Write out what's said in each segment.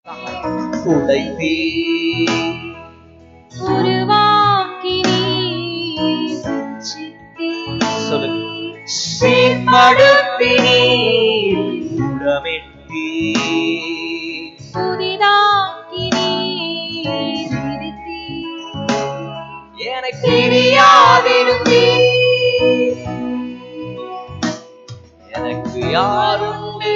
உடைத்தீ உருவாக்கி நீர் சிருஷ்டித்தீர். சொல்லுங்க சீர்படுத்தினீர் உடமிட்டீ புதிதாக்கி நீர் விரித்தீர். என்னை பிரியாதிருந்தீ எனக்கு யாருண்டு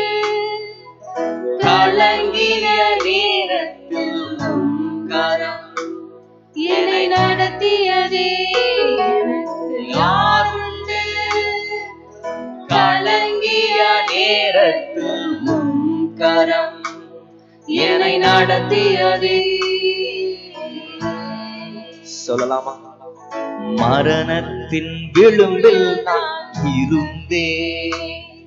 கலங்கிய நேரத்தில் உன் கரம் என்னை நடத்தியதே எனக்கு யாருண்டு கலங்கிய நேரத்தில் உன் கரம் என்னை நடத்தியதே சொல்லலாமா மரணத்தின் விளிம்பில் நான் இருந்தேன்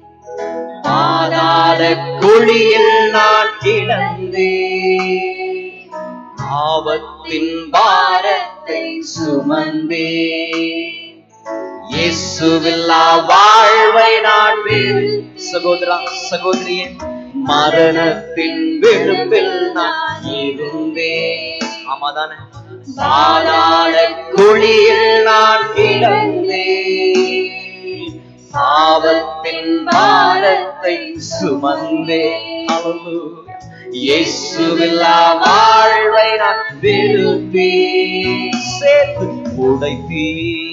பாதாள குழியில் நான் கிடந்தேன் ஆபத்தின் பாரத்தை சுமந்தேன் இயேசுவில்லா வாழ்வை நான் வேறு சகோதரா சகோதரியே மரணத்தின் விளிம்பில் நான் இருந்தேன் ஆமாதானே பாதாள குழியில் நான் கிடந்தேன் பாவத்தின் பாரத்தை சுமந்தேன் Hallelujah. இயேசுவில்லா வாழ்வை நான் விரும்பி சேர்த்து உடைத்தீ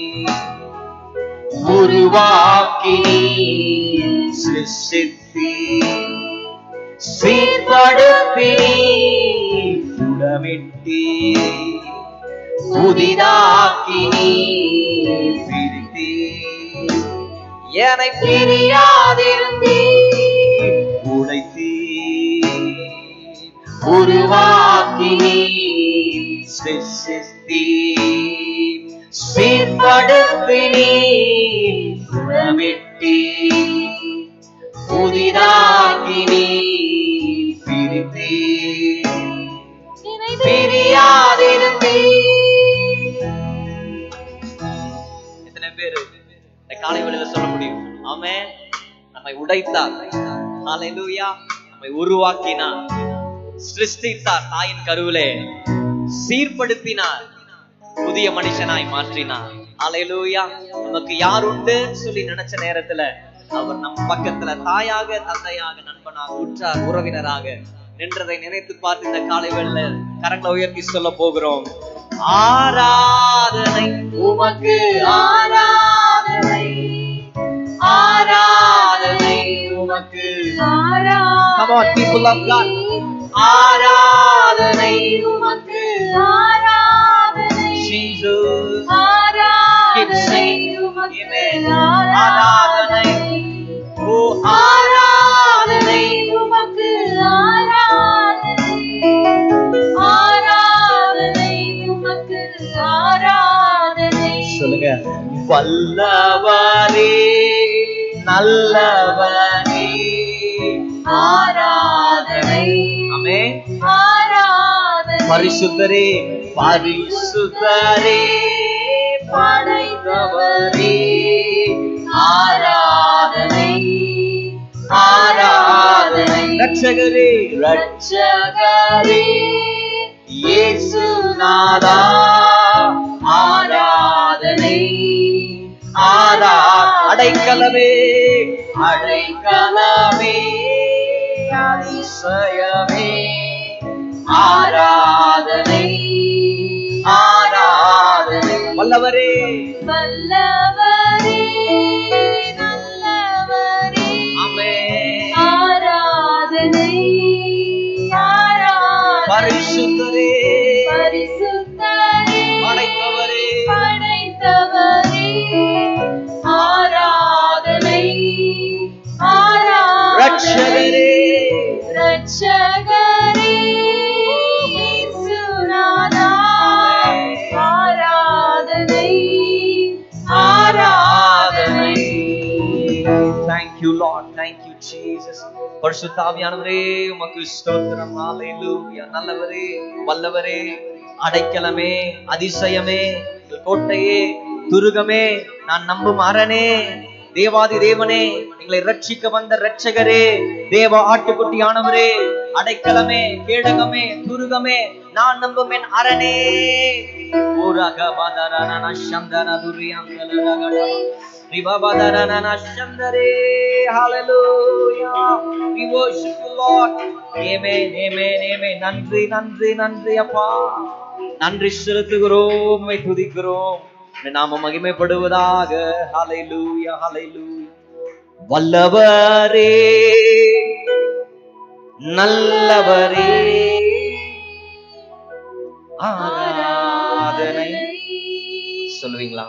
உருவாக்கி சிருஷ்டித்தீ சீர்படுத்தி உடமிட்டீ புதிதாக்கி பிரித்தீ என்னை பிரியாதிருந்தீ உடைத்தீ உருவாக்கி சிருஷ்டி சீர்படுத்தி உடமிட்டீ புதிதாக்கி பிரித்தீ என்னை பிரியாதிருந்தீ எத்தனை பேரு இந்த காலை வேளையில சொல்ல முடியும் ஆமே நம்மை உடைத்தார் ஹalleluya நம்மை உருவாக்கினார் சிருஷ்டித்தார் தாயின் கருவிலே சீர்படுத்தினார் புதிய மனுஷனாய் மாற்றினார் ஹalleluya நமக்கு யார் உண்டு சொல்லி நினைச்ச நேரத்துல அவர் நம் பக்கத்துல தாயாக தந்தையாக நண்பனாக உற்றார் உறவினராக நின்றதை நினைத்து பார்த்து இந்த காலை வேளையில கரங்களை உயர்த்தி சொல்ல போகிறோம் ஆராதனை உமக்கு ஆராதனை ஆராதனை உமக்கு Come on, people of God. ஆராதனை உமக்கு ஆராதனை Jesus. ஆராதனை உமக்கு Amen. ஆராதனை ஓ ஆராதனை உமக்கு ஆராதனை ஆராதனை உமக்கு ஆராதனை சொல்லுங்க வல்லவரே நல்லவரே ஆராதனை ஆமே ஆராதனை பரிசுத்தரே பரிசுத்தரே படைத்தவரே ஆராதனை ஆராதனை ரட்சகரே ரட்சகரே இயேசுநாதா ஆராதனை ஆரா அடைக்கலமே அடைக்கலமே அதிசயமே ஆராதனை ஆராதனை வல்லவரே வல்லவரே நல்லவரே ஆமே ஆராதனை ஆராதனை பரிசுத்தரே பரிசுத்தரே படைத்தவரே படைத்தவரே ஆராதனை ஆராதனை ரட்சகரே ரட்சகரே இயேசுநாதா ஆராதனை ஆராதனை thank you lord thank you jesus பரிசுத்தாவியானவரே உமக்கு ஸ்தோத்திரம் ஹalleluya நல்லவரே வல்லவரே அடைக்கலமே அதிசயமே எங்கள் கோட்டையே துருகமே நான் நம்பும் அரணே தேவாதி தேவனே எங்களை ரட்சிக்க வந்த ரட்சகரே தேவ ஆட்டுக்குட்டியானவரே அடைக்கலமே கேடகமே துருகமே நான் நம்பும் என் அரணே ஊரகபதரனன சந்தனதுரியந்தலரகட. ரிபபதரனன சந்தரே. Hallelujah. We worship you, Lord. Amen, amen, amen. நன்றி நன்றி நன்றி அப்பா நன்றி செலுத்துகிறோம் உம்மை துதிக்கிறோம் உம்முடைய நாம மகிமைப்படுவதாக ஹalleluya ஹalleluya வல்லவரே நல்லவரே ஆராதனை சொல்லுவீங்களா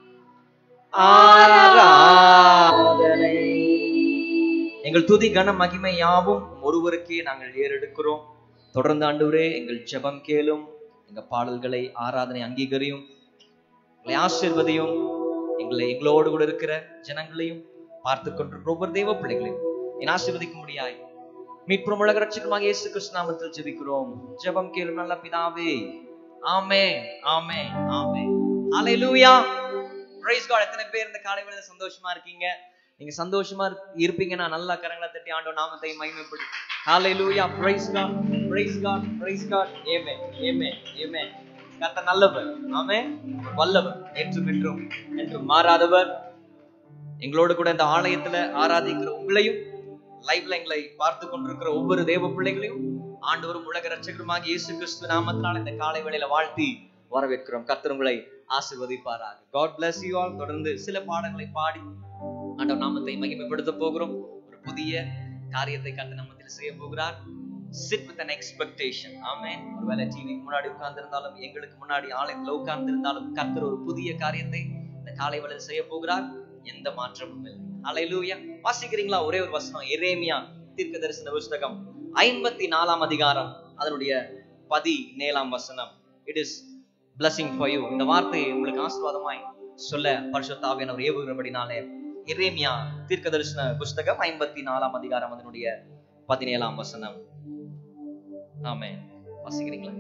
ஆராதனை எங்கள் துதி கன மகிமை யாவும் ஒருவருக்கே நாங்கள் ஏறெடுக்கிறோம் தொடர்ந்து ஆண்டவரே எங்கள் ஜெபம் கேளும் எங்க பாடல்களை ஆராதனை அங்கீகரியும் எங்களை ஆசீர்வதியும் எங்களை எங்களோடு கூட இருக்கிற ஜனங்களையும் பார்த்து கொண்டிருக்கிற ஒவ்வொரு தெய்வ பிள்ளைகளையும் என் ஆசீர்வதிக்க முடியாய் மீட்புறம் உலக ரட்சகமாக இயேசு கிறிஸ்து நாமத்தில் ஜெபிக்கிறோம் ஜெபம் கேளும் நல்ல பிதாவே ஆமே ஆமே ஆமே ஹalleluya praise god எத்தனை பேர் இந்த காலை வேளையில சந்தோஷமா இருக்கீங்க நீங்க சந்தோஷமா இருப்- இருப்பீங்கன்னா நல்லா கரங்களை தட்டி ஆண்டவர் நாமத்தை மகிமைப்படு ஹalleluya praise god praise god praise god amen amen amen கர்த்தர் நல்லவர் ஆமென் அவர் வல்லவர் என்றும் என்றும் என்றும் மாறாதவர் எங்களோடு கூட இந்த ஆலயத்துல ஆராதிக்கிற உங்களையும் லைவ்ல எங்களை பார்த்து கொண்டிருக்கிற ஒவ்வொரு தேவ பிள்ளைகளையும் ஆண்டவரும் உலக ரட்சகருமாக இயேசு கிறிஸ்து நாமத்தினால் இந்த காலை வேளையில வாழ்த்தி வரவேற்கிறோம் கர்த்தர் உங்களை ஆசீர்வதிப்பாராக காட் bless you all தொடர்ந்து சில பாடங்களை பாடி ஆண்டவர் நாமத்தை மகிமைப்படுத்த போகிறோம் ஒரு புதிய காரியத்தை கர்த்தர் நாமத்தில் செய்ய போகிறார் sit with an expectation amen ஒருவேளை டிவிக்கு முன்னாடி உட்கார்ந்திருந்தாலும் எங்களுக்கு முன்னாடி ஆலயத்துல உட்கார்ந்திருந்தாலும் கர்த்தர் ஒரு புதிய காரியத்தை இந்த காலை வேளையில் செய்ய போகிறார் எந்த மாற்றமும் இல்லை அல்லேலூயா வாசிக்கிறீங்களா ஒரே ஒரு வசனம் எரேமியா தீர்க்க தரிசன புஸ்தகம் ஐம்பத்தி நாலாம் அதிகாரம் அதனுடைய பதி நேலாம் வசனம் it is blessing for you இந்த வார்த்தையை உங்களுக்கு ஆசீர்வாதமாய் சொல்ல பரிசுத்தாவியானவர் ஏவுகிறபடினாலே எரேமியா தீர்க்க தரிசன புஸ்தகம் ஐம்பத்தி நாலாம் அதிகாரம் அதனுடைய பதினேழாம் வசனம் ஆமென் வாசிக்கிறீங்களா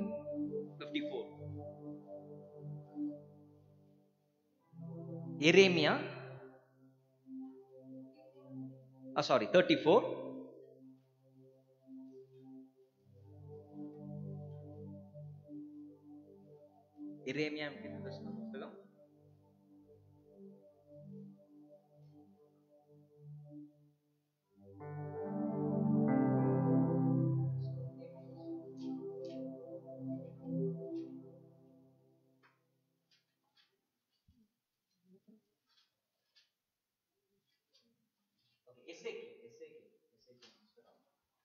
54 எரேமியா சாரி தேர்ட்டி ஃபோர் எரேமியா தீர்க்கதரிசன புஸ்தகம் எசேக்கியேல், எசேக்கியேல், எசேக்கியேல் புஸ்தகம்.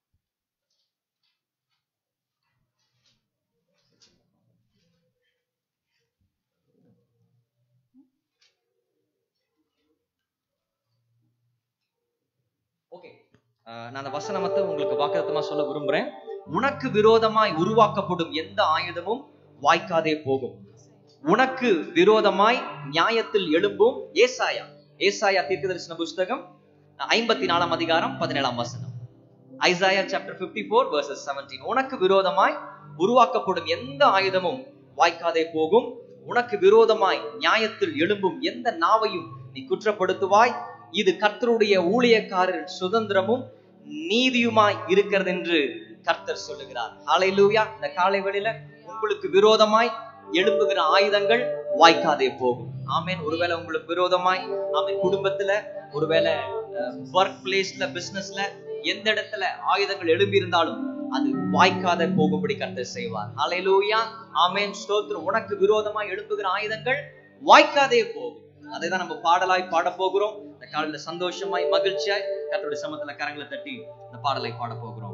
ஓகே நான் அந்த வசனமத்தை உங்களுக்கு வாக்குத்தமா சொல்ல விரும்புறேன் உனக்கு விரோதமாய் உருவாக்கப்படும் எந்த ஆயுதமும் வாய்க்காதே போகும் உனக்கு விரோதமாய் நியாயத்தில் எழும்பும் ஏசாயா ஏசாயா தீர்க்கதரிசன புஸ்தகம் ஐம்பத்தி நாலாம் அதிகாரம் பதினேழாம் வசனம் Isaiah chapter 54 four verses seventeen உனக்கு விரோதமாய் உருவாக்கப்படும் எந்த ஆயுதமும் வாய்க்காதே போகும் உனக்கு விரோதமாய் நியாயத்தில் எழும்பும் எந்த நாவையும் நீ குற்றப்படுத்துவாய் இது கர்த்தருடைய ஊழியக்காரரின் சுதந்திரமும் நீதியுமாய் இருக்கிறது என்று கர்த்தர் சொல்லுகிறார் ஹalleluya இந்த காலை வேளையில உங்களுக்கு விரோதமாய் எழும்புகிற ஆயுதங்கள் வாய்க்காதே போகும் ஆமென் ஒருவேளை உங்களுக்கு விரோதமாய் ஆமென் குடும்பத்துல ஒருவேளை ஒர்க் பிளேஸ்ல பிசினஸ்ல எந்த இடத்துல ஆயுதங்கள் எழும்பி இருந்தாலும் அது வாய்க்காத போகும்படி கர்த்தர் செய்வார் ஹalleluya ஆமென் ஸ்தோத்திரம் உனக்கு விரோதமாய் எழும்புகிற ஆயுதங்கள் வாய்க்காதே போகும் அதை தான் நம்ம பாடலாய் பாட போகிறோம் இந்த காலையில சந்தோஷமாய் மகிழ்ச்சியாய் கர்த்தருடைய சமத்துல கரங்களை தட்டி இந்த பாடலை பாட போகிறோம்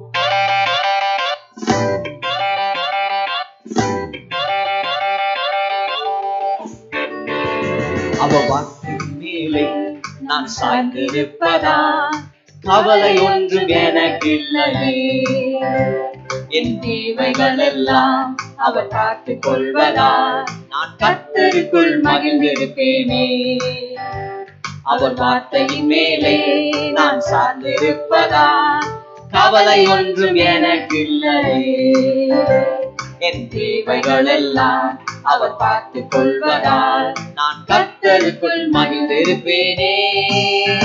அவ வாக்கின் மேலே நான் சாய்ந்திருப்பதா கவலை ஒன்றும் எனக்கில்லையே என் தேவைகள் எல்லாம் அவர் பார்த்துக் கொள்வதா நான் கத்தருக்குள் மகிழ்ந்திருப்பேனே அவர் வார்த்தையின் மேலே நான் சார்ந்திருப்பதா கவலை ஒன்றும் எனக்கில்லையே என் தேவைகள் எல்லாம் அவர் பார்த்துக் கொள்வதால் நான் கத்தருக்குள் மகிழ்ந்திருப்பேனே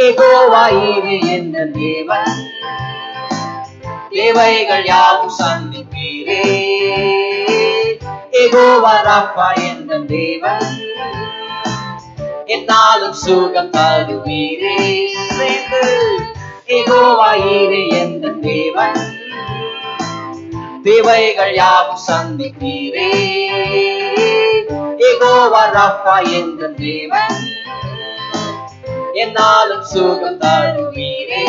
ஏகோவாயிரு எந்த தேவன் தேவைகள் யாவும் சந்திப்பீரே ஏகோவா ராப்பா எந்த தேவன் என்னாலும் சுகம் தருவீரே சேர்ந்து ஏகோவாயிரு எந்த தேவன் தேவைகள் யாவும் சந்திப்பீரே ஏகோவா ராப்பா எந்த தேவன் என்னாலும் சுகம் தருவீரே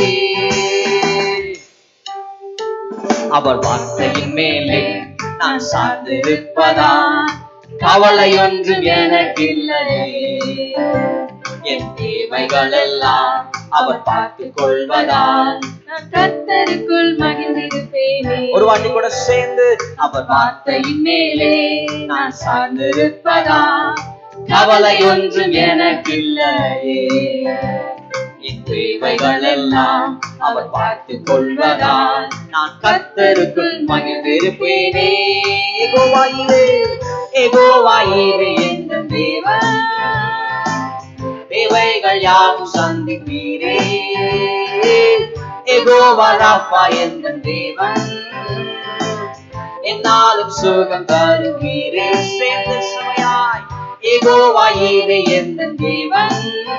அவர் வார்த்தையின் மேலே நான் சார்ந்திருப்பதா கவலை ஒன்றும் எனக்கில்லையே என் தேவைகள் எல்லாம் அவர் பார்த்துக் கொள்வதால் நான் கர்த்தருக்குள் மகிழ்ந்திருப்பேனே ஒரு வாட்டி கூட சேர்ந்து அவர் வார்த்தை வார்த்தையின் மேலே நான் சார்ந்திருப்பதா கவலை ஒன்றும் எனக்கில்லையே என் தேவைகள் எல்லாம் அவர் பார்த்துக் கொள்வதால் நான் கர்த்தருக்குள் மகிழ்ந்திருப்பேனே ஏகோவாயிரே ஏகோவாயிரே என்ற தேவன் தேவைகள் யாவும் சந்திப்பீரே ஏகோவா ராப்பா என்ற தேவன் என்னாலும் சுகம் தருவீரே சேர்ந்து சுமையாய் ஏகோவாயிரே என்ற தேவன்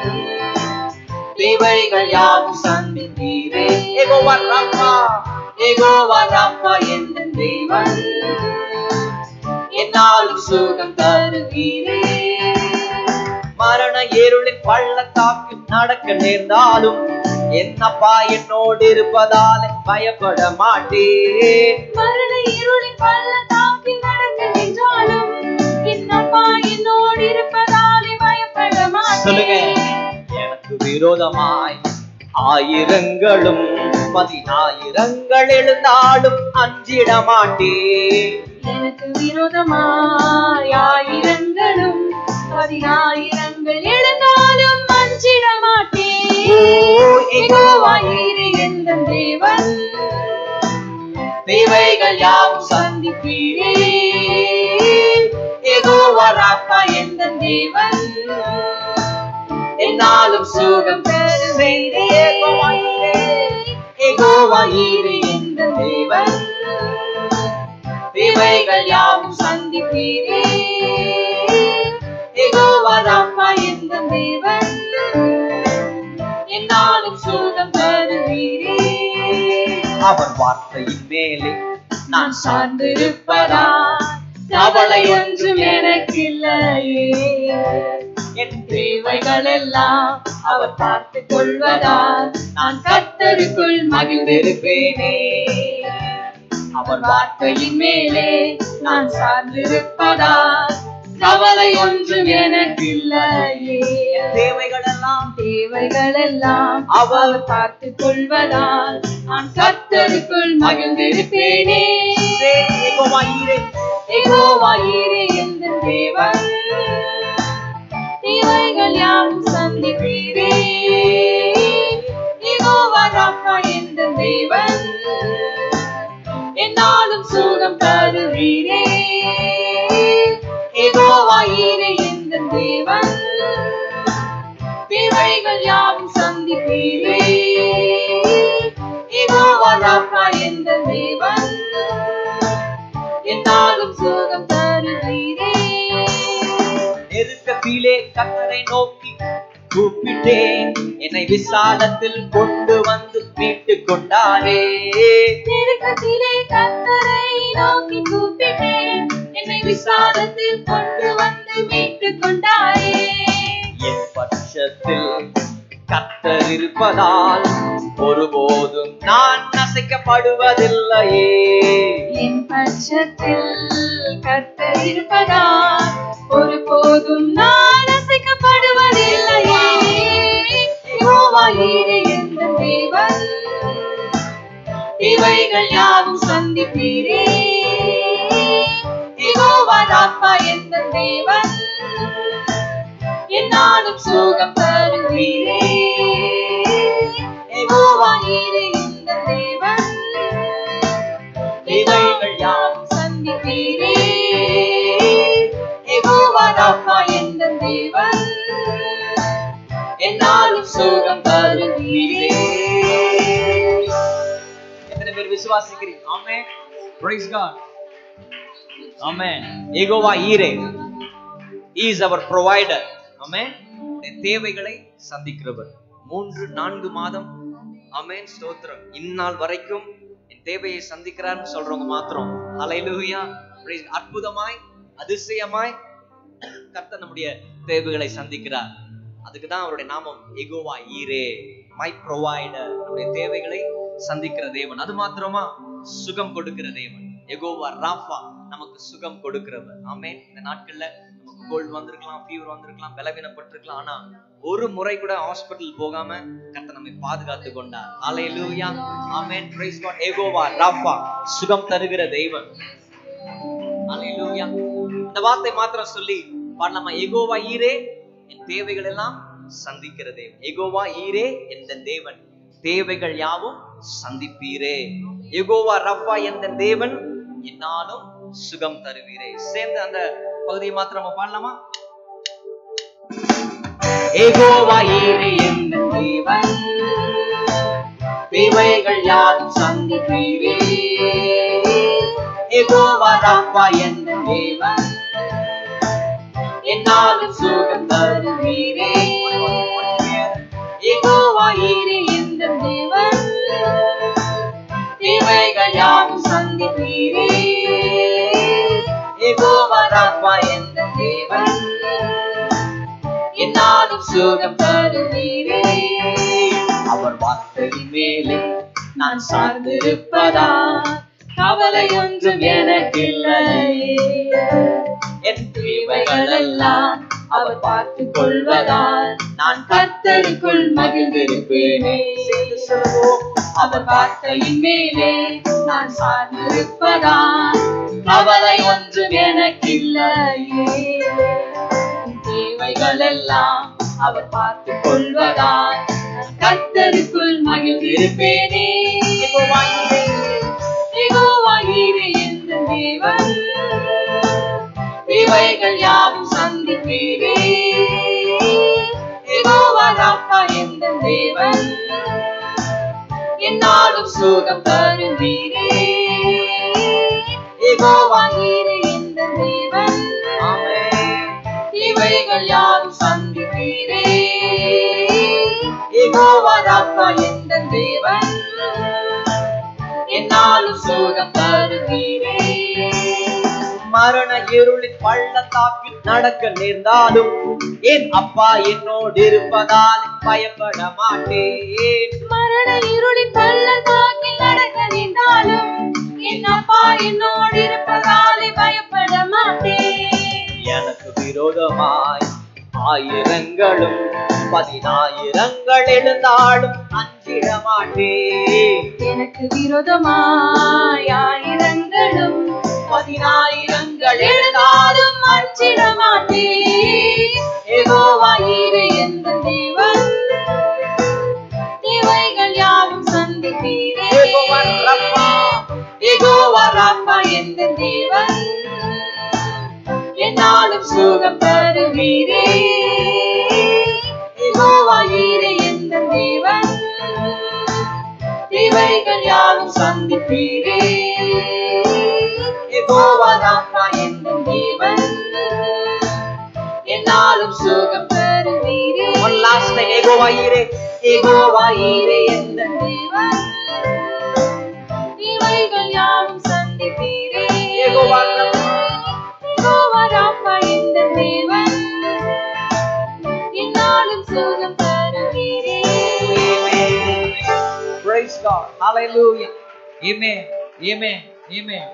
தேவைகள் யாவும் சந்தித்தீரே ஏகோவா ராப்பா ஏகோவா ராப்பா என்ற தேவன் என்னாலும் சுகம் தருவீரே மரண இருளின் பள்ளத்தாக்கு நடக்க நேர்ந்தாலும் என்னப்பா என்னோடு இருப்பதால் பயப்பட மாட்டேன் மரண இருளின் பள்ளத்தாக்கில் நடக்க நின்றாலும் என்னப்பா என்னோடு இருப்பதாலே பயப்பட சொல்லுங்க மாட்டேன் எனக்கு விரோதமாய் ஆயிரங்களும் பதினாயிரங்கள் எழுந்தாலும் அஞ்சிட மாட்டேன் எனக்கு விரோதமாய் ஆயிரங்களும் பதினாயிரங்கள் எழுந்தாலும் அஞ்சிட ஓ, மாட்டேன் ஏகோவாயிரே யெகோவாயிரே எந்த தேவன் தேவைகள் யாவும் சந்திப்பீரே ஏகோவா ராப்பா எந்த தேவன் என்னாலும் சுகம் தருவீரே ஏகோவாயிரே ஏகோவாயிரே எந்த தேவன் தேவைகள் யாவும் சந்திப்பீரே ஏகோவா ராப்பா எந்த தேவன் என்னாலும் சுகம் தருவீரே அவர் வார்த்தையின் மேலே நான் சார்ந்திருப்பதா கவலை ஒன்றும் எனக்கில்லையே என் தேவைகள் எல்லாம் அவர் பார்த்துக் கொள்வதால் நான் கர்த்தருக்குள் மகிழ்ந்திருப்பேனே அவர் வார்த்தையின் மேலே நான் சார்ந்திருப்பதால் கவலை ஒன்றும் எனக்கில்லையே என் தேவைகள் எல்லாம் தேவைகள் எல்லாம் அவர் பார்த்துக் கொள்வதால் நான் கர்த்தருக்குள் மகிழ்ந்திருப்பேனே ஏகோவாயிரே யெகோவாயிரே எந்த தேவன் தேவைகள் யாவும் சந்திப்பீரே யெகோவா ராப்பா எந்த தேவன் என்னாலும் சுகம் தருவீரே யெகோவாயிரே எந்த தேவன் தேவைகள் யாவும் சந்திப்பீரே யெகோவா ராப்பா எந்த தேவன் என்னாலும் சுகம் தருவீரே நெருக்கத்திலே கத்தரை நோக்கி கூப்பிட்டேன் என்னை விசாலத்தில் கொண்டு வந்து மீட்டுக் கொண்டாரே நெருக்கத்திலே கத்தரை நோக்கி கூப்பிட்டேன் என்னை விசாலத்தில் கொண்டு வந்து மீட்டுக் கொண்டாரே என் பட்சத்தில் கத்தர் இருப்பதால் ஒருபோதும் நான் அசைக்கப்படுவதில்லையே என் பட்சத்தில் கர்த்தர் இருப்பதால் ஒருபோதும் நான் அசைக்கப்படுவதில்லையே யெகோவாயிரே எந்த தேவன் இவைகள் யாவும் சந்திப்பீரே யெகோவா ராப்பா எந்த தேவன் என்னாலும் சுகம் தருவீரே யெகோவாயிரே எந்த தேவன் இவைகள் யாவும் சந்திப்பீரே யெகோவா ராப்பா எந்த தேவன் என்னாலும் சுகம் தருவீரே தருவீரே எத்தனை பேர் விசுவாசிக்கிறீங்க ஆமே பிரைஸ் காட் ஆமே ஏகோவா ஈரே இஸ் அவர் ப்ரொவைடர் ஆமே உன்னுடைய தேவைகளை சந்திக்கிறவர் மூன்று நான்கு மாதம் ஆமென் ஸ்தோத்திரம் இந்நாள் வரைக்கும் என் தேவையை சந்திக்கிறார்னு சொல்றவங்க மாத்திரம் ஹalleluya praise அற்புதமாய் அதிசயமாய் கர்த்தர் நம்முடைய தேவைகளை சந்திக்கிறார் அதுக்கு தான் அவருடைய நாமம் எகோவா ஈரே மை ப்ரொவைடர் நம்முடைய தேவைகளை சந்திக்கிற தேவன் அது மாத்திரமா சுகம் கொடுக்கிற தேவன் எகோவா ராஃபா நமக்கு சுகம் கொடுக்கிறவர் ஆமென் இந்த நாட்கள்ல நமக்கு கோல்டு வந்திருக்கலாம் ஃபீவர் வந்திருக்கலாம் பலவீனப்பட்டிருக்கலாம் ஆனா ஒரு முறை கூட ஹாஸ்பிட்டல் போகாம கர்த்தர் நம்மை பாதுகாத்து கொண்டார் ஹalleluya ஆமென் praise god எகோவா ராஃபா சுகம் தருகிற தெய்வன் ஹalleluya இந்த வார்த்தை மாத்திரம் சொல்லி பாடலாமா எகோவா ஈரே என் தேவைகள் எல்லாம் சந்திக்கிற தேவன் எகோவா ஈரே என்ற தேவன் தேவைகள் யாவும் சந்திப்பீரே எகோவா ரஃபா என்ற தேவன் என்னாலும் சுகம் தருவீரே சேர்ந்து அந்த பகுதியை மாத்திரம் நம்ம பாடலாமா எகோவா ஈரே என்ற தேவன் தேவைகள் யாவும் சந்திப்பீரே எகோவா ரஃபா என்ற தேவன் என்னாலும் சுகம் தருவீரே எகோவா ஈரே இந்த தேவன் தேவைகள் யாவும் சந்திப்பீரே எகோவா ரஃபா என்ற தேவன் என்னாலும் சுகம் தருவீரே அவர் வார்த்தையின் மேலே நான் சார்ந்திருப்பதா கவலை ஒன்றும் எனக்கில்லையே என் தேவைகள் எல்லாம் அவர் பார்த்துக் கொள்வதால் நான் கர்த்தருக்குள் மகிழ்ந்திருப்பேனே சேர்ந்து சொல்லுவோம் அவர் வார்த்தையின் மேலே நான் சார்ந்திருப்பதால் கவலை ஒன்றும் எனக்கில்லையே என் தேவைகள் எல்லாம் அவர் பார்த்துக் கொள்வதால் நான் கர்த்தருக்குள் மகிழ்ந்திருப்பேனே யெகோவாயிரே என்ற தேவன் தேவைகள் யாவும் சந்திப்பீரே யெகோவா ராஃபா என்ற தேவன் என்னாலும் சுகம் தருவீரே யெகோவாயிரே என்ற தேவன் தேவைகள் யாவும் சந்திப்பீரே யெகோவா ராஃபா என்ற தேவன் என்னாலும் சுகம் தருவீரே மரண இருளின் பள்ளத்தாக்கில் நடக்க நேர்ந்தாலும் என் அப்பா என்னோடு இருப்பதால் பயப்பட மாட்டேன் மரண இருளின் பள்ளத்தாக்கில் நடக்க நின்றாலும் என் அப்பா என்னோடு இருப்பதாலே பயப்பட மாட்டேன் எனக்கு விரோதமாய் ஆயிரங்களும் பதினாயிரங்கள் எழுந்தாலும் அஞ்சிட மாட்டேன் எனக்கு விரோதமாய் ஆயிரங்களும் பதினாயிரங்கள் எழுந்தாலும் அஞ்சிட மாட்டேன் யெகோவாயிரே என்ற தேவன் தேவைகள் யாவும் சந்திப்பீரே யெகோவா ரப்பா, யெகோவா ராப்பா என்ற தேவன் என்னாலும் சுகம் தருவீரே யெகோவாயிரே என்ற தேவன் தேவைகள் யாவும் சந்திப்பீரே யெகோவா ராப்பா என்ற தேவன் என்னாலும் சுகம் தருவீரே One last time, யெகோவாயிரே, யெகோவாயிரே என்ற தேவன் தேவைகள் யாவும் சந்திப்பீரே யெகோவா ராப்பா. யெகோவா ராப்பா என்ற தேவன் என்னாலும் சுகம் தருவீரே Praise God. Hallelujah. Amen. Amen. Amen.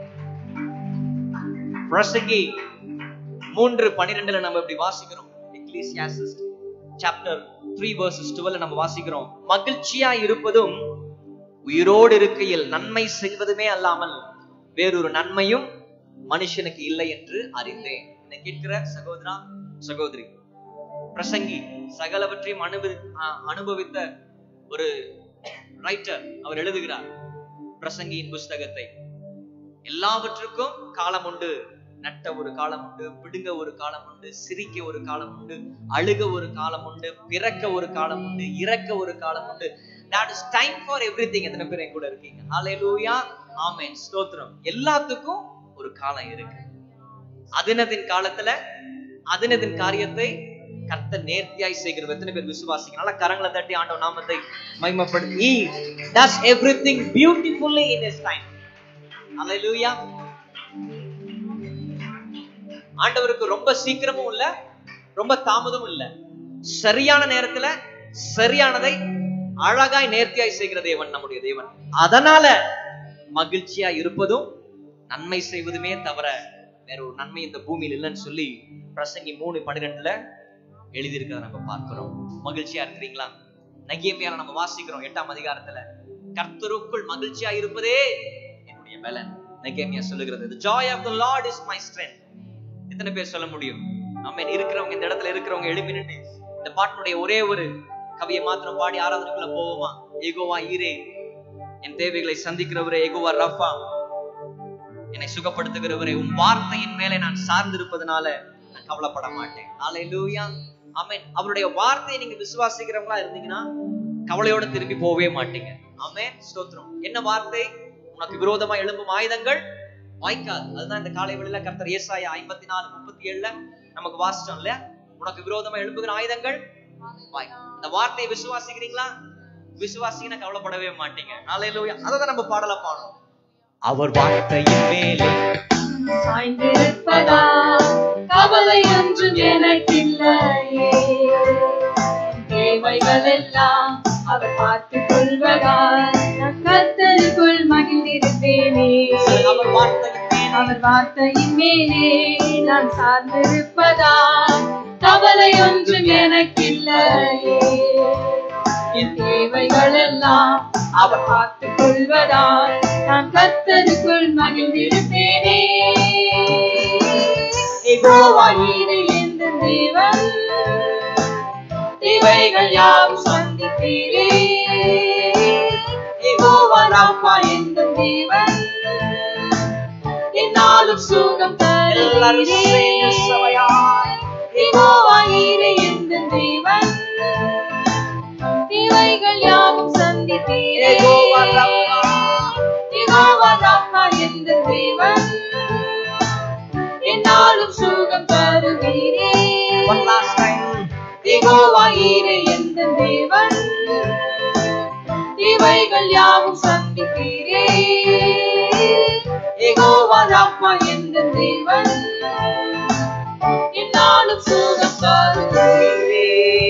பிரசங்கி மூன்று பனிரெண்டுல நம்ம இப்படி வாசிக்கிறோம் Ecclesiastes chapter three verses twelve நம்ம வாசிக்கிறோம் மகிழ்ச்சியா இருப்பதும் உயிரோடு இருக்கையில் நன்மை செய்வதுமே அல்லாமல் வேறொரு நன்மையும் மனுஷனுக்கு இல்லை என்று அறிந்தேன் என்னை கேட்கிற சகோதரா சகோதரி பிரசங்கி சகலவற்றையும் அனுபவி அ- அனுபவித்த ஒரு ரைட்டர் அவர் எழுதுகிறார் பிரசங்கியின் புஸ்தகத்தை எல்லாவற்றுக்கும் காலம் உண்டு நட்ட ஒரு காலம் உண்டு பிடுங்க ஒரு காலம் உண்டு சிரிக்க ஒரு காலம் உண்டு அழுக ஒரு காலம் உண்டு பிறக்க ஒரு காலம் உண்டு இறக்க ஒரு காலம் உண்டு that is time for everything எத்தனை பேர் என் கூட இருக்கீங்க ஹalleluya ஆமென் ஸ்தோத்திரம் எல்லாத்துக்கும் ஒரு காலம் இருக்கு அதினதின் காலத்துல அதினதின் காரியத்தை கர்த்தர் நேர்த்தியாய் செய்கிறது எத்தனை பேர் விசுவாசிங்க நல்லா கரங்களை தட்டி ஆண்டவர் நாமத்தை மகிமைப்படுத்தி he does everything beautifully in his time ஹalleluya ஆண்டவருக்கு ரொம்ப சீக்கிரமும் இல்ல ரொம்ப தாமதமும் இல்ல சரியான நேரத்துல சரியானதை அழகாய் நேர்த்தியாய் செய்கிற தேவன் நம்முடைய தேவன் அதனால மகிழ்ச்சியா இருப்பதும் நன்மை செய்வதுமே தவிர வேற ஒரு நன்மை இந்த பூமியில் இல்லைன்னு சொல்லி பிரசங்கி மூணு பன்னிரெண்டுல எழுதியிருக்கிறத நம்ம பார்க்கிறோம் மகிழ்ச்சியா இருக்கிறீங்களா நகியமையால நம்ம வாசிக்கிறோம் எட்டாம் அதிகாரத்துல கர்த்தருக்குள் மகிழ்ச்சியா இருப்பதே என்னுடைய பலன் நகியமியா சொல்லுகிறது the joy of the lord is my strength எத்தனை பேர் சொல்ல முடியும் ஆமென் இருக்கிறவங்க இந்த இடத்துல இருக்கிறவங்க எழுப்பி நின்று இந்த பாட்டினுடைய ஒரே ஒரு கவியை மாத்திரம் பாடி ஆராதனைக்குள்ள போவோமா ஏகோவா ஈரே என் தேவைகளை சந்திக்கிறவரே ஏகோவா ரஃபா என்னை சுகப்படுத்துகிறவரே உன் வார்த்தையின் மேலே நான் சார்ந்திருப்பதனால நான் கவலைப்பட மாட்டேன் ஹalleluya ஆமென் அவருடைய வார்த்தையை நீங்க விசுவாசிக்கிறவங்களா இருந்தீங்கன்னா கவலையோட திரும்பி போகவே மாட்டீங்க ஆமென் ஸ்தோத்திரம் என்ன வார்த்தை உனக்கு விரோதமா எழும்பும் ஆயுதங்கள் வாய்க்காது அதுதான் இந்த காலை வேளையில கர்த்தர் ஏசாயா ஐம்பத்தி நாலு முப்பத்தி ஏழுல நமக்கு வாசிச்சோம் இல்லையா உனக்கு விரோதமா எழும்புகிற ஆயுதங்கள் வாய் இந்த வார்த்தையை விசுவாசிக்கிறீங்களா விசுவாசிங்கன்னா கவலைப்படவே மாட்டீங்க ஹalleluya அதை தான் நம்ம பாடல பாடணும் அவர் வார்த்தையின் மேலே சாய்ந்திருப்பதா கவலை ஒன்றும் எனக்கில்லையே தேவைகள் எல்லாம் அவர் பார்த்துக் கொள்வதால் நான் கர்த்தருக்குள் மகிழ்ந்திருப்பேனே அவர் வார்த்தையின் மேலே அவர் வார்த்தையின் மேலே நான் சார்ந்திருப்பதால் கவலை ஒன்றும் எனக்கில்லையே என் தேவைகள் எல்லாம் அவர் பார்த்துக் கொள்வதால் நான் கர்த்தருக்குள் மகிழ்ந்திருப்பேனே யெகோவாயிரே எந்த தேவன் தேவைகள் யாவும் சந்தித்தீரே யெகோவா ராப்பா எந்த தேவன் என்னாலும் சுகம் எல்லாரும் சேர்ந்து தருகிறே சபையாய் யெகோவாயிரே எந்த தேவன் தேவைகள் யாவும் சந்தித்தீரே யெகோவா ராப்பா. யெகோவா ராப்பா எந்த தேவன் என்னாலும் சுகம் தருகிறே One last time. யெகோவாயிரே எந்த தேவன் தேவைகள் யாவும் சந்தித்தீரே யெகோவா ராப்பா எந்த தேவன் என்னாலும் சுகம் தருகிறே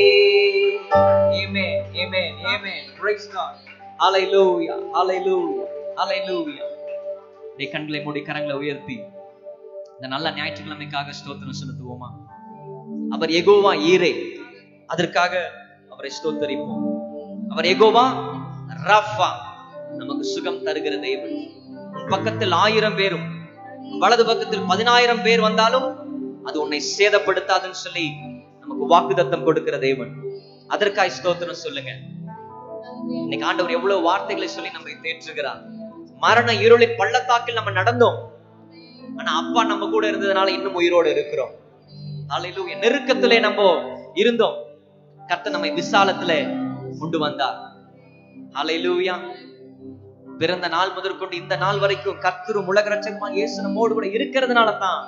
Amen. Amen. Amen. Praise God. Hallelujah. Hallelujah. Hallelujah. நீ கண்களை மூடி கரங்களை உயர்த்தி இந்த நல்ல ஞாயிற்றுக்கிழமைக்காக ஸ்தோத்திரம் செலுத்துவோமா அவர் எகோவா ஈரே அதற்காக அவரை ஸ்தோத்தரிப்போம் அவர் எகோவா ரஃபா நமக்கு சுகம் தருகிற தேவன் உன் பக்கத்தில் ஆயிரம் பேரும் உன் வலது பக்கத்தில் பதினாயிரம் பேர் வந்தாலும் அது உன்னை சேதப்படுத்தாதுன்னு சொல்லி நமக்கு வாக்குதத்தம் கொடுக்கிற தேவன் அதற்காய் ஸ்தோத்திரம் சொல்லுங்க இன்னைக்கு ஆண்டவர் எவ்வளவு வார்த்தைகளை சொல்லி நம்மை தேற்றுகிறார் மரண இருளின் பள்ளத்தாக்கில் நம்ம நடந்தோம் ஆனா அப்பா நம்ம கூட இருந்ததுனால இன்னும் உயிரோடு இருக்கிறோம் ஹalleluya நெருக்கத்திலே நம்ம இருந்தோம் கர்த்தர் நம்மை விசாலத்திலே கொண்டு வந்தார் ஹalleluya பிறந்த நாள் முதற்கொண்டு இந்த நாள் வரைக்கும் கர்த்தரும் உலக ரட்சகமா இயேசு நம்மோடு கூட இருக்கிறதுனால தான்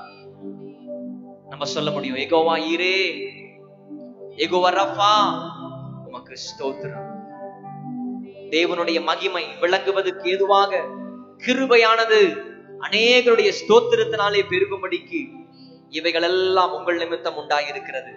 நம்ம சொல்ல முடியும் எகோவா ஈரே எகோவா ரஃபா உமக்கு ஸ்தோத்திரம் தேவனுடைய மகிமை விளங்குவதற்கு ஏதுவாக கிருபையானது அநேகருடைய ஸ்தோத்திரத்தினாலே பெருகும்படிக்கு இவைகள் எல்லாம் உங்கள் நிமித்தம் உண்டாயிருக்கிறது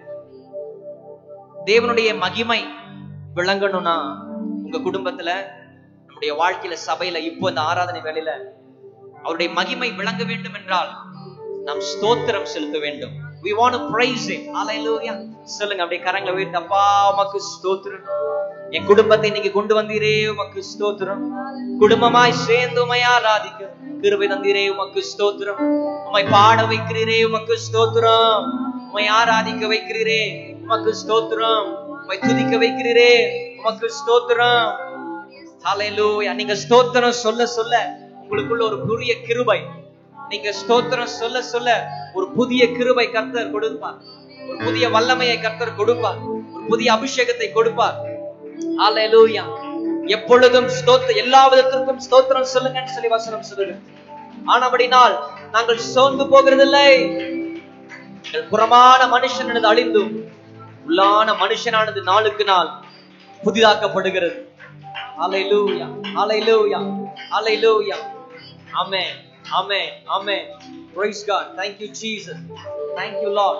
தேவனுடைய மகிமை விளங்கணும்னா உங்க குடும்பத்துல நம்முடைய வாழ்க்கையில சபையில இப்போ இந்த ஆராதனை வேளையில அவருடைய மகிமை விளங்க வேண்டும் என்றால் நாம் ஸ்தோத்திரம் செலுத்த வேண்டும் we want to praise him hallelujah சொல்லுங்க அப்படியே கரங்களை உயர்த்தி அப்பா உமக்கு ஸ்தோத்திரம் என் குடும்பத்தை நீங்க கொண்டு வந்தீரே உமக்கு ஸ்தோத்திரம் குடும்பமாய் சேர்ந்து உமை ஆராதிக்க கிருபை தந்தீரே உமக்கு ஸ்தோத்திரம் உம்மை பாட வைக்கிறீரே உமக்கு ஸ்தோத்திரம் உம்மை ஆராதிக்க வைக்கிறீரே உமக்கு ஸ்தோத்திரம் உம்மை துதிக்க வைக்கிறீரே உமக்கு ஸ்தோத்திரம் ஹalleluya நீங்க ஸ்தோத்திரம் சொல்ல சொல்ல உங்களுக்குள்ள ஒரு புதிய கிருபை நீங்க ஸ்தோத்திரம் சொல்ல சொல்ல ஒரு புதிய கிருபை கர்த்தர் கொடுப்பார் ஒரு புதிய வல்லமையை கர்த்தர் கொடுப்பார் ஒரு புதிய அபிஷேகத்தை கொடுப்பார் ஹalleluya எப்பொழுதும் ஸ்தோத்திர எல்லா விதத்திற்கும் ஸ்தோத்திரம் சொல்லுங்கன்னு சொல்லி வசனம் சொல்லுது ஆனபடினால் நாங்கள் சோர்ந்து போகிறதில்லை எங்கள் புறமான மனுஷனது அழிந்தும் உள்ளான மனுஷனானது நாளுக்கு நாள் புதிதாக்கப்படுகிறது ஹalleluya ஹalleluya ஹalleluya ஆமென் ஆமென் ஆமென் praise god thank you jesus thank you lord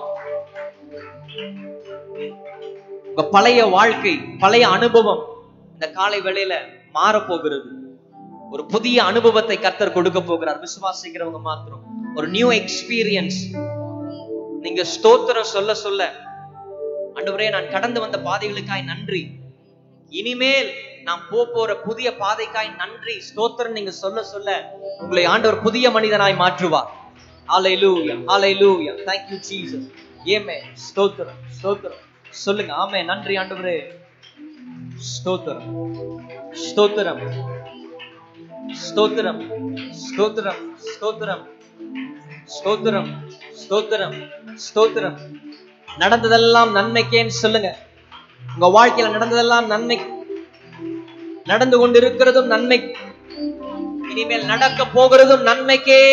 உங்க பழைய வாழ்க்கை பழைய அனுபவம் இந்த காலை வேளையில மாற போகிறது ஒரு புதிய அனுபவத்தை கர்த்தர் கொடுக்க போகிறார் விசுவாசிக்கிறவங்க மாத்திரம் ஒரு நியூ எக்ஸ்பீரியன்ஸ் நீங்க ஸ்தோத்திரம் சொல்ல சொல்ல ஆண்டவரே நான் கடந்து வந்த பாதைகளுக்காய் நன்றி இனிமேல் நான் போ போற புதிய பாதைக்காய் நன்றி ஸ்தோத்திரம் நீங்க சொல்ல சொல்ல உங்களை ஆண்டவர் புதிய மனிதனாய் மாற்றுவார் ஹalleluya hallelujah thank you jesus ஆமென் ஸ்தோத்திரம் ஸ்தோத்திரம் சொல்லுங்க ஆமே நன்றி ஆண்டவரே ஸ்தோத்திரம் ஸ்தோத்திரம் ஸ்தோத்திரம் ஸ்தோத்திரம் ஸ்தோத்திரம் ஸ்தோத்திரம் ஸ்தோத்திரம் ஸ்தோத்திரம் நடந்ததெல்லாம் நன்மைக்கேன்னு சொல்லுங்க உங்க வாழ்க்கையில நடந்ததெல்லாம் நன்மை நடந்து கொண்டிருக்கிறதும் நன்மை இனிமேல் நடக்க போகிறதும் நன்மைக்கே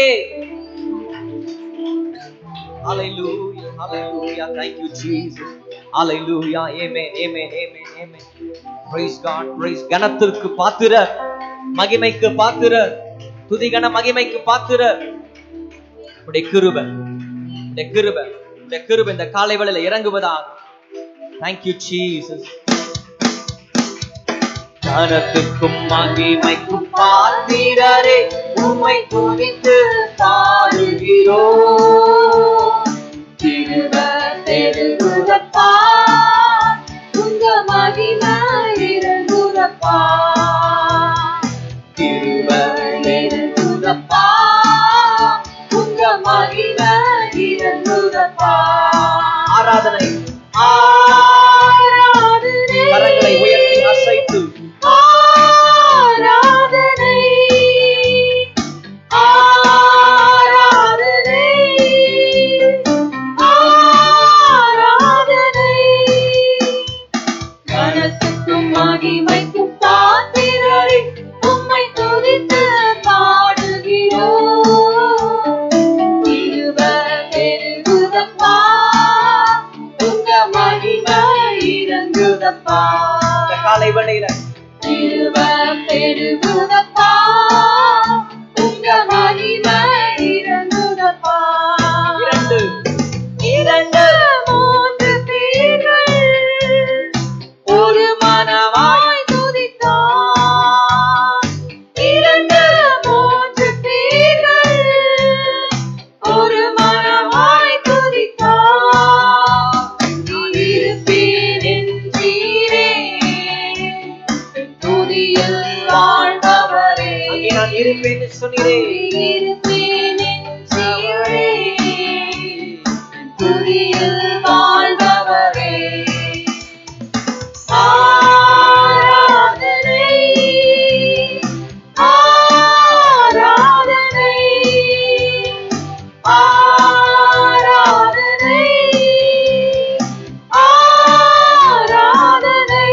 Hallelujah, hallelujah. Thank you, Jesus. Hallelujah. Amen, amen, amen, amen. Praise God, praise கனத்திற்கு பாத்திரர் மகிமைக்கு பாத்திரர் துதிகன மகிமைக்கு பாத்திரர் உடைய கிருபை உடைய கிருபை உடைய கிருபை இந்த காலை வேளையில இறங்குவதாக Thank you, Jesus. கனத்துக்கும் மகிமைக்கும் பாத்திரரே உம்மை துதித்து பாடுகிறோ திருவ பெருகுதப்பா உங்க மகிமை இறங்குதப்பா திருவ பெருகுதப்பா உங்க மகிமை இறங்குதப்பா ஆராதனை ஆராதனை கரங்களை உயர்த்தி அசைத்து ஆராதனை ஆராதனை ஆராதனை கனத்துக்கும் மகிமைக்கும் பாத்திரரை உம்மை துதித்து பாடுகிறோம் திருவ பெருகுதப்பா உங்க மகிமை இறங்குதப்பா இந்த காலை வேளையில திருவ பெருகுதப்பா உங்க மகிமை இறங்குதப்பா இரண்டு இரண்டு மூன்று பேர்கள் ஒரு மனமாய் துதித்தார் இரண்டு மூன்று பேர்கள் ஒரு மனமாய் துதித்தார் இருப்பேன் என்றீரே துதியில் வாழ்ந்தவரே அங்கே நான் இருப்பேன்னு சொன்னீரே இருப்பேன் என்றீரே துதியில் வாழ்ந்தவரே ஆராதனை ஆராதனை ஆராதனை ஆராதனை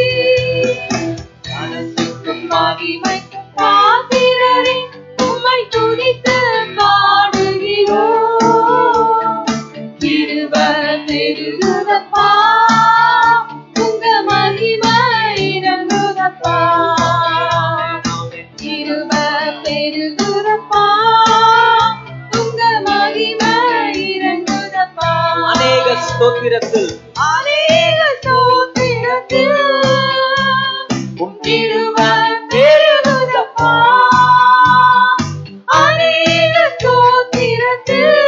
கனத்துக்கும் மகிமைக்கும் பாத்திரரே உம்மை துதித்து பாடுகிறோம் திருவ பெருகுதப்பா உங்க மகிமை இறங்குதப்பா திருவ பெருகுதப்பா உங்க மகிமை இறங்குதப்பா அநேக ஸ்தோத்திரத்தில் அநேக ஸ்தோத்திரத்தில் உம் திருவ பெருகுதப்பா அநேக ஸ்தோத்திரத்தில்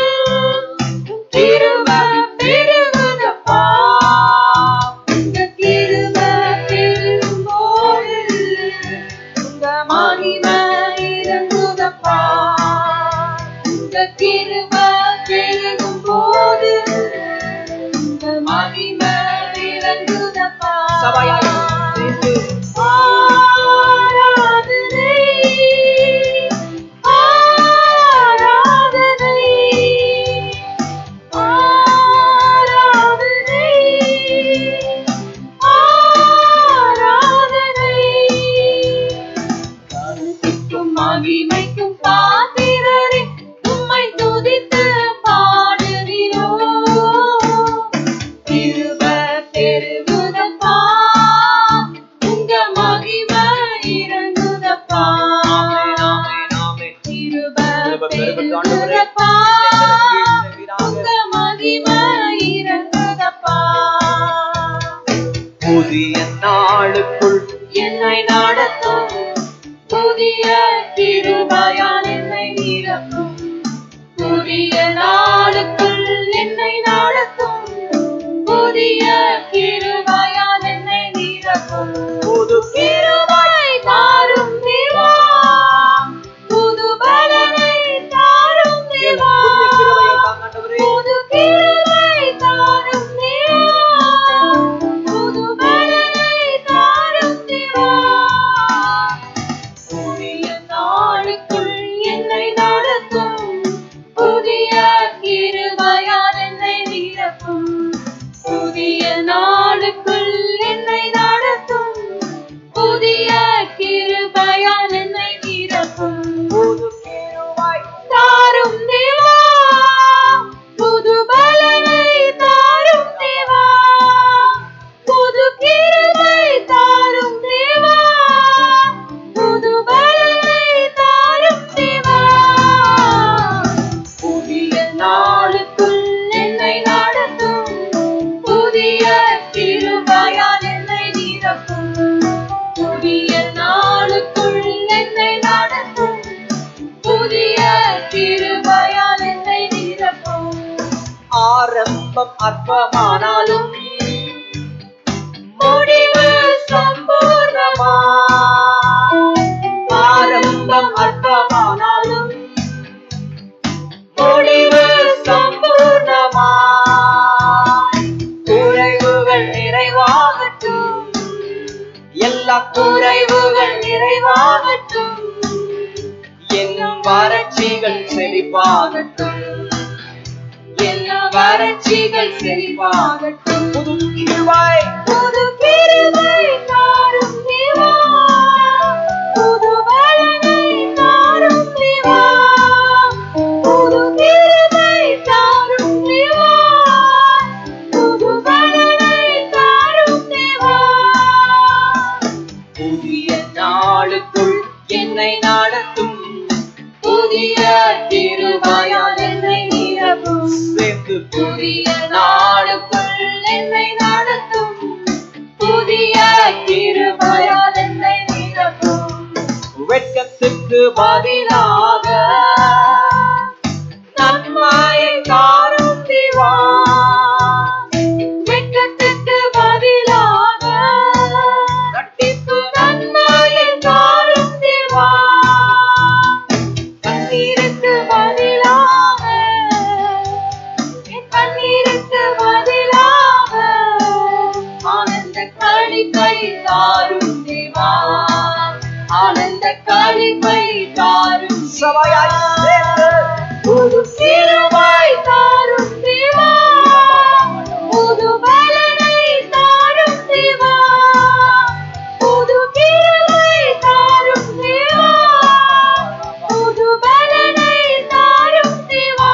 திருவ பெருகுதப்பா உங்க திருவ பெருகும்போது உங்க மகிமை இறங்குதப்பா உங்க திருவ பெருகும்போது உங்க மகிமை இறங்குதப்பா சபையாய் சேர்ந்து ஆராதனை ஆராதனை ஆரம்பம் அற்பமானாலும் முடிவு சம்பூர்ணமா ஆரம்பம் அற்பமானாலும் முடிவு சம்பூர்ணமா குறைவுகள் நிறைவாகட்டும் எல்லா குறைவுகள் நிறைவாகட்டும் என் வறட்சிகள் செழிப்பாகட்டும் என் வறட்சிகள் செழிப்பாகட்டும் புது கிருபாய் புது கிருபை தாரும் தேவா புது பலனை தாரும் தேவா புது கிருபை தாரும் தேவா புது பலனை தாரும் தேவா புதிய நாளுக்குள் என்னை நடத்தும் புதிய கிருபையால் என்னை நிரப்பும் சேர்ந்து புதிய நாளுக்குள் என்னை நடத்தும் புதிய கிருபையால் என்னை நிரப்பும் வெட்கத்துக்கு பதிலாக நன்மையை தாரும் தேவா வெட்கத்துக்கு பதிலாக கட்டிப்பு நன்மையை தாரும் தேவா கண்ணீருக்கு பதிலாக என் கண்ணீருக்கு பதிலாக ஆனந்த களிப்பை தாரும் தேவா ஆனந்த களிப்பை தாரும் சபையாய் சேர்ந்து புது சிறுவாய் தாரும் தேவா புது பலனை தாரும் தேவா புது கிருபை தாரும் தேவா புது பலனை தாரும் தேவா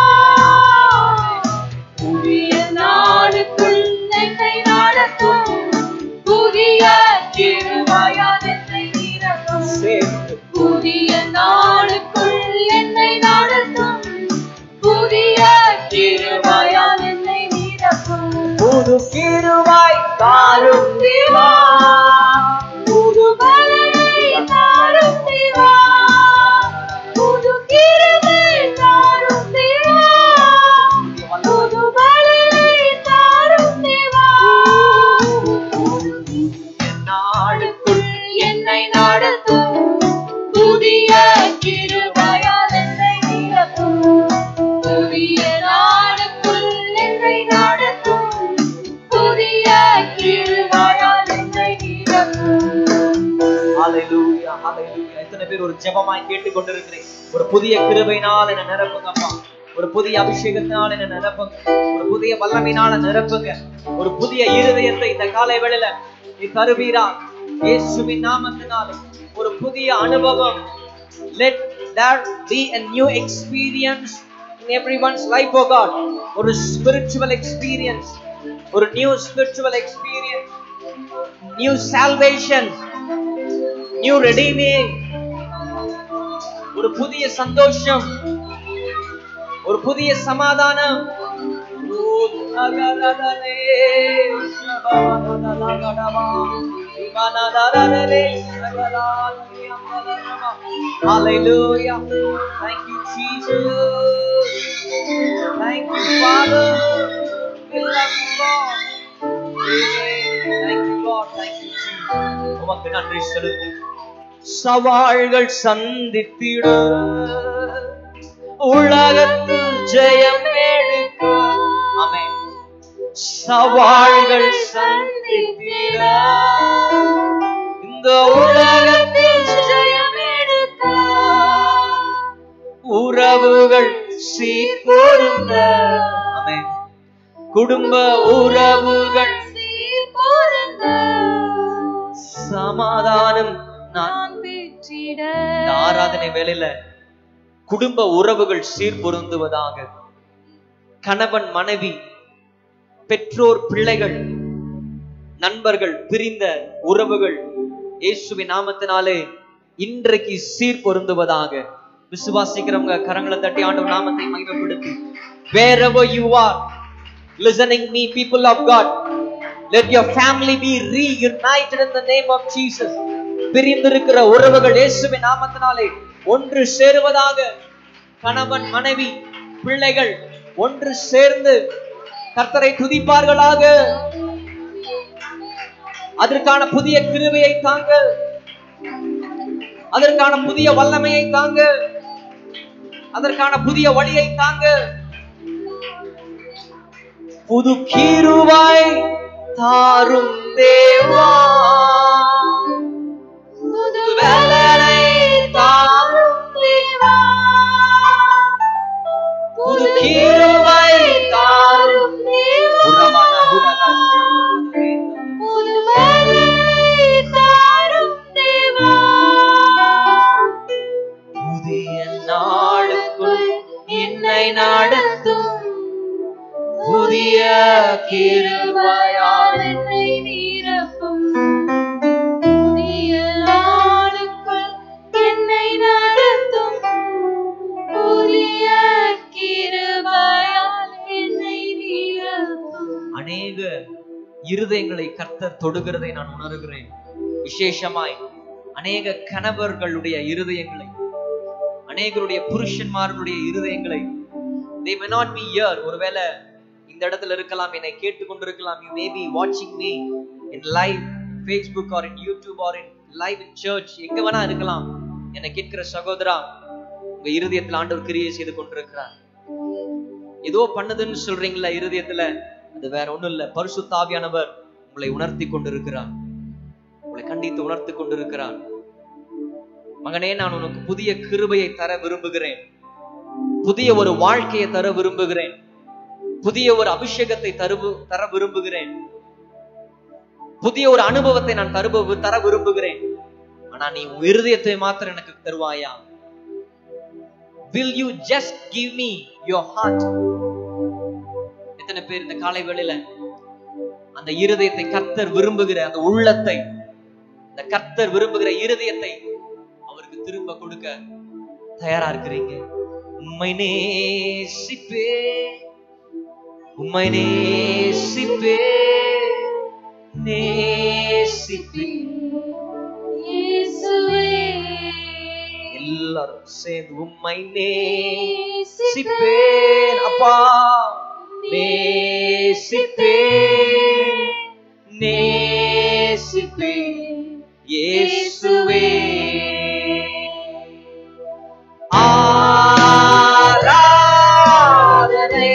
புதிய நாளுக்குள் என்னை நடத்தும் புதிய கிருபையால் என்னை நிரப்பும் சேர்ந்து புதிய நாளுக்குள் என்னை நடத்தும் புதிய கிருபையால் என்னை நிரப்பும் புது கிருவாய் தாரும் தேவா புது பலனை தாரும் தேவா புது கிருபை தாரும் தேவா புது பலனை தாரும் தேவா நாளுக்குள் என்னை நடத்தும் புதிய கிருபையால் என்னை நிரப்பும் புதிய நாளுக்குள் என்னை நடத்தும் புதிய கிருபையால் என்னை நிரப்பும் ஹalleluya ஹalleluya எத்தனை பேர் ஒரு ஜெபமாய் கேட்டு கொண்டிருக்கிறேன் ஒரு புதிய கிருபையினால் என்ன நிரப்புங்கப்பா ஒரு புதிய அபிஷேகத்தினால் என்ன நிரப்புங்க ஒரு புதிய வல்லமையினால நிரப்புங்க ஒரு புதிய இருதயத்தை இந்த காலை வேளையில நீ தருவீரா இயேசுவின் நாமத்தினாலே ஒரு புதிய அனுபவம் let there be a new experience in everyone's life oh god ஒரு spiritual experience ஒரு new spiritual experience new salvation new redeeming ஒரு புதிய சந்தோஷம் ஒரு புதிய சமாதானம் ஓ, தகரதலே, சபரதலகடவா, இவனதரதலே, சகலாலியம்பலரவா. Hallelujah. Thank you, Jesus. Thank you, Father. We love you, Lord. Amen. Thank you, Lord. Thank you, Jesus. உமக்கு நன்றி செலுத்து சவால்கள் சந்தித்திட உலகத்தில் ஜெயம் எடுக்க ஆமென் சவால்கள் சந்தித்திட இந்த உலகத்தில் ஜெயம் எடுக்க உறவுகள் சீர்பொருந்த ஆமென் குடும்ப உறவுகள் சீர் பொருந்த சமாதானம் நான் நான் பெற்றிட இந்த ஆராதனை வேளையில குடும்ப உறவுகள் சீர்பொருந்துவதாக கணவன் மனைவி பெற்றோர் பிள்ளைகள் நண்பர்கள் பிரிந்த உறவுகள் இயேசுவின் நாமத்தினாலே இன்றைக்கு சீர்பொருந்துவதாக விசுவாசிக்கிறவங்க கரங்களை தட்டி ஆண்டவர் நாமத்தை மகிமைப்படுத்தி wherever you are listening me people of god let your family be reunited in the name of jesus பிரிந்திருக்கிற உறவுகள் இயேசுவின் நாமத்தினாலே ஒன்று சேருவதாக கணவன் மனைவி பிள்ளைகள் ஒன்று சேர்ந்து கர்த்தரை துதிப்பார்களாக அதற்கான புதிய கிருபையை தாங்க அதற்கான புதிய வல்லமையை தாங்க அதற்கான புதிய வழியை தாங்க புது கீருவாய் தாரும் தேவா புது வேலனை தாரும் தேவா புது கீருவாய் தாரும் தேவா உறவான உடன சமுதிரமே. புது வேலை தாரும் தேவா புதிய நாளுக்குள் என்னை நடத்தும் புதிய கிருபையால் என்னை நிரப்பும் புதிய நாளுக்குள் என்னை நடத்தும் புதிய கிருபையால் என்னை நிரப்பும் அநேக இருதயங்களை கர்த்தர் தொடுகிறதை நான் உணர்கிறேன் விசேஷமாய் அநேக கணவர்களுடைய இருதயங்களை அநேகருடைய புருஷன்மார்களுடைய இருதயங்களை they may not be here ஒருவேளை இந்த இடத்துல இருக்கலாம் என்னை கேட்டுக்கொண்டிருக்கலாம் you may be watching me in live facebook or in youtube or in live in church எங்க வேணா இருக்கலாம் என்னை கேட்கிற சகோதரா உங்க இருதயத்துல ஆண்டவர் கிரியை செய்து கொண்டிருக்கிறார் ஏதோ பண்ணுதுன்னு சொல்றீங்களா இருதயத்துல அது வேற ஒண்ணும் இல்ல பரிசுத்தாவியானவர் உங்களை உணர்த்தி கொண்டிருக்கிறார் உங்களை கண்டித்து உணர்த்தி கொண்டிருக்கிறார் மகனே நான் உனக்கு புதிய கிருபையை தர விரும்புகிறேன் புதிய ஒரு வாழ்க்கையை தர விரும்புகிறேன் புதிய ஒரு அபிஷேகத்தை தருவு தர விரும்புகிறேன் புதிய ஒரு அனுபவத்தை நான் தருப தர விரும்புகிறேன் ஆனா நீ உன் இருதயத்தை மாத்திரம் எனக்கு தருவாயா will you just give me your heart எத்தனை பேர் இந்த காலை வேளையில அந்த இருதயத்தை கர்த்தர் விரும்புகிற அந்த உள்ளத்தை இந்த கர்த்தர் விரும்புகிற இருதயத்தை அவருக்கு திரும்ப கொடுக்க தயாரா இருக்கிறீங்க உம்மை நேசிப்பே உம்மை நேசிப்பே நேசிப்பே இயேசுவே எல்லாரும் சேர்ந்து உம்மை நேசிப்பேன் அப்பா நேசிப்பேன் நேசிப்பேன் இயேசுவே ஆராதனை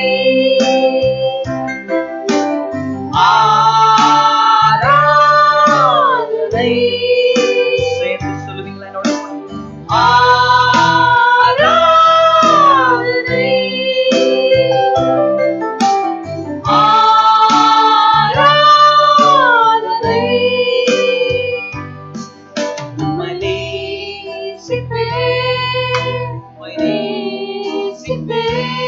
ஆராதனை சேர்ந்து சொல்லுவீங்களா என்னோட ஆராதனை ஆராதனை உம்மை நேசிப்பேன் உம்மை நேசிப்பேன்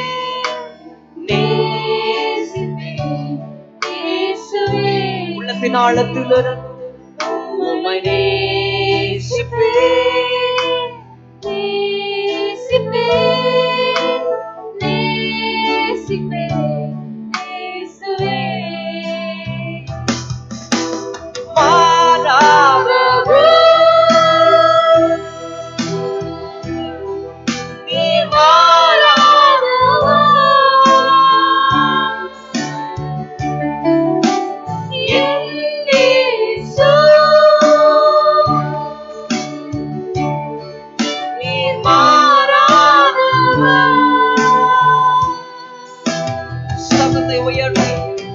நேசிப்பேன் உள்ளத்தின் ஆழத்திலிருந்து உம்மை நேசிப்பேன் மாறாதவர் நீ சத்தத்தை உயர்த்தி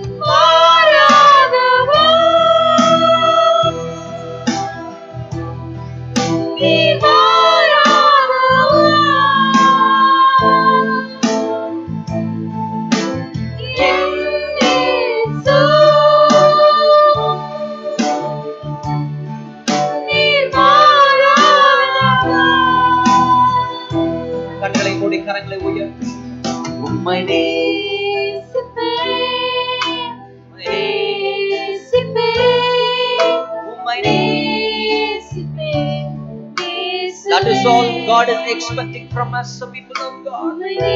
கண்களை மூடி கரங்களை உயர்த்தி உம்மை உம்மை That is all God is expecting from us, the people of God.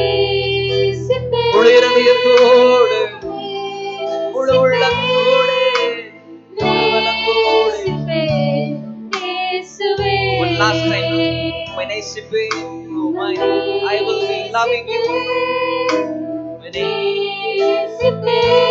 முழு இருதயத்தோடு முழு உள்ளத்தோடு முழு பலத்தோடு One last time, when I sip it, oh my, I will be loving you. When I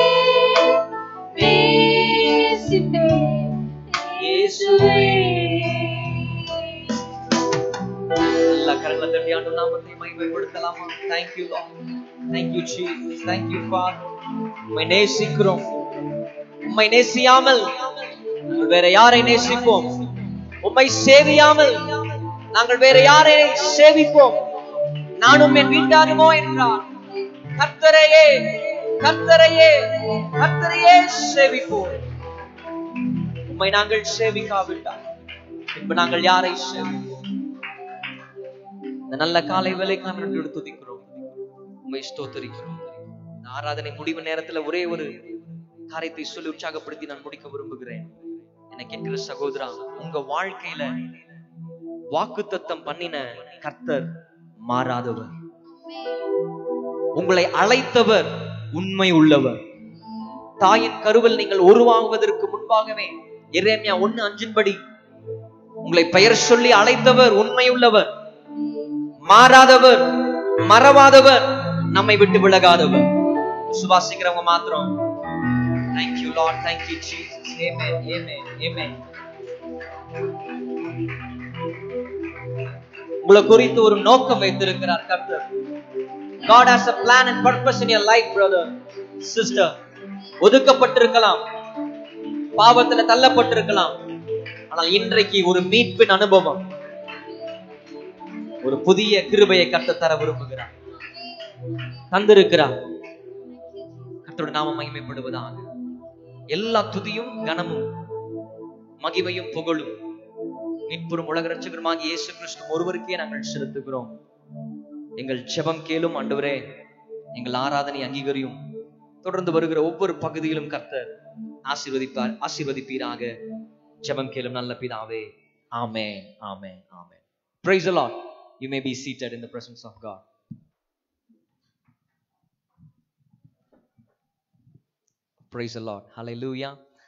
உம் நாமத்தை மகிமைப்படுத்தலாமா thank you thank you Jesus thank you father உம்மை நேசிக்கிறோம் உம்மை நேசியாமல் நாங்கள் வேற யாரை நேசிப்போம் உம்மை சேவியாமல் நாங்கள் வேற யாரை சேவிப்போம் நானும் என் வீட்டாருமோ என்றார் கர்த்தரையே கர்த்தரையே கர்த்தரையே சேவிப்போம் உம்மை நாங்கள் சேவிக்காவிட்டால் பின்பு நாங்கள் யாரை சேவிப்போம் இந்த நல்ல காலை வேலைக்கு நாம் நன்றி துதிக்கிறோம் உண்மை ஸ்தோத்தரிக்கிறோம் இந்த ஆராதனை முடிவு நேரத்துல ஒரே ஒரு காரியத்தை சொல்லி உற்சாகப்படுத்தி நான் முடிக்க விரும்புகிறேன் எனக்கு கேட்கிற சகோதரா உங்க வாழ்க்கையில வாக்குத்தத்தம் பண்ணின கர்த்தர் மாறாதவர் உங்களை அழைத்தவர் உண்மை உள்ளவர் தாயின் கருவில் நீங்கள் உருவாகுவதற்கு முன்பாகவே எரேமியா ஒண்ணு அஞ்சின்படி உங்களை பெயர் சொல்லி அழைத்தவர் உண்மை உள்ளவர் மாறாதவர் மறவாதவர் நம்மை விட்டு விலகாதவர் சுவாசிக்கிறவங்க மாத்திரம் Thank you, Lord. Thank you, Jesus. Amen. Amen. Amen. உங்களை குறித்து ஒரு நோக்கம் வைத்திருக்கிறார் கர்த்தர் God has a plan and purpose in your life, brother, sister. ஒதுக்கப்பட்டிருக்கலாம் பாவத்துல தள்ளப்பட்டிருக்கலாம் ஆனால் இன்றைக்கு ஒரு மீட்பின் அனுபவம் ஒரு புதிய கிருபையை கர்த்தர் தர விரும்புகிறார் தந்திருக்கிறார் கர்த்தரோட நாம மகிமைப்படுவதாக எல்லா துதியும் கனமும் மகிமையும் புகழும் மீட்புறும் உலக ரட்சகருமாகிய இயேசு கிறிஸ்து ஒருவருக்கே நாங்கள் செலுத்துகிறோம் எங்கள் ஜெபம் கேளும் ஆண்டவரே எங்கள் ஆராதனை அங்கீகரியும் தொடர்ந்து வருகிற ஒவ்வொரு பகுதியிலும் கர்த்தர் ஆசீர்வதிப்பார் ஆசீர்வதிப்பீராக ஜெபம் கேளும் நல்ல பிதாவே ஆமென் ஆமென் ஆமென் praise the lord you may be seated in the presence of god praise the lord hallelujah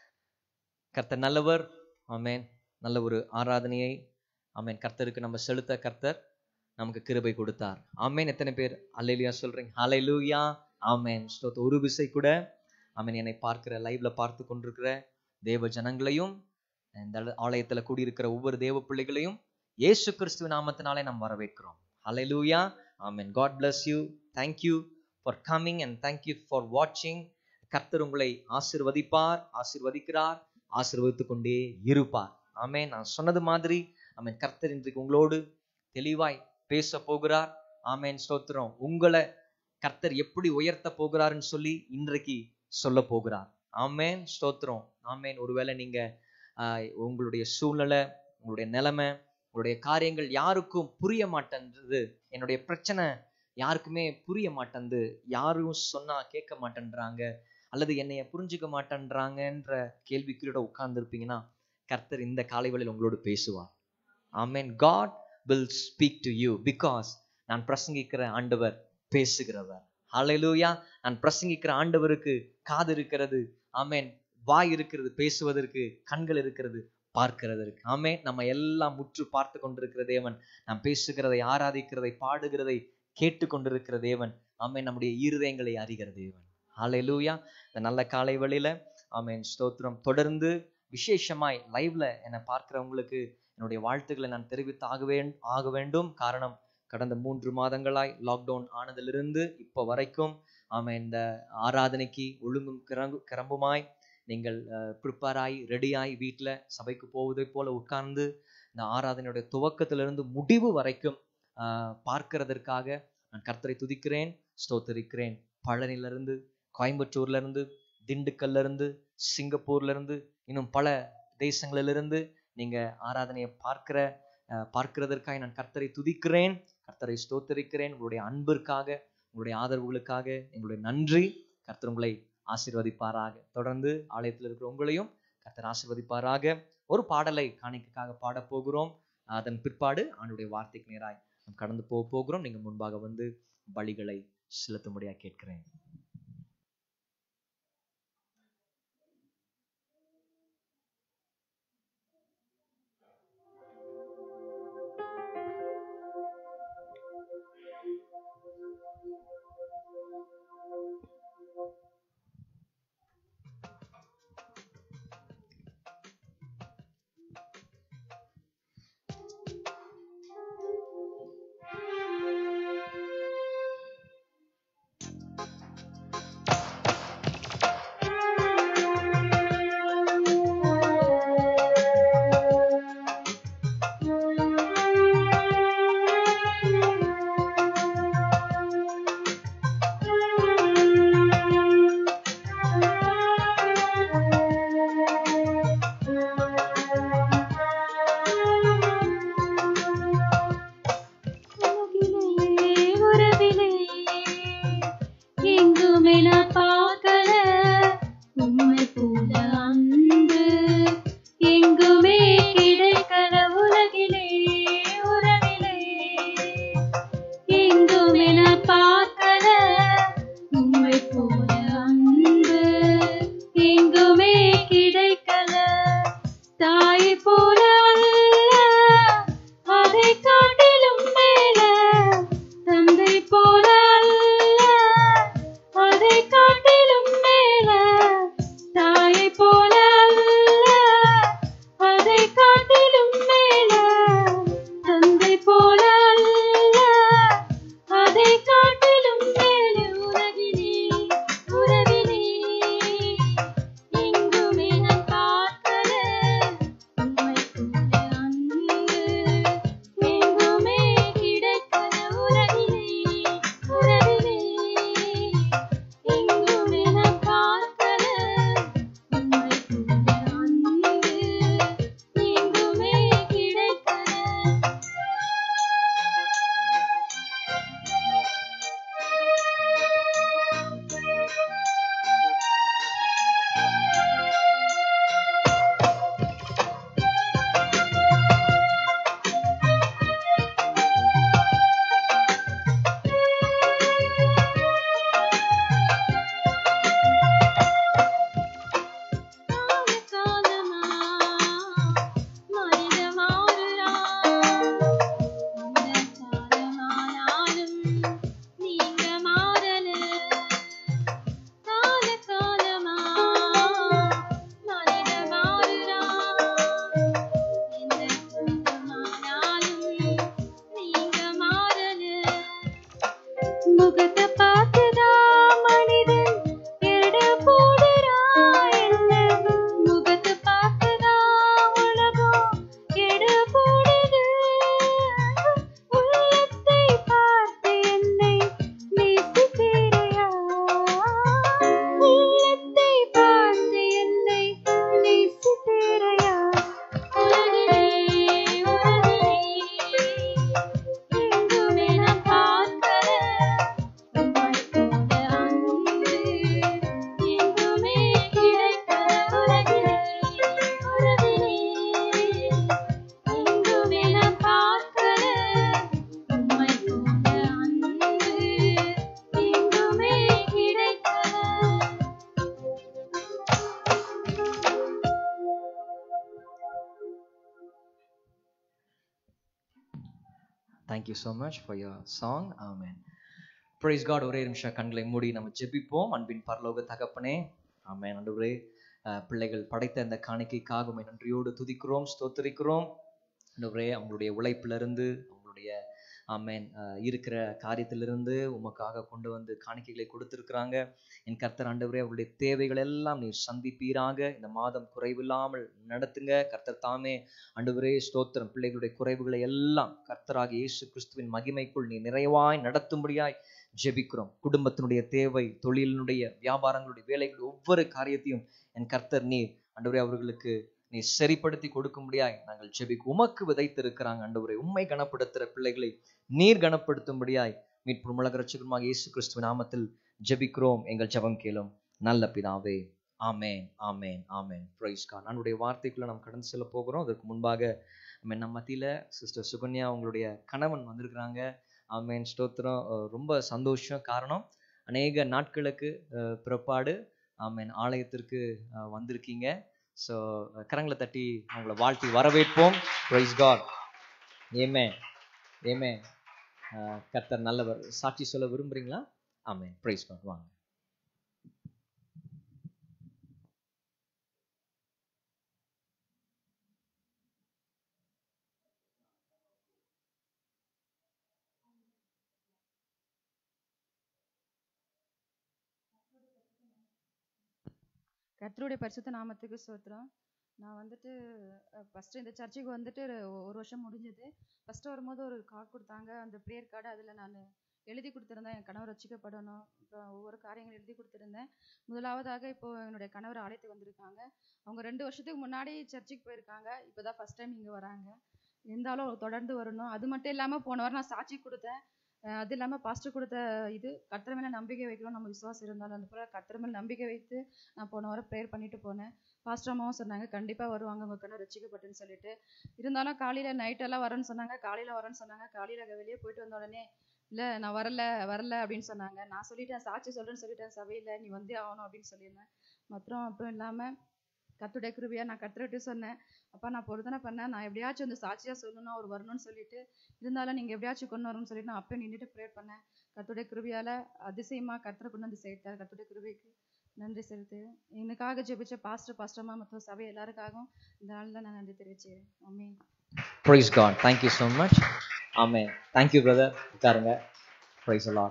கர்த்தர் நல்லவர் ஆமென் நல்ல ஒரு ஆராதனையை ஆமென் கர்த்தருக்கு நம்ம செலுத்த கர்த்தர் நமக்கு கிருபை கொடுத்தார் ஆமென் எத்தனை பேர் அல்லேலியா சொல்றீங்க ஹalleluya ஆமென் ஸ்தோத்திர ஒரு விசை கூட ஆமென் என்னை பார்க்கிற லைவ்ல பார்த்து கொண்டிருக்கிற தேவ ஜனங்களையும் இந்த ஆலயத்துல கூடியிருக்கிற ஒவ்வொரு தேவ பிள்ளைகளையும் இயேசு கிறிஸ்துவ நாமத்தினாலே நாம் வரவேற்கிறோம் ஹalleluya ஆமென் God bless you thank you for coming and thank you for watching கர்த்தர் உங்களை ஆசிர்வதிப்பார் ஆசிர்வதிக்கிறார் ஆசிர்வதித்துக் கொண்டே இருப்பார் ஆமென் நான் சொன்னது மாதிரி ஆமென் கர்த்தர் இன்றைக்கு உங்களோடு தெளிவாய் பேச போகிறார் ஆமென் ஸ்தோத்திரம் உங்களை கர்த்தர் எப்படி உயர்த்த போகிறாருன்னு சொல்லி இன்றைக்கு சொல்ல போகிறார் ஆமென் ஸ்தோத்திரம் ஆமென் ஒருவேளை நீங்க ஆஹ், உங்களுடைய சூழ்நிலை உங்களுடைய நிலைமை உங்களுடைய காரியங்கள் யாருக்கும் புரிய மாட்டேன்றது என்னுடைய பிரச்சனை யாருக்குமே புரிய மாட்டேன்து யாரும் சொன்னா கேட்க மாட்டேன்றாங்க அல்லது என்னைய புரிஞ்சுக்க மாட்டேன்றாங்கன்ற கேள்விக்குறியோட உட்கார்ந்துருப்பீங்கன்னா கர்த்தர் இந்த காலை வேளையில் உங்களோடு பேசுவார் ஆமென் God will speak to you because நான் பிரசங்கிக்கிற ஆண்டவர் பேசுகிறவர் ஹalleluya நான் பிரசங்கிக்கிற ஆண்டவருக்கு காது இருக்கிறது ஆமென் வாய் இருக்கிறது பேசுவதற்கு கண்கள் இருக்கிறது பார்க்கிறதற்கு ஆமென் நம்ம எல்லாம் முற்று பார்த்து கொண்டிருக்கிற தேவன் நாம் பேசுகிறதை ஆராதிக்கிறதை பாடுகிறதை கேட்டு கொண்டிருக்கிற தேவன் ஆமென் நம்முடைய இருதயங்களை அறிகிற தேவன் ஹalleluya இந்த நல்ல காலை வேளையில ஆமென் ஸ்தோத்திரம் தொடர்ந்து விசேஷமாய் லைவ்ல என்னை பார்க்கிறவங்களுக்கு என்னுடைய வாழ்த்துக்களை நான் தெரிவித்து ஆக வேண்- ஆக வேண்டும் காரணம் கடந்த மூன்று மாதங்களாய் லாக்டவுன் ஆனதிலிருந்து இப்போ வரைக்கும் ஆமென் இந்த ஆராதனைக்கு ஒழுங்கும் கிரங்கு கிளம்புமாய் நீங்கள் ப்ரிப்பேர் ஆகி ரெடியாகி வீட்டில் சபைக்கு போவதை போல உட்கார்ந்து இந்த ஆராதனையுடைய துவக்கத்திலிருந்து முடிவு வரைக்கும் ஆஹ், பார்க்கிறதற்காக நான் கர்த்தரை துதிக்கிறேன் ஸ்தோத்தரிக்கிறேன் பழனியிலிருந்து கோயம்புத்தூர்ல இருந்து திண்டுக்கல்ல இருந்து சிங்கப்பூர்ல இருந்து இன்னும் பல தேசங்களிலிருந்து நீங்க ஆராதனையை பார்க்கிற அஹ், பார்க்கிறதற்காக நான் கர்த்தரை துதிக்கிறேன் கர்த்தரை ஸ்தோத்தரிக்கிறேன் உங்களுடைய அன்பிற்காக உங்களுடைய ஆதரவுகளுக்காக எங்களுடைய நன்றி கர்த்தர் உங்களை ஆசீர்வதிப்பாராக தொடர்ந்து ஆலயத்தில் இருக்கிற உங்களையும் கர்த்தர் ஆசீர்வதிப்பாராக ஒரு பாடலை காணிக்கைக்காக பாடப் போகிறோம் அதன் பிற்பாடு ஆண்டுடைய வார்த்தைக்கு நேராய் நாம் கடந்து போக போகிறோம் நீங்க முன்பாக வந்து பலிகளை செலுத்தும்படியா கேட்கிறேன் thank you so much for your song ஆமேன் ப்ரைஸ் காட் ஒரே நிமிஷம் கண்களை மூடி நம்ம ஜெபிப்போம் அன்பின் பரலோக தகப்பனே ஆமேன் ஆண்டவரே அஹ், பிள்ளைகள் படைத்த இந்த காணிக்கைக்காக உம்மை நன்றியோடு துதிக்கிறோம் ஸ்தோத்திரிக்கிறோம் ஆண்டவரே அவங்களுடைய உழைப்பிலிருந்து அவங்களுடைய ஆமேன் அஹ், இருக்கிற காரியத்திலிருந்து உமக்காக கொண்டு வந்து காணிக்கைகளை கொடுத்திருக்கிறாங்க என் கர்த்தர் ஆண்டவரே அவருடைய தேவைகள் எல்லாம் நீர் சந்திப்பீராக இந்த மாதம் குறைவில்லாமல் நடத்துங்க கர்த்தர் தாமே ஆண்டவரே ஸ்தோத்திரம் பிள்ளைகளுடைய குறைவுகளை எல்லாம் கர்த்தராக இயேசு கிறிஸ்துவின் மகிமைக்குள் நீ நிறைவாய் நடத்தும்படியாய் ஜெபிக்கிறோம் குடும்பத்தினுடைய தேவை தொழிலினுடைய வியாபாரங்களுடைய வேலைகள் ஒவ்வொரு காரியத்தையும் என் கர்த்தர் நீர் ஆண்டவரே அவர்களுக்கு நீ சரிப்படுத்தி கொடுக்கும்படியாய் நாங்கள் ஜெபிக்க உமக்கு விதைத்திருக்கிறாங்க ஆண்டவரே உம்மை கனப்படுத்துகிற பிள்ளைகளை நீர் கனப்படுத்தும்படியாய் மீட்பு முழக ரட்சகருமாக இயேசு கிறிஸ்துவ நாமத்தில் ஜெபிக்கிறோம் எங்கள் ஜெபம் கேளும் நல்ல பிதாவே ஆமேன் ஆமேன் ஆமேன் பிரைஸ் காட் நம்முடைய வார்த்தைக்குள்ள நாம் கடந்து செல்ல போகிறோம் அதற்கு முன்பாக ஆமென், நம்ம மத்தியில சிஸ்டர் சுகன்யா அவங்களுடைய கணவன் வந்திருக்கிறாங்க ஆமேன் ஸ்தோத்திரம் அஹ் ரொம்ப சந்தோஷம் காரணம் அநேக நாட்களுக்கு அஹ், பிற்பாடு ஆமேன் ஆலயத்திற்கு அஹ், வந்திருக்கீங்க ஸோ கரங்களை தட்டி அவங்கள வாழ்த்தி வரவேற்போம் பிரைஸ் காட் ஏமே ஏமே கர்த்தர் நல்லவர் சாட்சி சொல்ல விரும்புறீங்களா ஆமே பிரைஸ் காட் வாங்க கர்த்தருடைய பரிசுத்த நாமத்துக்கு ஸ்தோத்திரம் நான் வந்துட்டு ஃபஸ்ட்டு இந்த சர்ச்சுக்கு வந்துட்டு ஒரு- ஒரு வருஷம் முடிஞ்சது ஃபஸ்ட்டு வரும்போது ஒரு கார்டு கொடுத்தாங்க அந்த ப்ரேயர் கார்டு அதில் நான் எழுதி கொடுத்துருந்தேன் என் கணவர் ரட்சிக்கப்படணும் அப்புறம் ஒவ்வொரு காரியங்கள் எழுதி கொடுத்துருந்தேன் முதலாவதாக இப்போ என்னுடைய கணவர் ஆலயத்துக்கு வந்திருக்காங்க அவங்க ரெண்டு வருஷத்துக்கு முன்னாடி சர்ச்சுக்கு போயிருக்காங்க இப்போ தான் ஃபஸ்ட் டைம் இங்கே வராங்க இருந்தாலும் தொடர்ந்து வரணும் அது மட்டும் இல்லாமல் போன வாரம் நான் சாட்சி கொடுத்தேன் அஹ் அது இல்லாமல் பாஸ்டர் கொடுத்த இது கர்த்தர் மேலே நம்பிக்கை வைக்கிறோம் நம்ம விசுவாசம் இருந்தாலும் அந்த போல கர்த்தர் மேலே நம்பிக்கை வைத்து நான் போன வாரம் ப்ரேயர் பண்ணிட்டு போனேன் பாஸ்டர் அம்மாவும் சொன்னாங்க கண்டிப்பாக வருவாங்க உங்கள் கண்ணு ரசிக்கப்பட்டுன்னு சொல்லிட்டு இருந்தாலும் காலையில் நைட்டெல்லாம் வரேன்னு சொன்னாங்க காலையில் வரேன்னு சொன்னாங்க காலையில் வெளியே போயிட்டு வந்த உடனே இல்லை நான் வரல வரல அப்படின்னு சொன்னாங்க நான் சொல்லிட்டேன் சாட்சி சொல்கிறேன்னு சொல்லிட்டேன் சபையில் நீ வந்தே ஆகணும் அப்படின்னு சொல்லியிருந்தேன் மற்றும் அப்புறம் இல்லாமல் கத்துடைய கிருபியா நான் கத்துறட்டு சொன்னேன் அப்பா நான் பொருத்தனை பண்ணேன் நான் எப்படியாச்சும் வந்து சாட்சியாக சொல்லணும் அவர் வரணும்னு சொல்லிட்டு இருந்தாலும் நீங்கள் எப்படியாச்சும் கொண்டு வரணும்னு சொல்லிட்டு நான் அப்போ நின்றுட்டு ப்ரேயர் பண்ணேன் கத்துடைய கிருபியால் அதிசயமாக கர்த்தரை கொண்டு வந்து சேர்த்தார் கத்துடைய கிருபைக்கு நன்றி செலுத்து எனக்காக ஜெபிச்ச பாஸ்டர் பாஸ்டர்மா மற்றும் சபை எல்லாருக்காகவும் இந்த நாளில் நான் நன்றி தெரிவிச்சுக்கிறேன் அம்மி praise God thank you so much ஆமே தேங்க்யூ பிரதர் உட்காருங்க ப்ரைஸ் எல்லாம்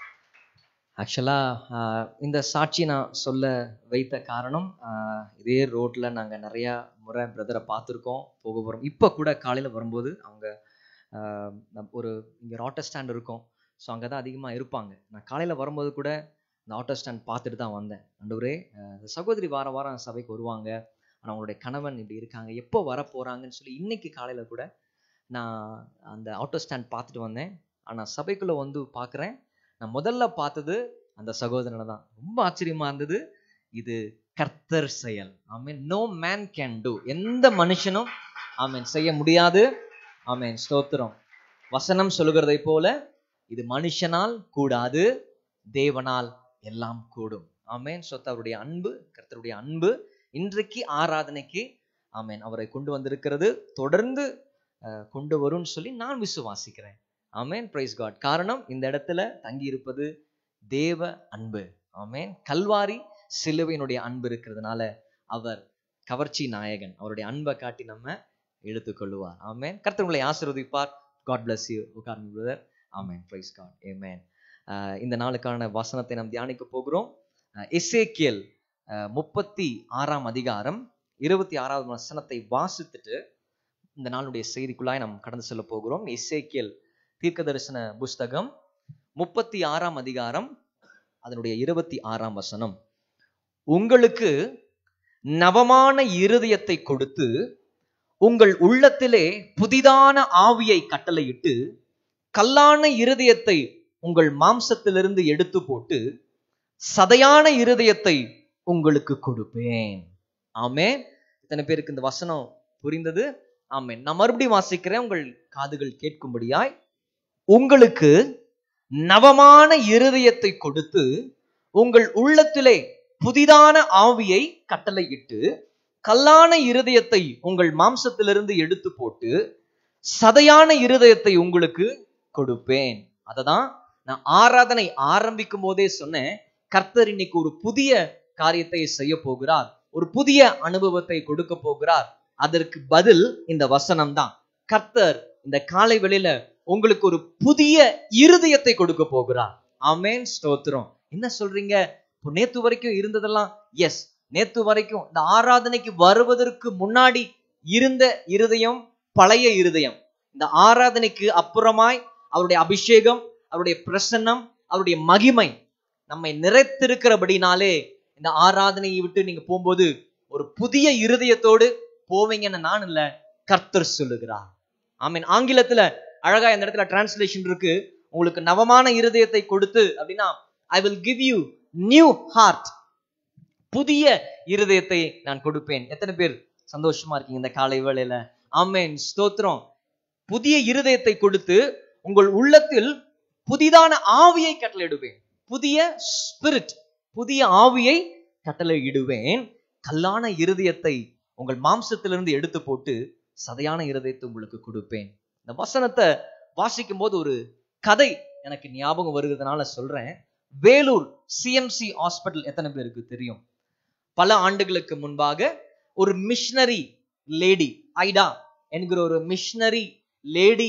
ஆக்சுவலாக இந்த சாட்சி நான் சொல்ல வைத்த காரணம் ஆஹ், இதே ரோட்டில் நாங்கள் நிறையா முறை பிரதரை பார்த்துருக்கோம் போக போகிறோம் இப்போ கூட காலையில் வரும்போது அவங்க ஆஹ், நம் ஒரு இங்கே ஆட்டோ ஸ்டாண்ட் இருக்கும் ஸோ அங்கே தான் அதிகமாக இருப்பாங்க நான் காலையில் வரும்போது கூட இந்த ஆட்டோ ஸ்டாண்ட் பார்த்துட்டு தான் வந்தேன் அண்டவரே இந்த சகோதரி வார வாரம் சபைக்கு வருவாங்க ஆனால் அவங்களுடைய கணவன் இப்படி இருக்காங்க எப்போ வர போகிறாங்கன்னு சொல்லி இன்னைக்கு காலையில் கூட நான் அந்த ஆட்டோ ஸ்டாண்ட் பார்த்துட்டு வந்தேன் ஆனால் சபைக்குள்ளே வந்து பார்க்குறேன் நான் முதல்ல பார்த்தது அந்த சகோதரனை தான் ரொம்ப ஆச்சரியமா இருந்தது இது கர்த்தர் செயல் ஆமீன் நோ மேன் கேன் டூ எந்த மனுஷனும் ஆமீன் செய்ய முடியாது ஆமீன் ஸ்தோத்திரம் வசனம் சொல்லுகிறதை போல இது மனுஷனால் கூடாது தேவனால் எல்லாம் கூடும் ஆமேன் சொத்து அவருடைய அன்பு கர்த்தருடைய அன்பு இன்றைக்கு ஆராதனைக்கு ஆமேன் அவரை கொண்டு வந்திருக்கிறது தொடர்ந்து அஹ், கொண்டு வரும்னு சொல்லி நான் விசுவாசிக்கிறேன் ஆமேன் பிரைஸ் காட் காரணம் இந்த இடத்துல தங்கி இருப்பது தேவ அன்பு ஆமேன் கல்வாரி சிலுவையினுடைய அன்பு இருக்கிறதுனால அவர் கவர்ச்சி நாயகன் அவருடைய அன்பை காட்டி நம்ம எடுத்துக்கொள்ளுவார் ஆமேன் கர்த்தர் உங்களை ஆசீர்வதிப்பார் காட் bless யூ உட்கார்ந்து பிரதர் ஆமேன் பிரைஸ் காட் ஏமேன் இந்த நாளுக்கான வசனத்தை நாம் தியானிக்க போகிறோம் எசேக்கியல் முப்பத்தி ஆறாம் அதிகாரம் இருபத்தி ஆறாவது வசனத்தை வாசித்துட்டு இந்த நாளுடைய செய்திக்குள்ளாய் நாம் கடந்து செல்ல போகிறோம் எசேக்கியல் தீர்க்க தரிசன புஸ்தகம் முப்பத்தி ஆறாம் அதிகாரம் அதனுடைய இருபத்தி ஆறாம் வசனம் உங்களுக்கு நவமான இருதயத்தை கொடுத்து உங்கள் உள்ளத்திலே புதிதான ஆவியை கட்டளையிட்டு கல்லான இருதயத்தை உங்கள் மாம்சத்திலிருந்து எடுத்து போட்டு சதையான இருதயத்தை உங்களுக்கு கொடுப்பேன் ஆமே இத்தனை பேருக்கு இந்த வசனம் புரிந்தது ஆமே நான் மறுபடியும் வாசிக்கிறேன் உங்கள் காதுகள் கேட்கும்படியாய் உங்களுக்கு நவமான இருதயத்தை கொடுத்து உங்கள் உள்ளத்திலே புதிதான ஆவியை கட்டளையிட்டு கல்லான இருதயத்தை உங்கள் மாம்சத்திலிருந்து எடுத்து போட்டு சதையான இருதயத்தை உங்களுக்கு கொடுப்பேன் அததான் நான் ஆராதனை ஆரம்பிக்கும் போதே சொன்னேன் கர்த்தர் இன்னைக்கு ஒரு புதிய காரியத்தை செய்ய போகிறார் ஒரு புதிய அனுபவத்தை கொடுக்க போகிறார் அதற்கு பதில் இந்த வசனம் தான் கர்த்தர் இந்த காலை வெளியில உங்களுக்கு ஒரு புதிய இருதயத்தை கொடுக்க போகிறார் ஆமேன் ஸ்தோத்திரம் என்ன சொல்றீங்க இப்போ நேத்து வரைக்கும் இருந்ததெல்லாம் எஸ் நேத்து வரைக்கும் இந்த ஆராதனைக்கு வருவதற்கு முன்னாடி இருந்த இருதயம் பழைய இருதயம் இந்த ஆராதனைக்கு அப்புறமாய் அவருடைய அபிஷேகம் அவருடைய பிரசன்னம் அவருடைய மகிமை நம்மை நிறைத்திருக்கிறபடினாலே இந்த ஆராதனையை விட்டு நீங்க போகும்போது ஒரு புதிய இருதயத்தோடு போவீங்கன்னு நான் இல்ல கர்த்தர் சொல்லுகிறார் ஆமீன் ஆங்கிலத்துல அழகா இந்த இடத்துல டிரான்ஸ்லேஷன் இருக்கு உங்களுக்கு நவமான இருதயத்தை கொடுத்து அப்படின்னா I will give you new heart புதிய இருதயத்தை நான் கொடுப்பேன் எத்தனை பேர் சந்தோஷமா இருக்கீங்க இந்த காலை வேளையில ஆமேன் ஸ்தோத்திரம் புதிய இருதயத்தை கொடுத்து உங்கள் உள்ளத்தில் புதிதான ஆவியை கட்டளையிடுவேன் புதிய ஸ்பிரிட் புதிய ஆவியை கட்டளையிடுவேன் கல்லான இருதயத்தை உங்கள் மாம்சத்திலிருந்து எடுத்து போட்டு சதையான இருதயத்தை உங்களுக்கு கொடுப்பேன் இந்த வசனத்தை வாசிக்கும் போது ஒரு கதை எனக்கு ஞாபகம் வருகிறதுனால சொல்றேன் வேலூர் சிஎம்சி ஹாஸ்பிட்டல் எத்தனை பேருக்கு தெரியும் பல ஆண்டுகளுக்கு முன்பாக ஒரு மிஷனரி லேடி ஐடா என்கிற ஒரு மிஷனரி லேடி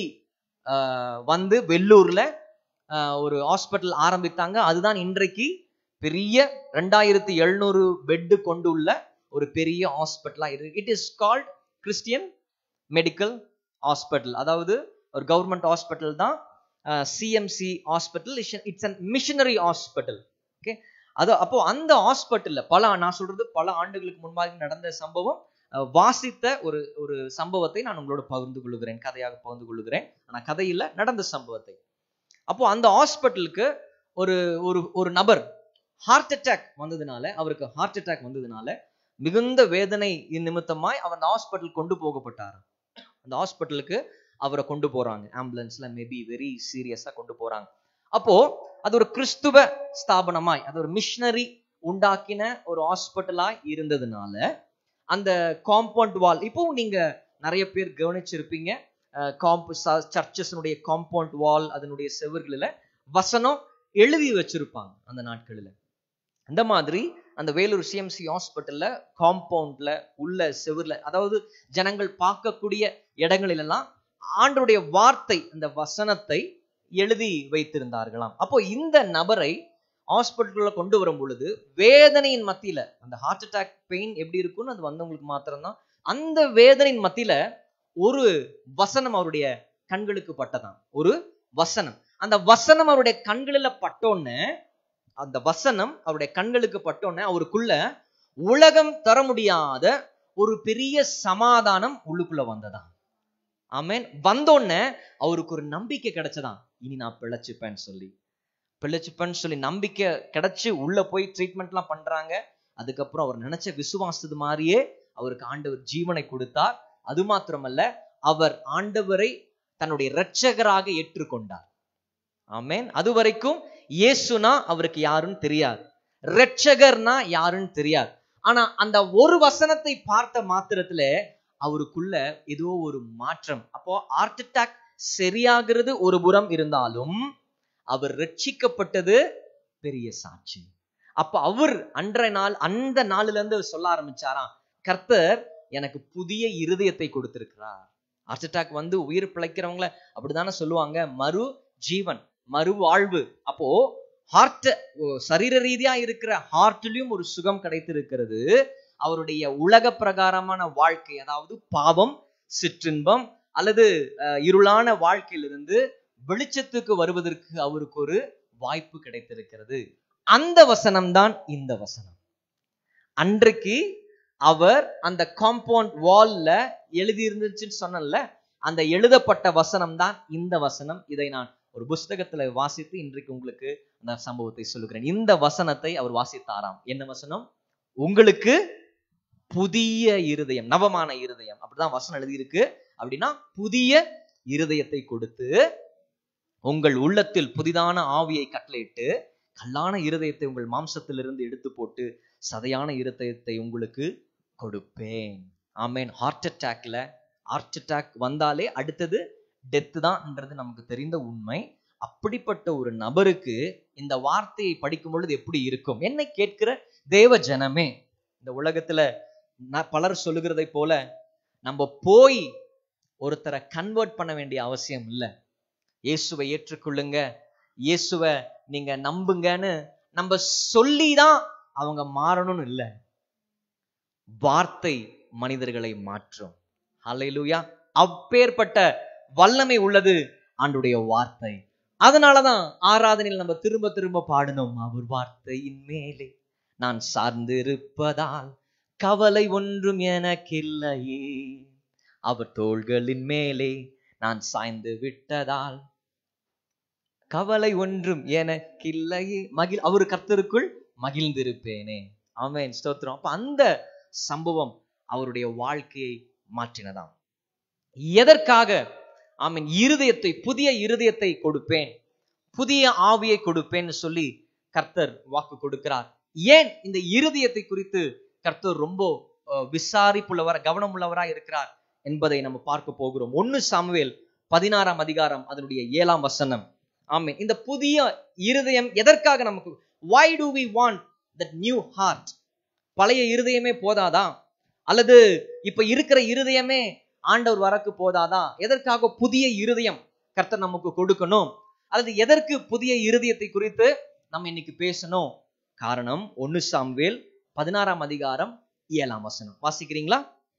வந்து வெள்ளூர்ல ஆஹ், ஒரு ஹாஸ்பிட்டல் ஆரம்பித்தாங்க அதுதான் இன்றைக்கு பெரிய ரெண்டாயிரத்தி எழுநூறு பெட்டு கொண்டுள்ள ஒரு பெரிய ஹாஸ்பிட்டலா இருக்கு it is called Christian medical hospital அதாவது ஒரு கவர்மெண்ட் ஹாஸ்பிட்டல் தான் CMC hospital it's an missionary hospital okay அது அப்போ அந்த ஹாஸ்பிட்டல்ல பல நான் சொல்றது பல ஆண்டுகளுக்கு முன்பாக நடந்த சம்பவம் அஹ், வாசித்த ஒரு ஒரு சம்பவத்தை நான் உங்களோட பகிர்ந்து கொள்ளுகிறேன் கதையாக பகிர்ந்து கொள்ளுகிறேன் ஆனா கதையில நடந்த சம்பவத்தை அப்போ அந்த ஹாஸ்பிட்டலுக்கு ஒரு ஒரு ஒரு நபர் ஹார்ட் அட்டாக் வந்ததுனால அவருக்கு ஹார்ட் அட்டாக் வந்ததுனால மிகுந்த வேதனை நிமித்தமாய் அவர் அந்த ஹாஸ்பிட்டல் கொண்டு போகப்பட்டார் அந்த ஹாஸ்பிட்டலுக்கு அவரை கொண்டு போறாங்க ஆம்புலன்ஸ்ல மேபி வெரி சீரியஸா கொண்டு போறாங்க அப்போ அது ஒரு கிறிஸ்துவ ஸ்தாபனமாய் அது ஒரு மிஷனரி உண்டாக்கின ஒரு ஹாஸ்பிட்டலாய் இருந்ததுனால அந்த காம்பவுண்ட் வால் இப்போ நீங்க நிறைய பேர் கவனிச்சிருப்பீங்க காம்பு சர்ச்சஸ்னுடைய காம்பவுண்ட் வால் அதனுடைய செவர்களில் வசனம் எழுதி வச்சிருப்பாங்க அந்த நாட்களில் அந்த மாதிரி அந்த வேலூர் சிஎம்சி ஹாஸ்பிட்டல்ல காம்பவுண்ட்ல உள்ள செவுர்ல அதாவது ஜனங்கள் பார்க்கக்கூடிய இடங்களிலெல்லாம் ஆண்டருடைய வார்த்தை அந்த வசனத்தை எழுதி வைத்திருந்தார்களாம் அப்போ இந்த நபரை ஹாஸ்பிட்டல்ல கொண்டு வரும் பொழுது வேதனையின் மத்தியில அந்த ஹார்ட் அட்டாக் பெயின் எப்படி இருக்கும்னு அது வந்தவங்களுக்கு மாத்திரம்தான் அந்த வேதனையின் மத்தியில ஒரு வசனம் அவருடைய கண்களுக்கு பட்டதாம் ஒரு வசனம் அந்த வசனம் அவருடைய கண்களில் பட்டோன்னு அந்த வசனம் அவருடைய கண்களுக்கு பட்டோன்னே அவருக்குள்ள உலகம் தர முடியாத ஒரு பெரிய சமாதானம் உள்ளுக்குள்ள வந்ததாம் ஆமேன் வந்தோடனே அவருக்கு ஒரு நம்பிக்கை கிடைச்சதாம் இனி நான் பிழைச்சுப்பேன்னு சொல்லி பிழைச்சுப்பேன்னு சொல்லி நம்பிக்கை கிடைச்சு உள்ள போய் ட்ரீட்மெண்ட்லாம் பண்றாங்க அதுக்கப்புறம் அவர் நினைச்ச விசுவாசது மாதிரியே அவருக்கு ஆண்டவர் ஜீவனை கொடுத்தார் அது மாத்திரமல்ல அவர் ஆண்டவரை தன்னுடைய இரட்சகராக ஏற்றுக்கொண்டார் ஆமேன் அது வரைக்கும் இயேசுனா அவருக்கு யாருன்னு தெரியாது இரட்சகர்னா யாருன்னு தெரியாது ஆனா அந்த ஒரு வசனத்தை பார்த்த மாத்திரத்துல அவருக்குள்ள ஏதோ ஒரு மாற்றம் அப்போ ஹார்ட் அட்டாக் சரியாகிறது ஒரு புறம் இருந்தாலும் அவர் ரட்சிக்கப்பட்டது பெரிய சாட்சி அப்ப அவர் அன்றைய நாள் அந்த நாள்ல இருந்து அவர் சொல்ல ஆரம்பிச்சாராம் கர்த்தர் எனக்கு புதிய இருதயத்தை கொடுத்திருக்கிறார் ஹார்ட் அட்டாக் வந்து உயிர் பிழைக்கிறவங்கள அப்படித்தானே சொல்லுவாங்க மறு ஜீவன் மறு வாழ்வு அப்போ ஹார்ட் சரீர ரீதியா இருக்கிற ஹார்ட்லயும் ஒரு சுகம் கிடைத்திருக்கிறது அவருடைய உலக பிரகாரமான வாழ்க்கை அதாவது பாவம் சிற்றின்பம் அல்லது அஹ், இருளான வாழ்க்கையிலிருந்து வெளிச்சத்துக்கு வருவதற்கு அவருக்கு ஒரு வாய்ப்பு கிடைத்திருக்கிறது அந்த வசனம் தான் இந்த வசனம் அன்றைக்கு அவர் அந்த காம்பவுண்ட் வால்ல எழுதி இருந்துச்சுன்னு சொன்னல அந்த எழுதப்பட்ட வசனம் தான் இந்த வசனம் இதை நான் ஒரு புஸ்தகத்துல வாசித்து இன்றைக்கு உங்களுக்கு அந்த சம்பவத்தை சொல்லுகிறேன் இந்த வசனத்தை அவர் வாசித்தாராம் என்ன வசனம் உங்களுக்கு புதிய இருதயம் நவமான இருதயம் அப்படிதான் வசனம் எழுதியிருக்கு அப்படின்னா புதிய இருதயத்தை கொடுத்து உங்கள் உள்ளத்தில் புதிதான ஆவியை கட்டளையிட்டு கல்லான இருதயத்தை உங்கள் மாம்சத்திலிருந்து எடுத்து போட்டு சதையான இருதயத்தை உங்களுக்கு கொடுப்பேன் ஆமேன் ஹார்ட் அட்டாக்ல ஹார்ட் அட்டாக் வந்தாலே அடுத்தது டெத்து தான்ன்றது நமக்கு தெரிந்த உண்மை அப்படிப்பட்ட ஒரு நபருக்கு இந்த வார்த்தையை படிக்கும் பொழுது எப்படி இருக்கும் என்னை கேட்கிற தேவ ஜனமே இந்த உலகத்துல ந- பலர் சொல்லுகிறதை போல நம்ம போய் ஒருத்தரை கன்வெர்ட் பண்ண வேண்டிய அவசியம் இல்லை இயேசுவை ஏற்றுக்கொள்ளுங்க இயேசுவை நீங்க நம்புங்கன்னு நம்ம சொல்லி தான் அவங்க மாறணும்னு இல்லை வார்த்தை மனிதர்களை மாற்றும் ஹalleluya அப்பேற்பட்ட வல்லமை உள்ளது ஆண்டுடைய வார்த்தை அதனாலதான் ஆராதனையில் நம்ம திரும்ப திரும்ப பாடினோம் அவர் வார்த்தையின் மேலே நான் சார்ந்து இருப்பதால் கவலை ஒன்றும் எனக்கில்லையே அவர் தோள்களின் மேலே நான் சாய்ந்து விட்டதால் கவலை ஒன்றும் எனக்கில்லையே மகிழ் அவர் கர்த்தருக்குள் மகிழ்ந்திருப்பேனே ஆமென் ஸ்தோத்திரம் அப்ப அந்த சம்பவம் அவருடைய வாழ்க்கையை மாற்றினதாம் எதற்காக ஆமென் இருதயத்தை புதிய இருதயத்தை கொடுப்பேன் புதிய ஆவியை கொடுப்பேன்னு சொல்லி கர்த்தர் வாக்கு கொடுக்கிறார் ஏன் இந்த இருதயத்தை குறித்து கர்த்தர் ரொம்ப அஹ், விசாரிப்புள்ளவர் கவனமுள்ளவராய் இருக்கிறார் என்பதை நம்ம பார்க்க போகிறோம் ஒன்னு சாமுவேல் பதினாறாம் அதிகாரம் அதனுடைய ஏழாம் வசனம் ஆமென் இந்த புதிய இருதயம் எதற்காக நமக்கு why do we want that new heart பழைய இருதயமே போதாதா அல்லது இப்ப இருக்கிற இருதயமே ஆண்டவர் வரக்கு போதாதா எதற்காக புதிய இருதயம் கர்த்தர் நமக்கு கொடுக்கணும் அல்லது எதற்கு புதிய இருதயத்தை குறித்து நம்ம இன்னைக்கு பேசணும் காரணம் ஒன்னு சாம்வேல் பதினாறாம் அதிகாரம் ஏழாம் வசனம் வாசிக்கிறீங்களா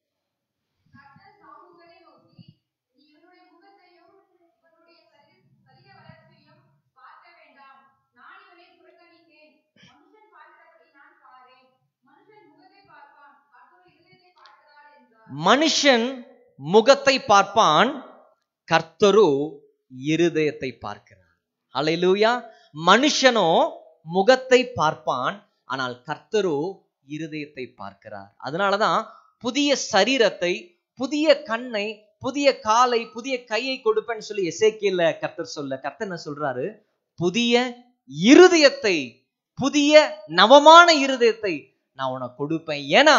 கர்த்தர் சாமுவேலை நோக்கி, நீ இவனுடைய முகத்தையும் இவனுடைய சரீர- சரீர வளர்ச்சியையும் பார்க்க வேண்டாம். நான் இவனை புறக்கணித்தேன். மனுஷன் பார்க்கிறபடி நான் பாரேன். மனுஷன் முகத்தை பார்ப்பான். கர்த்தர் இருதயத்தை பார்க்கிறார் என்றார். மனுஷன் முகத்தை பார்ப்பான் கர்த்தரு இருதயத்தை பார்க்கிறார் ஹalleluya மனுஷனோ முகத்தை பார்ப்பான் ஆனால் கர்த்தரோ இருதயத்தை பார்க்கிறார் அதனாலதான் புதிய சரீரத்தை புதிய கண்ணை புதிய காலை புதிய கையை கொடுப்பேன்னு சொல்லி எசேக்கியல்ல கர்த்தர் சொல்ல கர்த்தர் என்ன சொல்றாரு புதிய இருதயத்தை புதிய நவமான இருதயத்தை நான் உனக்கு கொடுப்பேன் ஏன்னா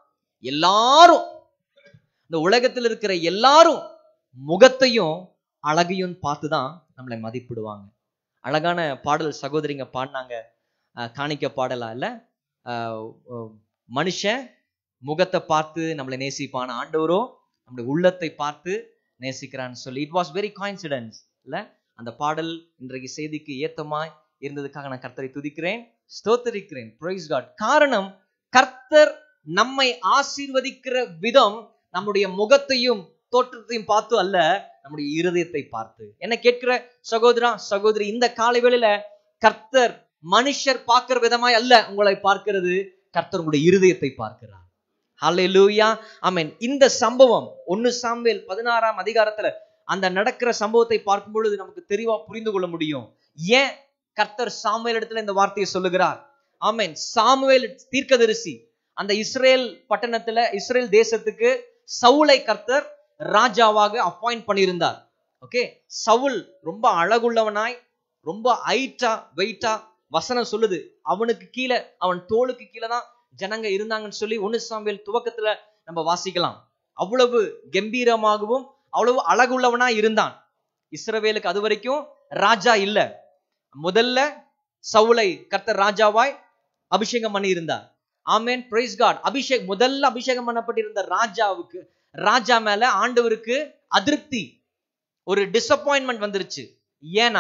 எல்லாரும் இந்த உலகத்தில் இருக்கிற எல்லாரும் முகத்தையும் அழகையும் பார்த்து தான் நம்மளை மதிப்பிடுவாங்க அழகான பாடல் சகோதரிங்க பாடினாங்க அஹ் காணிக்க பாடலா இல்ல அஹ் அஹ் மனுஷன் முகத்தை பார்த்து நம்மளை நேசிப்பான் ஆண்டவரோ நம்முடைய உள்ளத்தை பார்த்து நேசிக்கிறான்னு சொல்லி இட் வாஸ் வெரி காயின்சிடன்ஸ் இல்ல அந்த பாடல் இன்றைக்கு செய்திக்கு ஏத்தமாய் இருந்ததுக்காக நான் கர்த்தரை துதிக்கிறேன் ஸ்தோத்தரிக்கிறேன் பிரைஸ் காட் காரணம் கர்த்தர் நம்மை ஆசீர்வதிக்கிற விதம் நம்முடைய முகத்தையும் தோற்றத்தையும் பார்த்து அல்ல நம்முடைய இருதயத்தை பார்த்து என்ன கேட்கிற சகோதரா சகோதரி இந்த காலை வேளையில கர்த்தர் மனுஷர் பார்க்கிற விதமாய் அல்ல உங்களை பார்க்கிறது கர்த்தர் உங்களுடைய இருதயத்தை பார்க்கிறார் ஹalleluya ஆமென் இந்த சம்பவம் ஒன்னு சாமுவேல் பதினாறாம் அதிகாரத்துல அந்த நடக்கிற சம்பவத்தை பார்க்கும் பொழுது நமக்கு தெளிவா புரிந்து கொள்ள முடியும் ஏன் கர்த்தர் சாமுவேல் இடத்துல இந்த வார்த்தையை சொல்லுகிறார் ஆமென் சாமுவேல் தீர்க்கதரிசி அந்த இஸ்ரேல் பட்டணத்துல இஸ்ரேல் தேசத்துக்கு சவுலை கர்த்தர் ராஜாவாக அப்பாயிண்ட் பண்ணியிருந்தார் ஓகே சவுல் ரொம்ப அழகுள்ளவனாய் ரொம்ப ஹைட்டா வெயிட்டா வசனம் சொல்லுது அவனுக்கு கீழே அவன் தோளுக்கு கீழே தான் ஜனங்க இருந்தாங்கன்னு சொல்லி ஒன்னு சாமுவேல் துவக்கத்துல நம்ம வாசிக்கலாம் அவ்வளவு கம்பீரமாகவும் அவ்வளவு அழகுள்ளவனா இருந்தான் இஸ்ரவேலுக்கு அது வரைக்கும் ராஜா இல்ல முதல்ல சவுலை கர்த்தர் ராஜாவாய் அபிஷேகம் பண்ணி இருந்தார் ஆமேன் பிரைஸ் காட் அபிஷேக் முதல்ல அபிஷேகம் பண்ணப்பட்டிருந்த ராஜாவுக்கு ராஜா மேல ஆண்டவருக்கு அதிருப்தி ஒரு டிசப்பாயின்மெண்ட் வந்துருச்சு ஏன்னா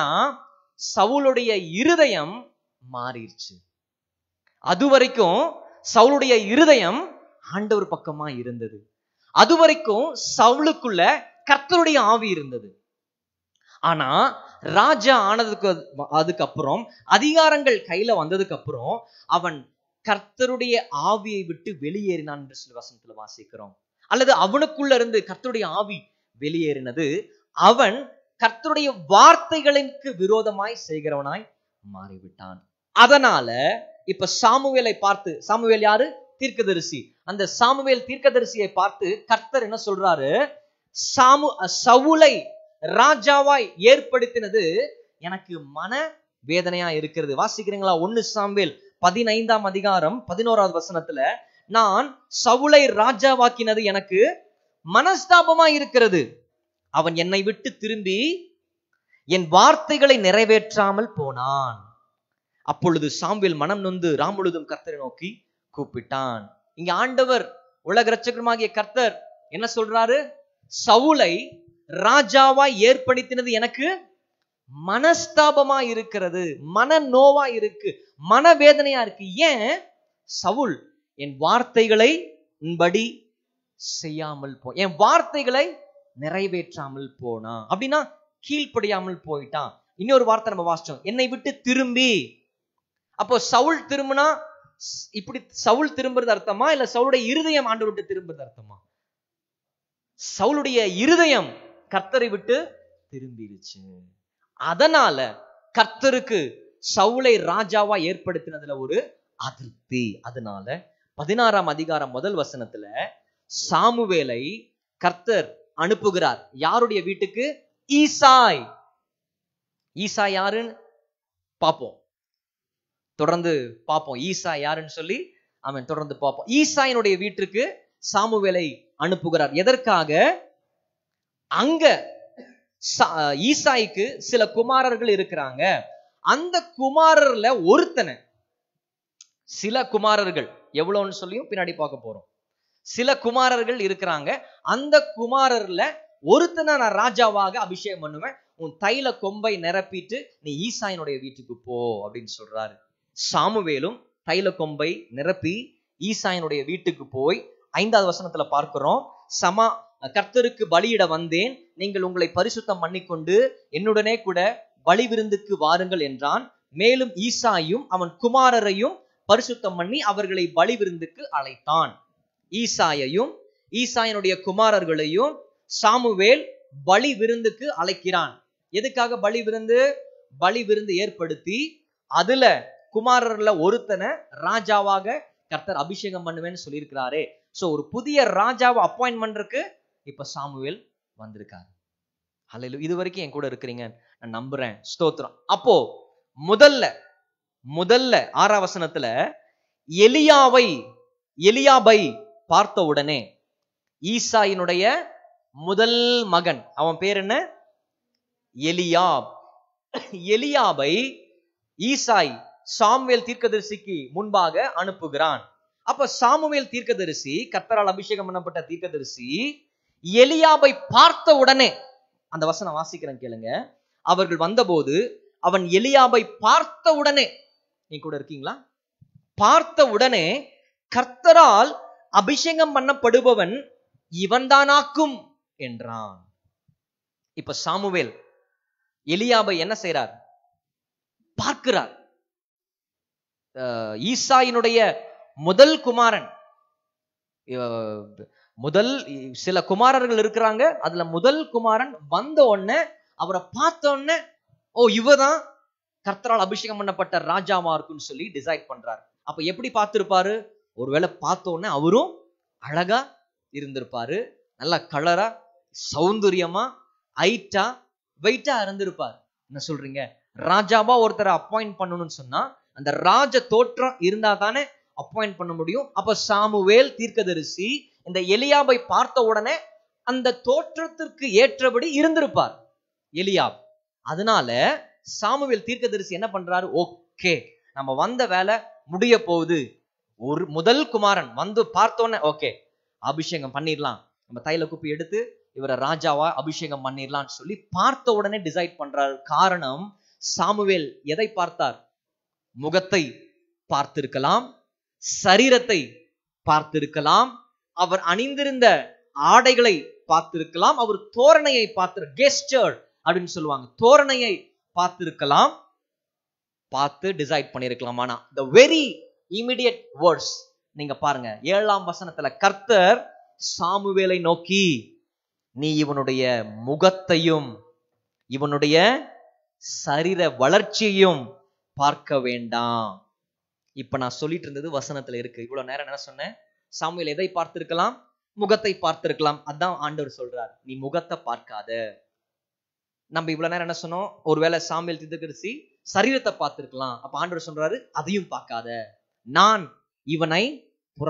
சவுளுடைய இருதயம் மாறிடுச்சு அது வரைக்கும் சவுளுடைய இருதயம் ஆண்டவர் பக்கமா இருந்தது அது வரைக்கும் சவுளுக்குள்ள கர்த்தருடைய ஆவி இருந்தது ஆனா ராஜா ஆனதுக்கு அதுக்கப்புறம் அதிகாரங்கள் கையில வந்ததுக்கு அப்புறம் அவன் கர்த்தருடைய ஆவியை விட்டு வெளியேறினான் என்று சில வசனத்துல வாசிக்கிறோம் அல்லது அவனுக்குள்ள இருந்து கர்த்தருடைய ஆவி வெளியேறினது அவன் கர்த்தருடைய வார்த்தைகளுக்கு விரோதமாய் செய்கிறவனாய் மாறிவிட்டான் அதனால இப்ப சாமுவேலை பார்த்து சாமுவேல் யாரு தீர்க்கதரிசி அந்த சாமுவேல் தீர்க்கதரிசியை பார்த்து கர்த்தர் என்ன சொல்றாரு சாமு சவுலை ராஜாவாய் ஏற்படுத்தினது எனக்கு மன வேதனையா இருக்கிறது வாசிக்கிறீங்களா ஒன்னு சாமுவேல் பதினைந்தாம் அதிகாரம் பதினோராவது வசனத்துல நான் சவுலை ராஜாவாக்கினது எனக்கு மனஸ்தாபமா இருக்கிறது அவன் என்னை விட்டு திரும்பி என் வார்த்தைகளை நிறைவேற்றாமல் போனான் அப்பொழுது சாம்பேல் மனம் நொந்து ராமுழுதும் கர்த்தரை நோக்கி கூப்பிட்டான் இங்க ஆண்டவர் உலக ரட்சகருமாகிய கர்த்தர் என்ன சொல்றாரு சவுலை ராஜாவாய் ஏற்படுத்தினது எனக்கு மனஸ்தாபமா இருக்கிறது மன நோவா இருக்கு மனவேதனையா இருக்கு ஏன் சவுல் என் வார்த்தைகளை உன்படி செய்யாமல் போ என் வார்த்தைகளை நிறைவேற்றாமல் போனா அப்படின்னா கீழ்ப்படியாமல் போயிட்டான் இன்னொரு வார்த்தை நம்ம வாசிச்சோம் என்னை விட்டு திரும்பி அப்போ சவுல் திரும்பினா ஸ்- இப்படி சவுல் திரும்புறது அர்த்தமா இல்ல சவுளுடைய இருதயம் ஆண்டு விட்டு திரும்புறது அர்த்தமா சவுளுடைய இருதயம் கர்த்தரை விட்டு திரும்பிருச்சு அதனால கர்த்தருக்கு சவுலை ராஜாவா ஏற்படுத்தினதுல ஒரு அதிருப்தி அதனால பதினாறாம் அதிகாரம் முதல் வசனத்துல சாமுவேலை கர்த்தர் அனுப்புகிறார் யாருடைய வீட்டுக்கு ஈசாய் ஈசாய் யாருன்னு பார்ப்போம் தொடர்ந்து பார்ப்போம் ஈசா யாருன்னு சொல்லி அவன் தொடர்ந்து பார்ப்போம் ஈசாயினுடைய வீட்டிற்கு சாமுவேலை அனுப்புகிறார் எதற்காக அங்க சா- ஈசாய்க்கு சில குமாரர்கள் இருக்கிறாங்க அந்த குமாரர்ல ஒருத்தனை சில குமாரர்கள் எவ்வளவுன்னு சொல்லியும் பின்னாடி பார்க்க போறோம் சில குமாரர்கள் இருக்கிறாங்க அந்த குமாரர்ல ஒருத்தனை நான் ராஜாவாக அபிஷேகம் பண்ணுவேன் உன் தைல கொம்பை நிரப்பிட்டு நீ ஈசாயினுடைய வீட்டுக்கு போ அப்படின்னு சொல்றாரு சாமுவேலும் தைல கொம்பை நிரப்பி ஈசாயினுடைய வீட்டுக்கு போய் ஐந்தாவது வசனத்துல பார்க்கிறோம் சமா கர்த்தருக்கு பலியிட வந்தேன் நீங்கள் உங்களை பரிசுத்தம் பண்ணிக்கொண்டு என்னுடனே கூட பலி விருந்துக்கு வாருங்கள் என்றான் மேலும் ஈசாயும் அவன் குமாரரையும் பரிசுத்தம் பண்ணி அவர்களை பலி விருந்துக்கு அழைத்தான் ஈசாயையும் ஈசாயனுடைய குமாரர்களையும் சாமுவேல் பலி விருந்துக்கு அழைக்கிறான் எதுக்காக பலி விருந்து பலி விருந்து ஏற்படுத்தி அதுல குமாரர்ல ஒருத்தனை ராஜாவாக கர்த்தர் அபிஷேகம் பண்ணுவேன்னு சொல்லியிருக்கிறாரே சோ ஒரு புதிய ராஜாவை அப்பாயின்ட் பண்றதுக்கு இப்ப சாமுவேல் வந்திருக்காரு ஹalleluya இது வரைக்கும் என் கூட இருக்கிறீங்க நான் நம்புறேன் ஸ்தோத்திரம் அப்போ முதல்ல முதல்ல ஆறாம் வசனத்துல எலியாவை எலியாபை பார்த்த உடனே ஈசாயினுடைய முதல் மகன் அவன் பேர் என்ன எலியாப் எலியாபை ஈசாய் சாமுவேல் தீர்க்கதரிசிக்கு முன்பாக அனுப்புகிறான் அப்ப சாமுவேல் தீர்க்கதரிசி கர்த்தரால் அபிஷேகம் பண்ணப்பட்ட தீர்க்கதரிசி எலியாபை பார்த்த உடனே அந்த வசனம் வாசிக்கிறேன் கேளுங்க அவர்கள் வந்தபோது அவன் எலியாபை பார்த்த உடனே நீ கூட இருக்கீங்களா பார்த்த உடனே கர்த்தரால் அபிஷேகம் பண்ணப்படுபவன் இவன்தானாக்கும் என்றான் இப்ப சாமுவேல் எலியாபை என்ன செய்றார் பார்க்கிறார் அஹ் ஈசாயினுடைய முதல் குமாரன் அஹ் முதல் சில குமாரர்கள் இருக்கிறாங்க அதுல முதல் குமாரன் வந்த உடனே அவரை பார்த்த உடனே ஓ இவதான் கர்த்தரால் அபிஷேகம் பண்ணப்பட்ட ராஜாவா இருக்குன்னு சொல்லி டிசைட் பண்றாரு அப்ப எப்படி பார்த்திருப்பாரு ஒருவேளை பார்த்த உடனே அவரும் அழகா இருந்திருப்பாரு நல்லா கலரா சௌந்தரியமா ஹைட்டா வெயிட்டா இருந்திருப்பார் என்ன சொல்றீங்க ராஜாவா ஒருத்தரை அப்பாயிண்ட் பண்ணணும்னு சொன்னா அந்த ராஜ தோற்றம் இருந்தா தானே அப்பாயிண்ட் பண்ண முடியும் அப்ப சாமுவேல் தீர்க்கதரிசி இந்த எலியாபை பார்த்த உடனே அந்த தோற்றத்திற்கு ஏற்றபடி இருந்திருப்பார் எலியாப் அதனால சாமுவேல் தீர்க்கதரிசி என்ன பண்றாரு ஓகே நம்ம வந்த வேலை முடிய போகுது ஒரு முதல் குமாரன் வந்து பார்த்தோன்னே ஓகே அபிஷேகம் பண்ணிடலாம் நம்ம தைல குப்பி எடுத்து இவரை ராஜாவா அபிஷேகம் பண்ணிடலாம்னு சொல்லி பார்த்த உடனே டிசைட் பண்றாரு காரணம் சாமுவேல் எதை பார்த்தார் முகத்தை பார்த்திருக்கலாம் சரீரத்தை பார்த்திருக்கலாம் அவர் அணிந்திருந்த ஆடைகளை பார்த்திருக்கலாம் அவர் தோரணையை பார்த்து கெஸ்டர் அப்படின்னு சொல்லுவாங்க தோரணையை பார்த்திருக்கலாம் பார்த்து டிசைட் பண்ணிருக்கலாம் ஆனா த வெரி இமிடியட் வேர்ட்ஸ் நீங்க பாருங்க ஏழாம் வசனத்துல கர்த்தர் சாமுவேலை நோக்கி நீ இவனுடைய முகத்தையும் இவனுடைய சரீர வளர்ச்சியையும் பார்க்க வேண்டாம் இப்ப நான் சொல்லிட்டு இருந்தது வசனத்துல இருக்கு இவ்வளவு நேரம் என்ன சொன்னேன் சாமுவேல் எதை பார்த்திருக்கலாம் முகத்தை பார்த்திருக்கலாம் அதான் ஆண்டவர் சொல்றார் நீ முகத்தை பார்க்காத நம்ம இவ்வளவு நேரம் என்ன சொன்னோம் ஒருவேளை சாமுவேல் தீர்க்கதரிசி சரீரத்தை பார்த்திருக்கலாம் அப்ப ஆண்டவர் சொல்றாரு அதையும் பார்க்காத நான் இவனை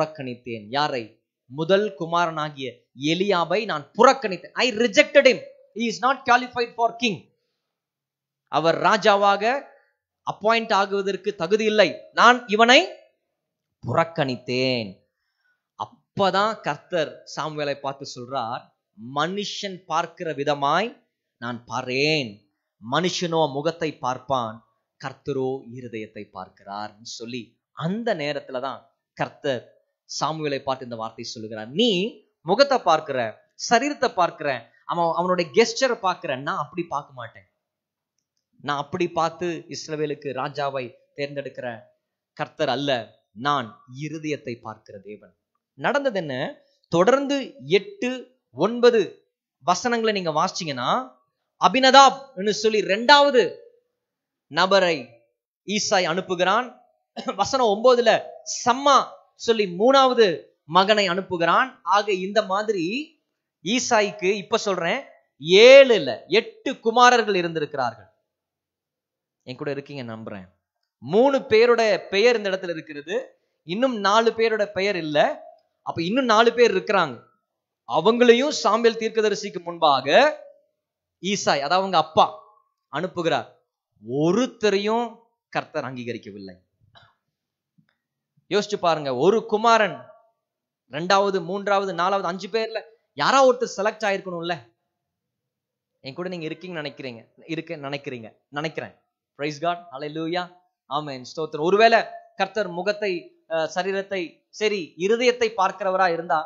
புறக்கணித்தேன் யாரை முதல் குமாரனாகிய எலியாபை நான் புறக்கணித்தேன் I rejected him he is not qualified for king அவர் ராஜாவாக அப்பாயிண்ட் ஆகுவதற்கு தகுதி இல்லை நான் இவனை புறக்கணித்தேன் அப்பதான் கர்த்தர் சாமுவேலை பார்த்து சொல்றார் மனுஷன் பார்க்கிற விதமாய் நான் பாரேன் மனுஷனோ முகத்தை பார்ப்பான் கர்த்தரோ இருதயத்தை பார்க்கிறார் சொல்லி அந்த நேரத்துல தான் கர்த்தர் சாமுவேலை பார்த்து இந்த வார்த்தை சொல்லுகிறார் நீ முகத்தை பார்க்கிற சரீரத்தை பார்க்கிற அவன் அவனுடைய கெஸ்டரை பார்க்கிற நான் அப்படி பார்க்க மாட்டேன் நான் அப்படி பார்த்து இஸ்ரவேலுக்கு ராஜாவை தேர்ந்தெடுக்கிற கர்த்தர் அல்ல நான் இருதயத்தை பார்க்கிற தேவன் நடந்தது என்ன தொடர்ந்து எட்டு ஒன்பது வசனங்களை நீங்க வாசிச்சீங்கன்னா அபினதாப் சொல்லி ரெண்டாவது நபரை ஈசாய் அனுப்புகிறான் வசனம் ஒன்பதுல சம்மா சொல்லி மூணாவது மகனை அனுப்புகிறான் ஆக இந்த மாதிரி ஈசாய்க்கு இப்ப சொல்றேன் ஏழுல எட்டு குமாரர்கள் இருந்திருக்கிறார்கள் என் கூட இருக்கீங்க நம்புறேன் மூணு பேரோட பெயர் இந்த இடத்துல இருக்கிறது இன்னும் நாலு பேரோட பெயர் இல்ல அப்ப இன்னும் நாலு பேர் இருக்கிறாங்க அவங்களையும் சாம்பியல் தீர்க்கதரிசிக்கு முன்பாக ஈசாய் அதாவது அவங்க அப்பா அனுப்புகிறார் ஒருத்தரையும் கர்த்தர் அங்கீகரிக்கவில்லை யோசிச்சு பாருங்க ஒரு குமாரன் ரெண்டாவது மூன்றாவது நாலாவது அஞ்சு பேர்ல யாரா ஒருத்தர் செலக்ட் ஆயிருக்கணும்ல என் கூட நீங்க இருக்கீங்க நினைக்கிறீங்க இருக்க நினைக்கிறீங்க நினைக்கிறேன் பிரைஸ் காட் அலையூயா ஆமென் ஸ்தோத்திரம் ஒருவேளை கர்த்தர் முகத்தை அஹ், சரீரத்தை சரி இருதயத்தை பார்க்கிறவரா இருந்தா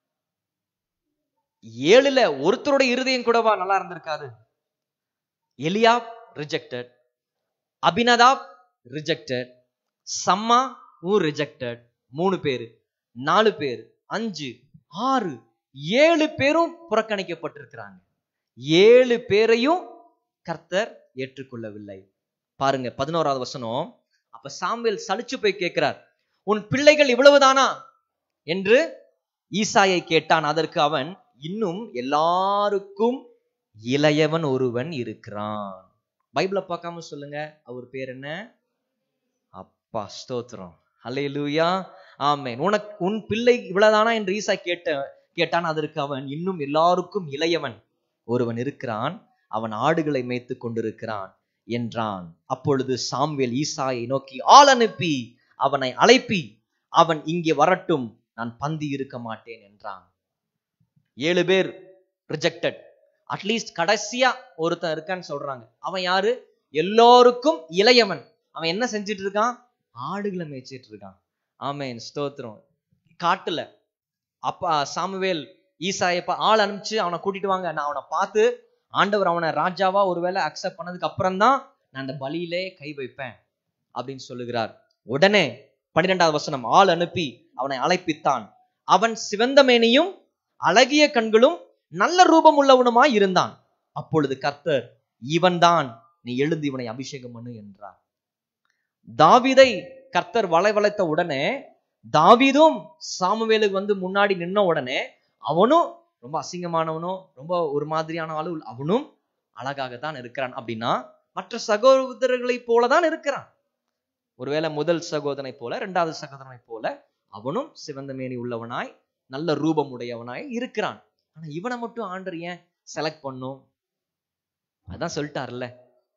ஏழுல ஒருத்தருடைய இருதயம் கூடவா நல்லா இருந்திருக்காது Eliab rejected Abinadab rejected Shammah rejected மூணு பேரு நாலு பேர் அஞ்சு ஆறு ஏழு பேரும் புறக்கணிக்கப்பட்டிருக்கிறாங்க ஏழு பேரையும் கர்த்தர் ஏற்றுக்கொள்ளவில்லை பாருங்க பதினோராவது வசனம் அப்ப சாமுவேல் சலிச்சு போய் கேட்கிறார் உன் பிள்ளைகள் இவ்வளவுதானா என்று ஈசாயை கேட்டான் அதற்கு அவன் இன்னும் எல்லாருக்கும் இளையவன் ஒருவன் இருக்கிறான் பைபிளை பார்க்காம சொல்லுங்க அவர் பேர் என்ன அப்பா ஸ்தோத்திரம் ஹalleluya ஆமென் உனக்கு உன் பிள்ளை இவ்வளவுதானா என்று ஈசா கேட்ட கேட்டான் அதற்கு அவன் இன்னும் எல்லாருக்கும் இளையவன் ஒருவன் இருக்கிறான் அவன் ஆடுகளை மேய்த்து கொண்டிருக்கிறான் என்றான் அப்பொழுது சாம்வேல் ஈசாயை நோக்கி ஆள் அனுப்பி அவனை அழைப்பி அவன் இங்கே வரட்டும் நான் பந்தி இருக்க மாட்டேன் என்றான் ஏழு பேர் ரிஜெக்டட் அட்லீஸ்ட் கடைசியா ஒருத்தன் இருக்கான்னு சொல்றாங்க அவன் யாரு எல்லோருக்கும் இளையவன் அவன் என்ன செஞ்சிட்டு இருக்கான் ஆடுகளை மேய்ச்சிட்டு இருக்கான் ஆமென் ஸ்தோத்திரம் காட்டுல அப்பா சாமுவேல் ஈசாயப்பா ஆள் அனுப்பிச்சு அவனை கூட்டிட்டு வாங்க நான் அவனை பார்த்து ஆண்டவர் அவனை ராஜாவா ஒருவேளை அக்செப்ட் பண்ணதுக்கு அப்புறம் தான் நான் அந்த பலியிலே கை வைப்பேன் அப்படின்னு சொல்லுகிறார் உடனே பன்னிரெண்டாவது வசனம் ஆள் அனுப்பி அவனை அழைப்பித்தான் அவன் சிவந்த மேனியும் அழகிய கண்களும் நல்ல ரூபம் உள்ளவனுமாய் இருந்தான் அப்பொழுது கர்த்தர் இவன்தான் நீ எழுந்து இவனை அபிஷேகம் பண்ணு என்றார் தாவீதை கர்த்தர் வளைவளைத்த உடனே தாவீதும் சாமுவேலுக்கு வந்து முன்னாடி நின்ன உடனே அவனும் ரொம்ப அசிங்கமானவனும் ரொம்ப ஒரு மாதிரியான ஆளு அவனும் அழகாகத்தான் இருக்கிறான் அப்படின்னா மற்ற சகோதரர்களைப் போலதான் இருக்கிறான் ஒருவேளை முதல் சகோதரனை போல இரண்டாவது சகோதரனை போல அவனும் சிவந்த மேனி உள்ளவனாய் நல்ல ரூபம் உடையவனாய் இருக்கிறான் ஆனா இவனை மட்டும் ஆண்டர் ஏன் செலக்ட் பண்ணும் அதான் சொல்லிட்டார்ல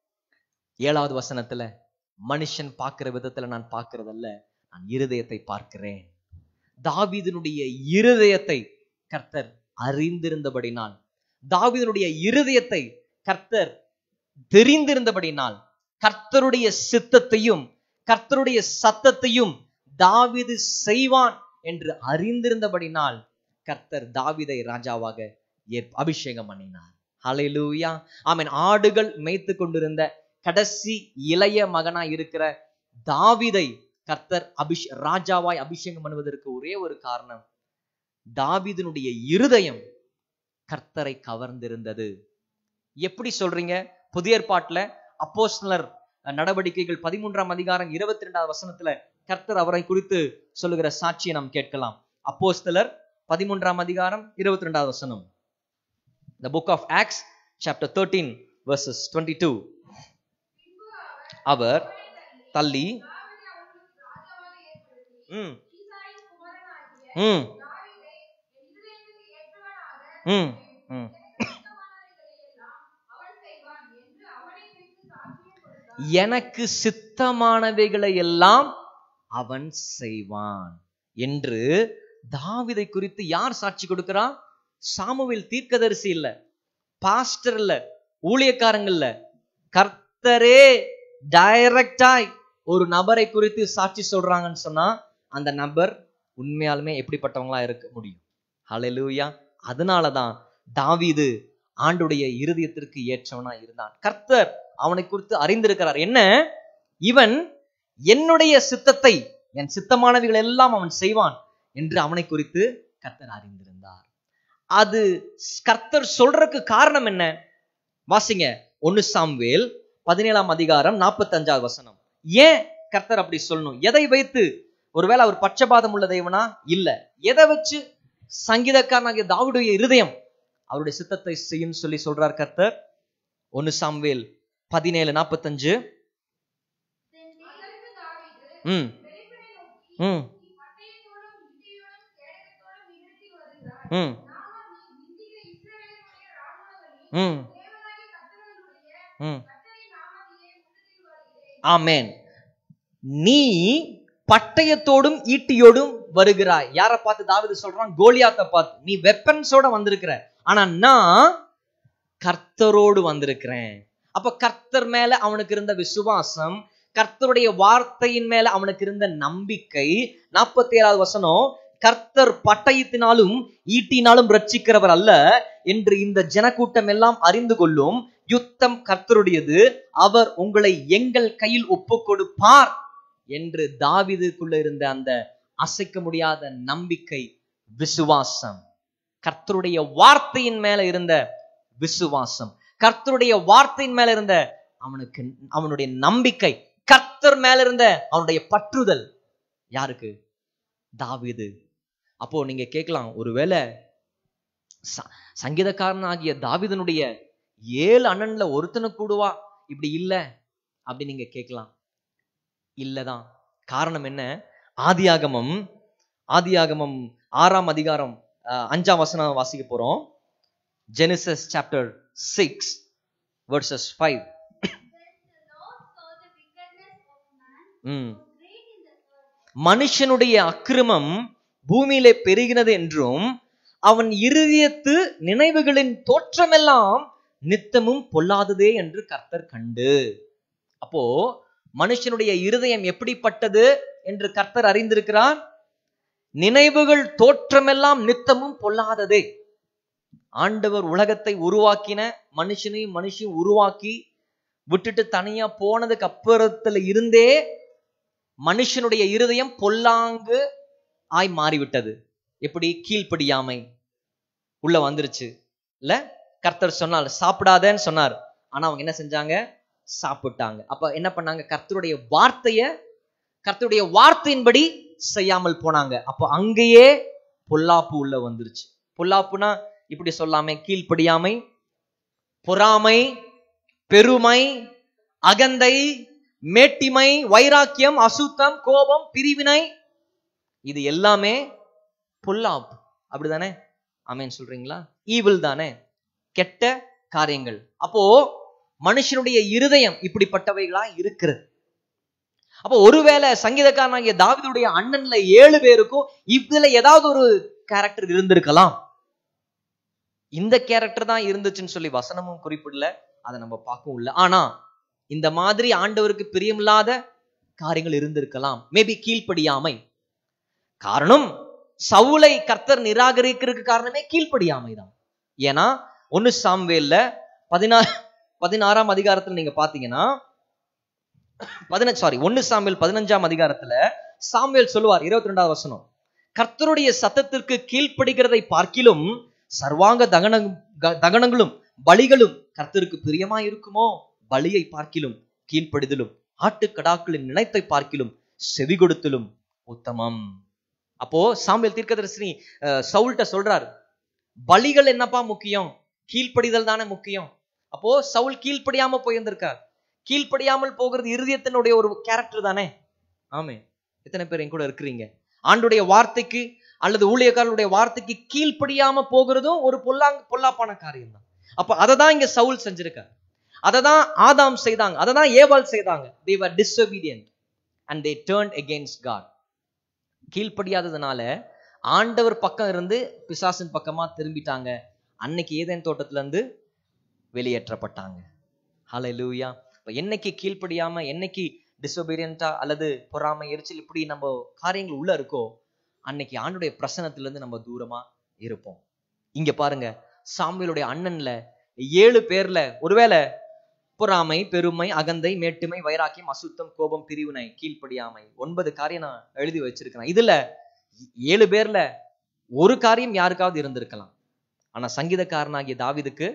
ஏழாவது வசனத்துல மனுஷன் பார்க்கிற விதத்துல நான் பார்க்கிறதல்ல நான் இருதயத்தை பார்க்கிறேன் தாவீதினுடைய இருதயத்தை கர்த்தர் அறிந்திருந்தபடினால் தாவீதினுடைய இருதயத்தை கர்த்தர் தெரிந்திருந்தபடினால் கர்த்தருடைய சித்தத்தையும் கர்த்தருடைய சத்தத்தையும் தாவீது செய்வான் என்று அறிந்திருந்தபடினால் கர்த்தர் தாவீதை ராஜாவாக ஏற்- அபிஷேகம் பண்ணினார் ஹalleluya ஆமென் ஆடுகள் மேய்த்து கொண்டிருந்த கடைசி இளைய மகனா இருக்கிற தாவீதை கர்த்தர் அபிஷ் ராஜாவாய் அபிஷேகம் பண்ணுவதற்கு ஒரே ஒரு காரணம் தாவீதினுடைய இருதயம் கர்த்தரை கவர்ந்திருந்தது எப்படி சொல்றீங்க புதிய ஏற்பாட்டுல அப்போஸ்தலர் நடவடிக்கைகள் பதிமூன்றாம் அதிகாரம் இருபத்தி ரெண்டாவது வசனத்துல கர்த்தர் அவரை குறித்து சொல்லுகிற சாட்சியை நாம் கேட்கலாம் அப்போஸ்தலர் பதிமூன்றாம் அதிகாரம் இருபத்தி ரெண்டாவது வசனம் the book of acts chapter 13 verses 22 அவர் தள்ளி தாவீதை அவர்களுக்கு ராஜாவாக ஏற்படுத்தி ம் ஈசாயின் குமாரனாகிய ம் தாவீதை என் இருதயத்துக்கு ஏற்றவனாக ம் ம் எனக்கு சுத்தமானவைகளை எல்லாம் எனக்கு சித்தமானவைகளை எல்லாம் அவன் செய்வான் என்று தாவிதை குறித்து யார் சாட்சி கொடுக்கிறான் சாமுவேல் தீர்க்கதரிசி இல்ல பாஸ்டர் இல்ல ஊழியக்காரங்க இல்ல கர்த்தரே டைரக்டாய் ஒரு நபரை குறித்து சாட்சி சொல்றாங்கன்னு சொன்னா அந்த நபர் உண்மையாலுமே எப்படிப்பட்டவங்களா இருக்க முடியும் ஹalleluya அதனாலதான் தாவீது ஆண்டுடைய இருதயத்திற்கு ஏற்றவனா இருந்தான் கர்த்தர் அவனை குறித்து அறிந்திருக்கிறார் என்ன இவன் என்னுடைய சித்தத்தை என் சித்தமானவைகள் எல்லாம் அவன் செய்வான் என்று அவனை குறித்து கர்த்தர் அறிந்திருந்தார் அது கர்த்தர் சொல்றதுக்கு காரணம் என்ன வாசிங்க ஒன்னு சாம்வேல் பதினேழாம் அதிகாரம் நாற்பத்தஞ்சாவது வசனம் ஏன் கர்த்தர் அப்படி சொல்லணும் எதை வைத்து ஒருவேளை அவர் பட்சபாதம் உள்ள தெய்வனா இல்ல எதை வச்சு சங்கீதக்காரனாகிய தாவுடைய இருதயம் அவருடைய சித்தத்தை செய்யும் சொல்லி சொல்றார் கர்த்தர் ஒன்னு சாம்வேல் பதினேழு நாற்பத்தஞ்சு அதற்கு தாவீது ம் பெலிஸ்தரை நோக்கி ம் நீ பட்டயத்தோடும் ஈட்டியோடும் கேடகத்தோடும் இடத்தில் வருகிறாய் ம் நாம நீ நிந்திக்கிற இஸ்ரவேலுடைய ராணுவங்களில் ம் தேவனாகிய கர்த்தருடைய ம் கர்த்தரின் நாமத்திலே உள்ளத்தில் வருகிறேன் ஆமென் நீ பட்டயத்தோடும் ஈட்டியோடும் வருகிறாய் யாரை பார்த்து தாவீது சொல்றான் கோலியாத்தை பார்த்து நீ வெப்பன்ஸோட வந்திருக்கிற ஆனா நான் கர்த்தரோடு வந்திருக்கிறேன் அப்ப கர்த்தர் மேல அவனுக்கு இருந்த விசுவாசம் கர்த்தருடைய வார்த்தையின் மேல அவனுக்கு இருந்த நம்பிக்கை நாற்பத்தி ஏழாவது வசனம் கர்த்தர் பட்டயத்தினாலும் ஈட்டினாலும் ரட்சிக்கிறவர் அல்ல என்று இந்த ஜனக்கூட்டம் எல்லாம் அறிந்து கொள்ளும் யுத்தம் கர்த்தருடையது அவர் உங்களை எங்கள் கையில் ஒப்பு கொடுப்பார் என்று தாவீதுக்குள்ள இருந்த அந்த அசைக்க முடியாத நம்பிக்கை விசுவாசம் கர்த்தருடைய வார்த்தையின் மேல இருந்த விசுவாசம் கர்த்தருடைய வார்த்தையின் மேல இருந்த அவனுக்கு அவனுடைய நம்பிக்கை கர்த்தர் மேல இருந்த அவனுடைய பற்றுதல் யாருக்கு தாவீது அப்போ நீங்க கேட்கலாம் ஒருவேளை ச- சங்கீதக்காரனாகிய தாவீதனுடைய ஏழு அண்ணன்ல ஒருத்தனை கூடுவா இப்படி இல்ல அப்படி நீங்க கேட்கலாம் இல்லதான் காரணம் என்ன ஆதியாகமம் ஆதியாகமம் ஆறாம் அதிகாரம் அஹ், அஞ்சாம் வசனம் வாசிக்க போறோம் Genesis chapter six verses five hmm மனுஷனுடைய அக்கிரமம் பூமியிலே பெருகினது என்றும் அவன் இருதயத்து நினைவுகளின் தோற்றமெல்லாம் நித்தமும் பொல்லாததே என்று கர்த்தர் கண்டு அப்போ மனுஷனுடைய இருதயம் எப்படிப்பட்டது என்று கர்த்தர் அறிந்திருக்கிறார் நினைவுகள் தோற்றமெல்லாம் நித்தமும் பொல்லாததே ஆண்டவர் உலகத்தை உருவாக்கின மனுஷனையும் மனுஷியும் உருவாக்கி விட்டுட்டு தனியா போனதுக்கு அப்புறத்துல இருந்தே மனுஷனுடைய இருதயம் பொல்லாங்கு ஆய் மாறிவிட்டது எப்படி கீழ்ப்படியாமை உள்ள வந்துருச்சு இல்ல கர்த்தர் சொன்னால் சாப்பிடாதேன்னு சொன்னார் ஆனா அவங்க என்ன செஞ்சாங்க சாப்பிட்டாங்க அப்ப என்ன பண்ணாங்க கர்த்தருடைய வார்த்தைய கர்த்தருடைய வார்த்தையின்படி செய்யாமல் போனாங்க அப்போ அங்கேயே பொல்லாப்பு உள்ள வந்துருச்சு பொல்லாப்புனா இப்படி சொல்லாமே கீழ்ப்படியாமை பொறாமை பெருமை அகந்தை மேட்டிமை வைராக்கியம் அசுத்தம் கோபம் பிரிவினை இது எல்லாமே பொல்லாப்பு அப்படிதானே ஆமென் சொல்றீங்களா ஈவில் தானே கெட்ட காரியங்கள் அப்போ மனுஷனுடைய இருதயம் இப்படிப்பட்டவைகளா இருக்கிறது அப்போ ஒருவேளை சங்கீதக்காரனாகிய தாவீதுடைய அண்ணன்ல ஏழு பேருக்கும் இதுல ஏதாவது ஒரு கேரக்டர் இருந்திருக்கலாம் இந்த கேரக்டர் தான் இருந்துச்சுன்னு சொல்லி வசனமும் குறிப்பிடல அதை நம்ம பார்க்கவும் இல்லை ஆனா இந்த மாதிரி ஆண்டவருக்கு பிரியமில்லாத காரியங்கள் இருந்திருக்கலாம் மேபி கீழ்ப்படியாமை காரணம் சவுலை கர்த்தர் நிராகரிக்கிறதுக்கு காரணமே கீழ்ப்படியாமை தான் ஏன்னா ஒன்னு சாம்வேல்ல பதினாறு பதினாறாம் அதிகாரத்துல நீங்க பாத்தீங்கன்னா பதினஞ்சு சாரி ஒன்னு சாமுவேல் பதினஞ்சாம் அதிகாரத்துல சாமுவேல் சொல்லுவார் இருபத்தி ரெண்டாவது வசனம் கர்த்தருடைய சத்தத்திற்கு கீழ்ப்படுகிறதை பார்க்கிலும் சர்வாங்க தகன க- தகனங்களும் பலிகளும் கர்த்தருக்கு பிரியமா இருக்குமோ பலியை பார்க்கிலும் கீழ்ப்படிதலும் ஆட்டுக்கடாக்களின் நினைத்தை பார்க்கிலும் செவி கொடுத்தலும் உத்தமம் அப்போ சாமுவேல் தீர்க்கதரிசி அஹ், சவுல்ட்ட சொல்றார் பலிகள் என்னப்பா முக்கியம் கீழ்ப்படிதல் தானே முக்கியம் அப்போ சவுல் கீழ்ப்படியாம போயிருந்திருக்கார் கீழ்ப்படியாமல் போகிறது இருதயத்தினுடைய ஒரு கேரக்டர் தானே ஆமே எத்தனை பேர் என் கூட இருக்கிறீங்க ஆண்டுடைய வார்த்தைக்கு அல்லது ஊழியக்காரருடைய வார்த்தைக்கு கீழ்ப்படியாம போகிறதும் ஒரு பொல்லாங் பொல்லாப்பான காரியம் தான் அப்ப அதை தான் இங்க சவுல் செஞ்சிருக்கார் அதை தான் ஆதாம் செய்தாங்க அதை தான் ஏவாள் செய்தாங்க they were disobedient and they turned against god கீழ்ப்படியாததுனால ஆண்டவர் பக்கம் இருந்து பிசாசின் பக்கமா திரும்பிட்டாங்க அன்னைக்கு ஏதேன் தோட்டத்துல இருந்து வெளியேற்றப்பட்டாங்க ஹalleluya இப்ப என்னைக்கு கீழ்ப்படியாம என்னைக்கு டிசோபீரியண்டா அல்லது பொறாமை எரிச்சல் இப்படி நம்ம காரியங்கள் உள்ள இருக்கோ அன்னைக்கு ஆண்டுடைய பிரசனத்துல இருந்து நம்ம தூரமா இருப்போம் இங்க பாருங்க சாமியலுடைய அண்ணன்ல ஏழு பேர்ல ஒருவேளை பொறாமை பெருமை அகந்தை மேட்டுமை வைராக்கியம் அசுத்தம் கோபம் பிரிவினை கீழ்ப்படியாமை ஒன்பது காரியம் நான் எழுதி வச்சிருக்கிறேன் இதுல ஏழு பேர்ல ஒரு காரியம் யாருக்காவது இருந்திருக்கலாம் ஆனா சங்கீதக்காரனாகிய தாவீதுக்கு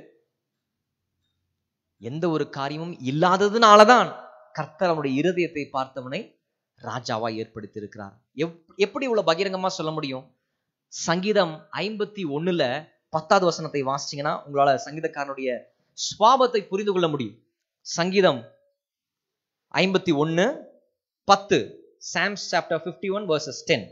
எந்த ஒரு காரியமும் இல்லாததுனாலதான் கர்த்தர் அவனுடைய இருதயத்தை பார்த்தவனை ராஜாவா ஏற்படுத்தி இருக்கிறார் எப்படி இவ்வளவு பகிரங்கமா சொல்ல முடியும் சங்கீதம் ஐம்பத்தி ஒண்ணுல பத்தாவது வசனத்தை வாசிச்சீங்கன்னா உங்களால சங்கீதக்காரனுடைய சுவாபத்தை புரிந்து கொள்ள முடியும் சங்கீதம் ஐம்பத்தி ஒன்னு பத்து Psalms chapter fifty one verses ten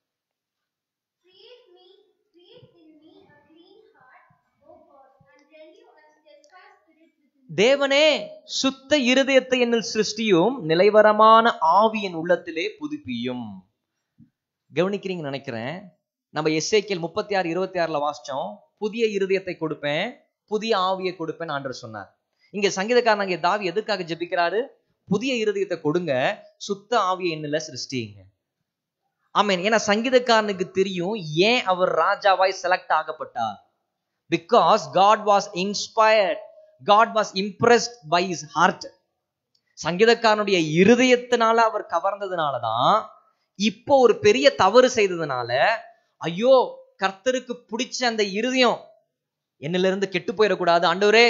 Create me, create in me a clean heart, O God, and renew a steadfast spirit within me. தேவனே சுத்த இருதயத்தை என்னில் சிருஷ்டியும் நிலைவரமான ஆவி என் உள்ளத்திலே புதுப்பியும் கவனிக்கிறீங்க நினைக்கிறேன் நம்ம எஸ்ஏக்கியல் முப்பத்தி ஆறு இருபத்தி ஆறுல வாசிச்சோம் புதிய இருதயத்தை கொடுப்பேன் புதிய ஆவியை கொடுப்பேன் ஆண்டவர் சொன்னார் இங்க சங்கீதக்காரனாகிய தாவி எதுக்காக ஜெபிக்கிறாரு புதிய இருதயத்தை கொடுங்க சுத்த ஆவியை என்னில் சிருஷ்டிங்க ஆமேன் ஏன்னா சங்கீதக்காரனுக்கு தெரியும் ஏன் அவர் ராஜாவாய் செலக்ட் ஆகப்பட்டார் because God was inspired God was impressed by his heart சங்கீதக்காரனுடைய இருதயத்தினால அவர் கவர்ந்ததுனாலதான் இப்போ ஒரு பெரிய தவறு செய்ததுனால ஐயோ கர்த்தருக்கு பிடிச்ச அந்த இருதயம் என்னில இருந்து கெட்டு போயிடக்கூடாது ஆண்டவரே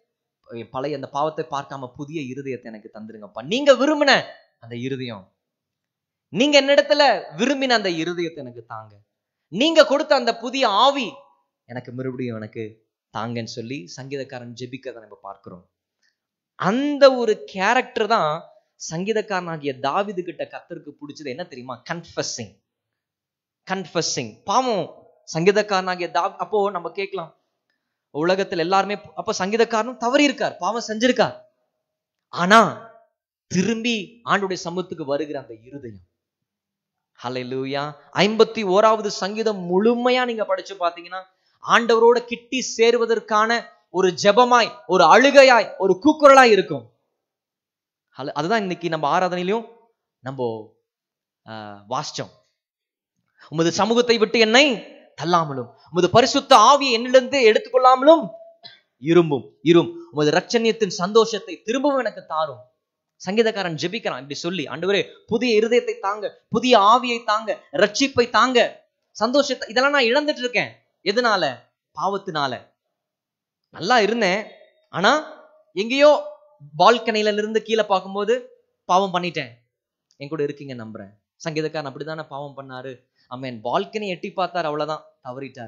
பழைய அந்த பாவத்தை பார்க்காம புதிய இருதயத்தை எனக்கு தந்துருங்கப்பா நீங்க விரும்பின அந்த இருதயம் நீங்க என்னிடத்துல விரும்பின அந்த இருதயத்தை எனக்கு தாங்க நீங்க கொடுத்த அந்த புதிய ஆவி எனக்கு மறுபடியும் எனக்கு தாங்கன்னு சொல்லி சங்கீதக்காரன் ஜெபிக்கிறத நம்ம பார்க்கிறோம் அந்த ஒரு கேரக்டர் தான் சங்கீதக்காரனாகிய தாவிது கிட்ட கத்தருக்கு பிடிச்சது என்ன தெரியுமா கன்ஃபஸிங் கன்ஃபஸிங் பாவம் சங்கீதக்காரனாகிய தாவி அப்போ நம்ம கேட்கலாம் உலகத்தில் எல்லாருமே அப்ப சங்கீதக்காரனும் தவறி இருக்கார் பாவம் செஞ்சிருக்கார் ஆனா திரும்பி ஆண்டுடைய சமூகத்துக்கு வருகிற அந்த இருதயம் ஹalleluya ஐம்பத்தி ஓராவது சங்கீதம் முழுமையா நீங்க படிச்சு பாத்தீங்கன்னா ஆண்டவரோட கிட்டி சேருவதற்கான ஒரு ஜெபமாய் ஒரு அழுகையாய் ஒரு கூக்குரலாய் இருக்கும் ஹல- அதுதான் இன்னைக்கு நம்ம ஆராதனையிலும் நம்ம ஆஹ், வாசிச்சோம் உமது சமூகத்தை விட்டு என்னை தள்ளாமலும் உமது பரிசுத்த ஆவியை என்னிலிருந்து எடுத்துக்கொள்ளாமலும் இரும்பும் இரும் உமது ரட்சணியத்தின் சந்தோஷத்தை திரும்பவும் எனக்கு தாரும் சங்கீதக்காரன் ஜெபிக்கிறான் இப்படி சொல்லி ஆண்டவரே புதிய இருதயத்தை தாங்க புதிய ஆவியை தாங்க ரட்சிப்பை தாங்க சந்தோஷத்தை இதெல்லாம் நான் இழந்துட்டு இருக்கேன் எதனால பாவத்தினால நல்லா இருந்தேன் ஆனா எங்கேயோ பால்கனில இருந்து கீழே பார்க்கும்போது பாவம் பண்ணிட்டேன் என் கூட இருக்கீங்க நம்புறேன் சங்கீதக்காரன் அப்படித்தானே பாவம் பண்ணாரு அம்மேன் பால்கனி எட்டி பார்த்தார் அவ்வளவுதான் தவறிட்டார்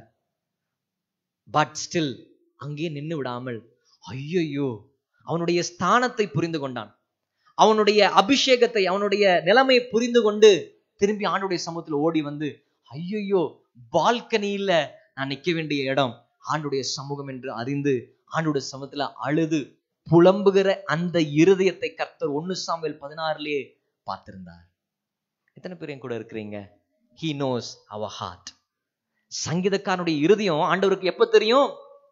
பட் ஸ்டில் அங்கேயே நின்னு விடாமல் ஐயையோ அவனுடைய ஸ்தானத்தை புரிந்து கொண்டான் அவனுடைய அபிஷேகத்தை அவனுடைய நிலைமையை புரிந்து கொண்டு திரும்பி ஆண்டுடைய சமூகத்துல ஓடி வந்து ஐயையோ பால்கனியில நான் நிக்க வேண்டிய இடம் ஆண்டுடைய சமூகம் என்று அறிந்து ஆண்டுடைய சமூகத்துல அழுது புலம்புகிற அந்த இருதயத்தை கர்த்தர் ஒன்னு சாமுவேல் பதினாறுலயே பார்த்திருந்தார் எத்தனை பேர் என் கூட இருக்கிறீங்க ஹீ நோஸ் அவர் ஹார்ட் சங்கீதக்காரனுடைய இருதயம் ஆண்டவருக்கு எப்ப தெரியும்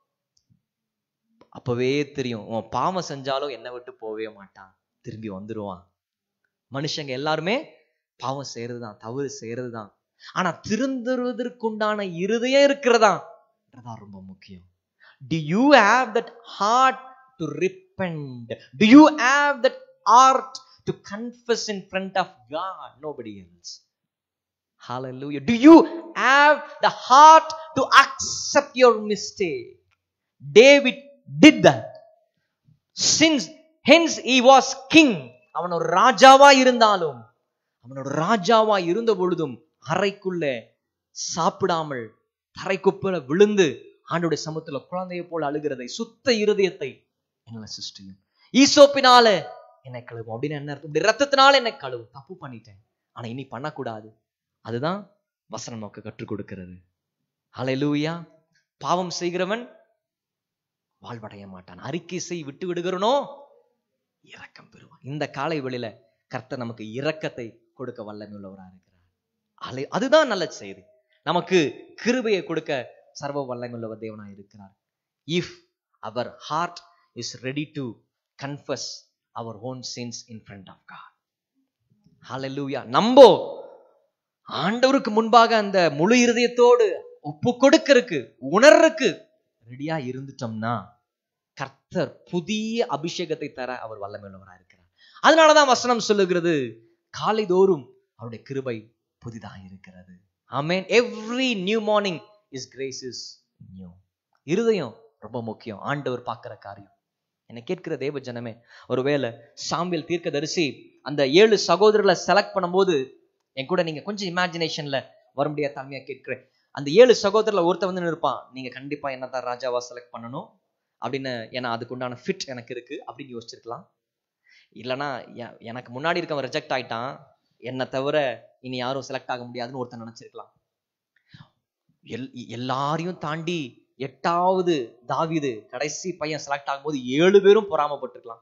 அப்பவே தெரியும் உன் பாவம் செஞ்சாலும் என்னை விட்டு போகவே மாட்டான் திரும்பி வந்துருவான் மனுஷங்க எல்லாருமே பாவம் செய்யறதுதான் தவறு செய்யறதுதான் ஆனா திருந்துவதற்குண்டான இருதயம் இருக்கிறதா தான் ரொம்ப முக்கியம் do you have that heart to repent do you have that heart to confess in front of God nobody else Hallelujah. Do you have the heart to accept your mistake? David did that. Since hence he was king. அவன் ஒரு ராஜாவா இருந்தாலும் அவனோட ராஜாவா இருந்த பொழுதும் அறைக்குள்ள சாப்பிடாமல் தரைக்குப்புல விழுந்து ஆண்டோட சமூகத்துல குழந்தையை போல அழுகிறதை சுத்த இருதயத்தை என்ன சிருஷ்டியும் ஈசோப்பினால என்னை கழுவும் அப்படின்னு என்ன அர்த்தம் இப்படி ரத்தத்தினால என்னை கழுவும் தப்பு பண்ணிட்டேன் ஆனா இனி பண்ணக்கூடாது அதுதான் வசனம் நமக்கு கற்றுக் கொடுக்கிறது ஹalleluya பாவம் செய்கிறவன் வாழ்வடைய மாட்டான் அறிக்கை செய் விட்டு விடுகிறனோ இரக்கம் பெறுவான் இந்த காலை வெளியில கர்த்தர் நமக்கு இரக்கத்தை கொடுக்க வல்லமை உள்ளவராக இருக்கிறார் அலை அதுதான் நல்ல செய்தி நமக்கு கிருபையை கொடுக்க சர்வ வல்லமை உள்ளவர் தேவனாய் இருக்கிறார் if our heart is ready to confess our own sins in front of God ஹalleluya நம்போ ஆண்டவருக்கு முன்பாக அந்த முழு இருதயத்தோடு ஒப்பு கொடுக்கறதுக்கு உணர்றதுக்கு ரெடியா இருந்துட்டோம்னா கர்த்தர் புதிய அபிஷேகத்தை தர அவர் வல்லமையுள்ளவராக இருக்கிறார் அதனாலதான் வசனம் சொல்லுகிறது காலைதோறும் அவருடைய கிருபை புதிதாக இருக்கிறது ஆமென் every new morning his grace is new இருதயம் ரொம்ப முக்கியம் ஆண்டவர் பார்க்கிற காரியம் என்னை கேட்கிற தேவ ஜனமே ஒருவேளை சாம்பியல் தீர்க்கதரிசி அந்த ஏழு சகோதரர்களை செலக்ட் பண்ணும்போது என் கூட நீங்க கொஞ்சம் இமேஜினேஷன்ல வரும்படியா தன்மையா கேட்கிறேன் அந்த ஏழு சகோதரர்ல ஒருத்தன் வந்து இருப்பான் நீங்க கண்டிப்பா என்னதான் ராஜாவா செலக்ட் பண்ணணும் அப்படின்னு ஏன்னா அதுக்கு உண்டான ஃபிட் எனக்கு இருக்கு அப்படின்னு யோசிச்சிருக்கலாம் இல்லைன்னா எ- எனக்கு முன்னாடி இருக்கவன் ரிஜெக்ட் ஆயிட்டான் என்னை தவிர இனி யாரும் செலக்ட் ஆக முடியாதுன்னு ஒருத்தன் நினைச்சிருக்கலாம் எல் எல்லாரையும் தாண்டி எட்டாவது தாவீது கடைசி பையன் செலக்ட் ஆகும்போது ஏழு பேரும் பொறாமப்பட்டிருக்கலாம்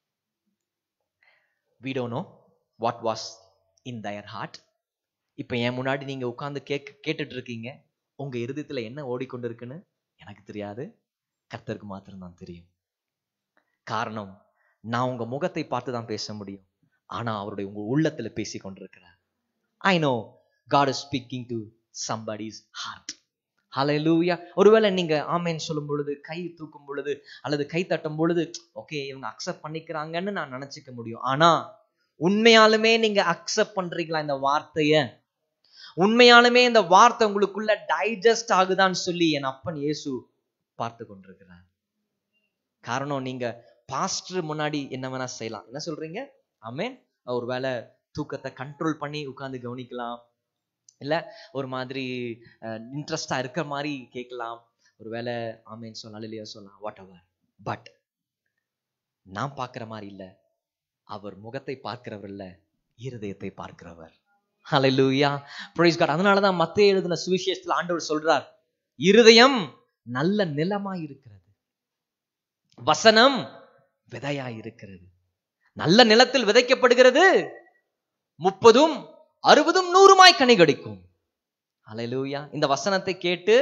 we don't know what was in their heart இப்போ என் முன்னாடி நீங்க உட்கார்ந்து கேட்க கேட்டுட்டு இருக்கீங்க உங்க இருதயத்துல என்ன ஓடிக்கொண்டிருக்குன்னு எனக்கு தெரியாது கர்த்தருக்கு மாத்திரம்தான் தெரியும் காரணம் நான் உங்க முகத்தை பார்த்து தான் பேச முடியும் ஆனா அவருடைய உங்க உள்ளத்துல பேசி கொண்டிருக்கிறார் I know God is speaking to somebody's heart ஹalleluya ஒருவேளை நீங்க ஆமென் சொல்லும் பொழுது கை தூக்கும் பொழுது அல்லது கை தட்டும் பொழுது ஓகே இவங்க அக்செப்ட் பண்ணிக்கிறாங்கன்னு நான் நினைச்சுக்க முடியும் ஆனா உண்மையாலுமே நீங்க அக்செப்ட் பண்றீங்களா இந்த வார்த்தைய உண்மையாலுமே இந்த வார்த்தை உங்களுக்குள்ள டைஜஸ்ட் ஆகுதான்னு சொல்லி என் அப்பன் இயேசு பார்த்து கொண்டிருக்கிறார் காரணம் நீங்க பாஸ்டர் முன்னாடி என்ன வேணா செய்யலாம் என்ன சொல்றீங்க ஆமென் ஒருவேளை தூக்கத்தை கண்ட்ரோல் பண்ணி உட்கார்ந்து கவனிக்கலாம் இல்ல ஒரு மாதிரி இன்ட்ரெஸ்டா இருக்கிற மாதிரி கேட்கலாம் ஒருவேளை ஆமேன்னு சொல்லலாம் இல்லையா சொல்லலாம் வாட் எவர் பட் நான் பார்க்கிற மாதிரி இல்ல அவர் முகத்தை பார்க்கிறவர் இல்ல இருதயத்தை பார்க்கிறவர் ஹalleluya praise god அதனால தான் மத்தேயு எழுதின சுவிசேஷத்துல ஆண்டவர் சொல்றார் இருதயம் நல்ல நிலமாய் இருக்கிறது வசனம் விதையாய் இருக்கிறது நல்ல நிலத்தில் விதைக்கப்படுகிறது முப்பதும் அறுபதும் நூறுமாய் கனி கிடைக்கும் ஹalleluya இந்த வசனத்தை கேட்டு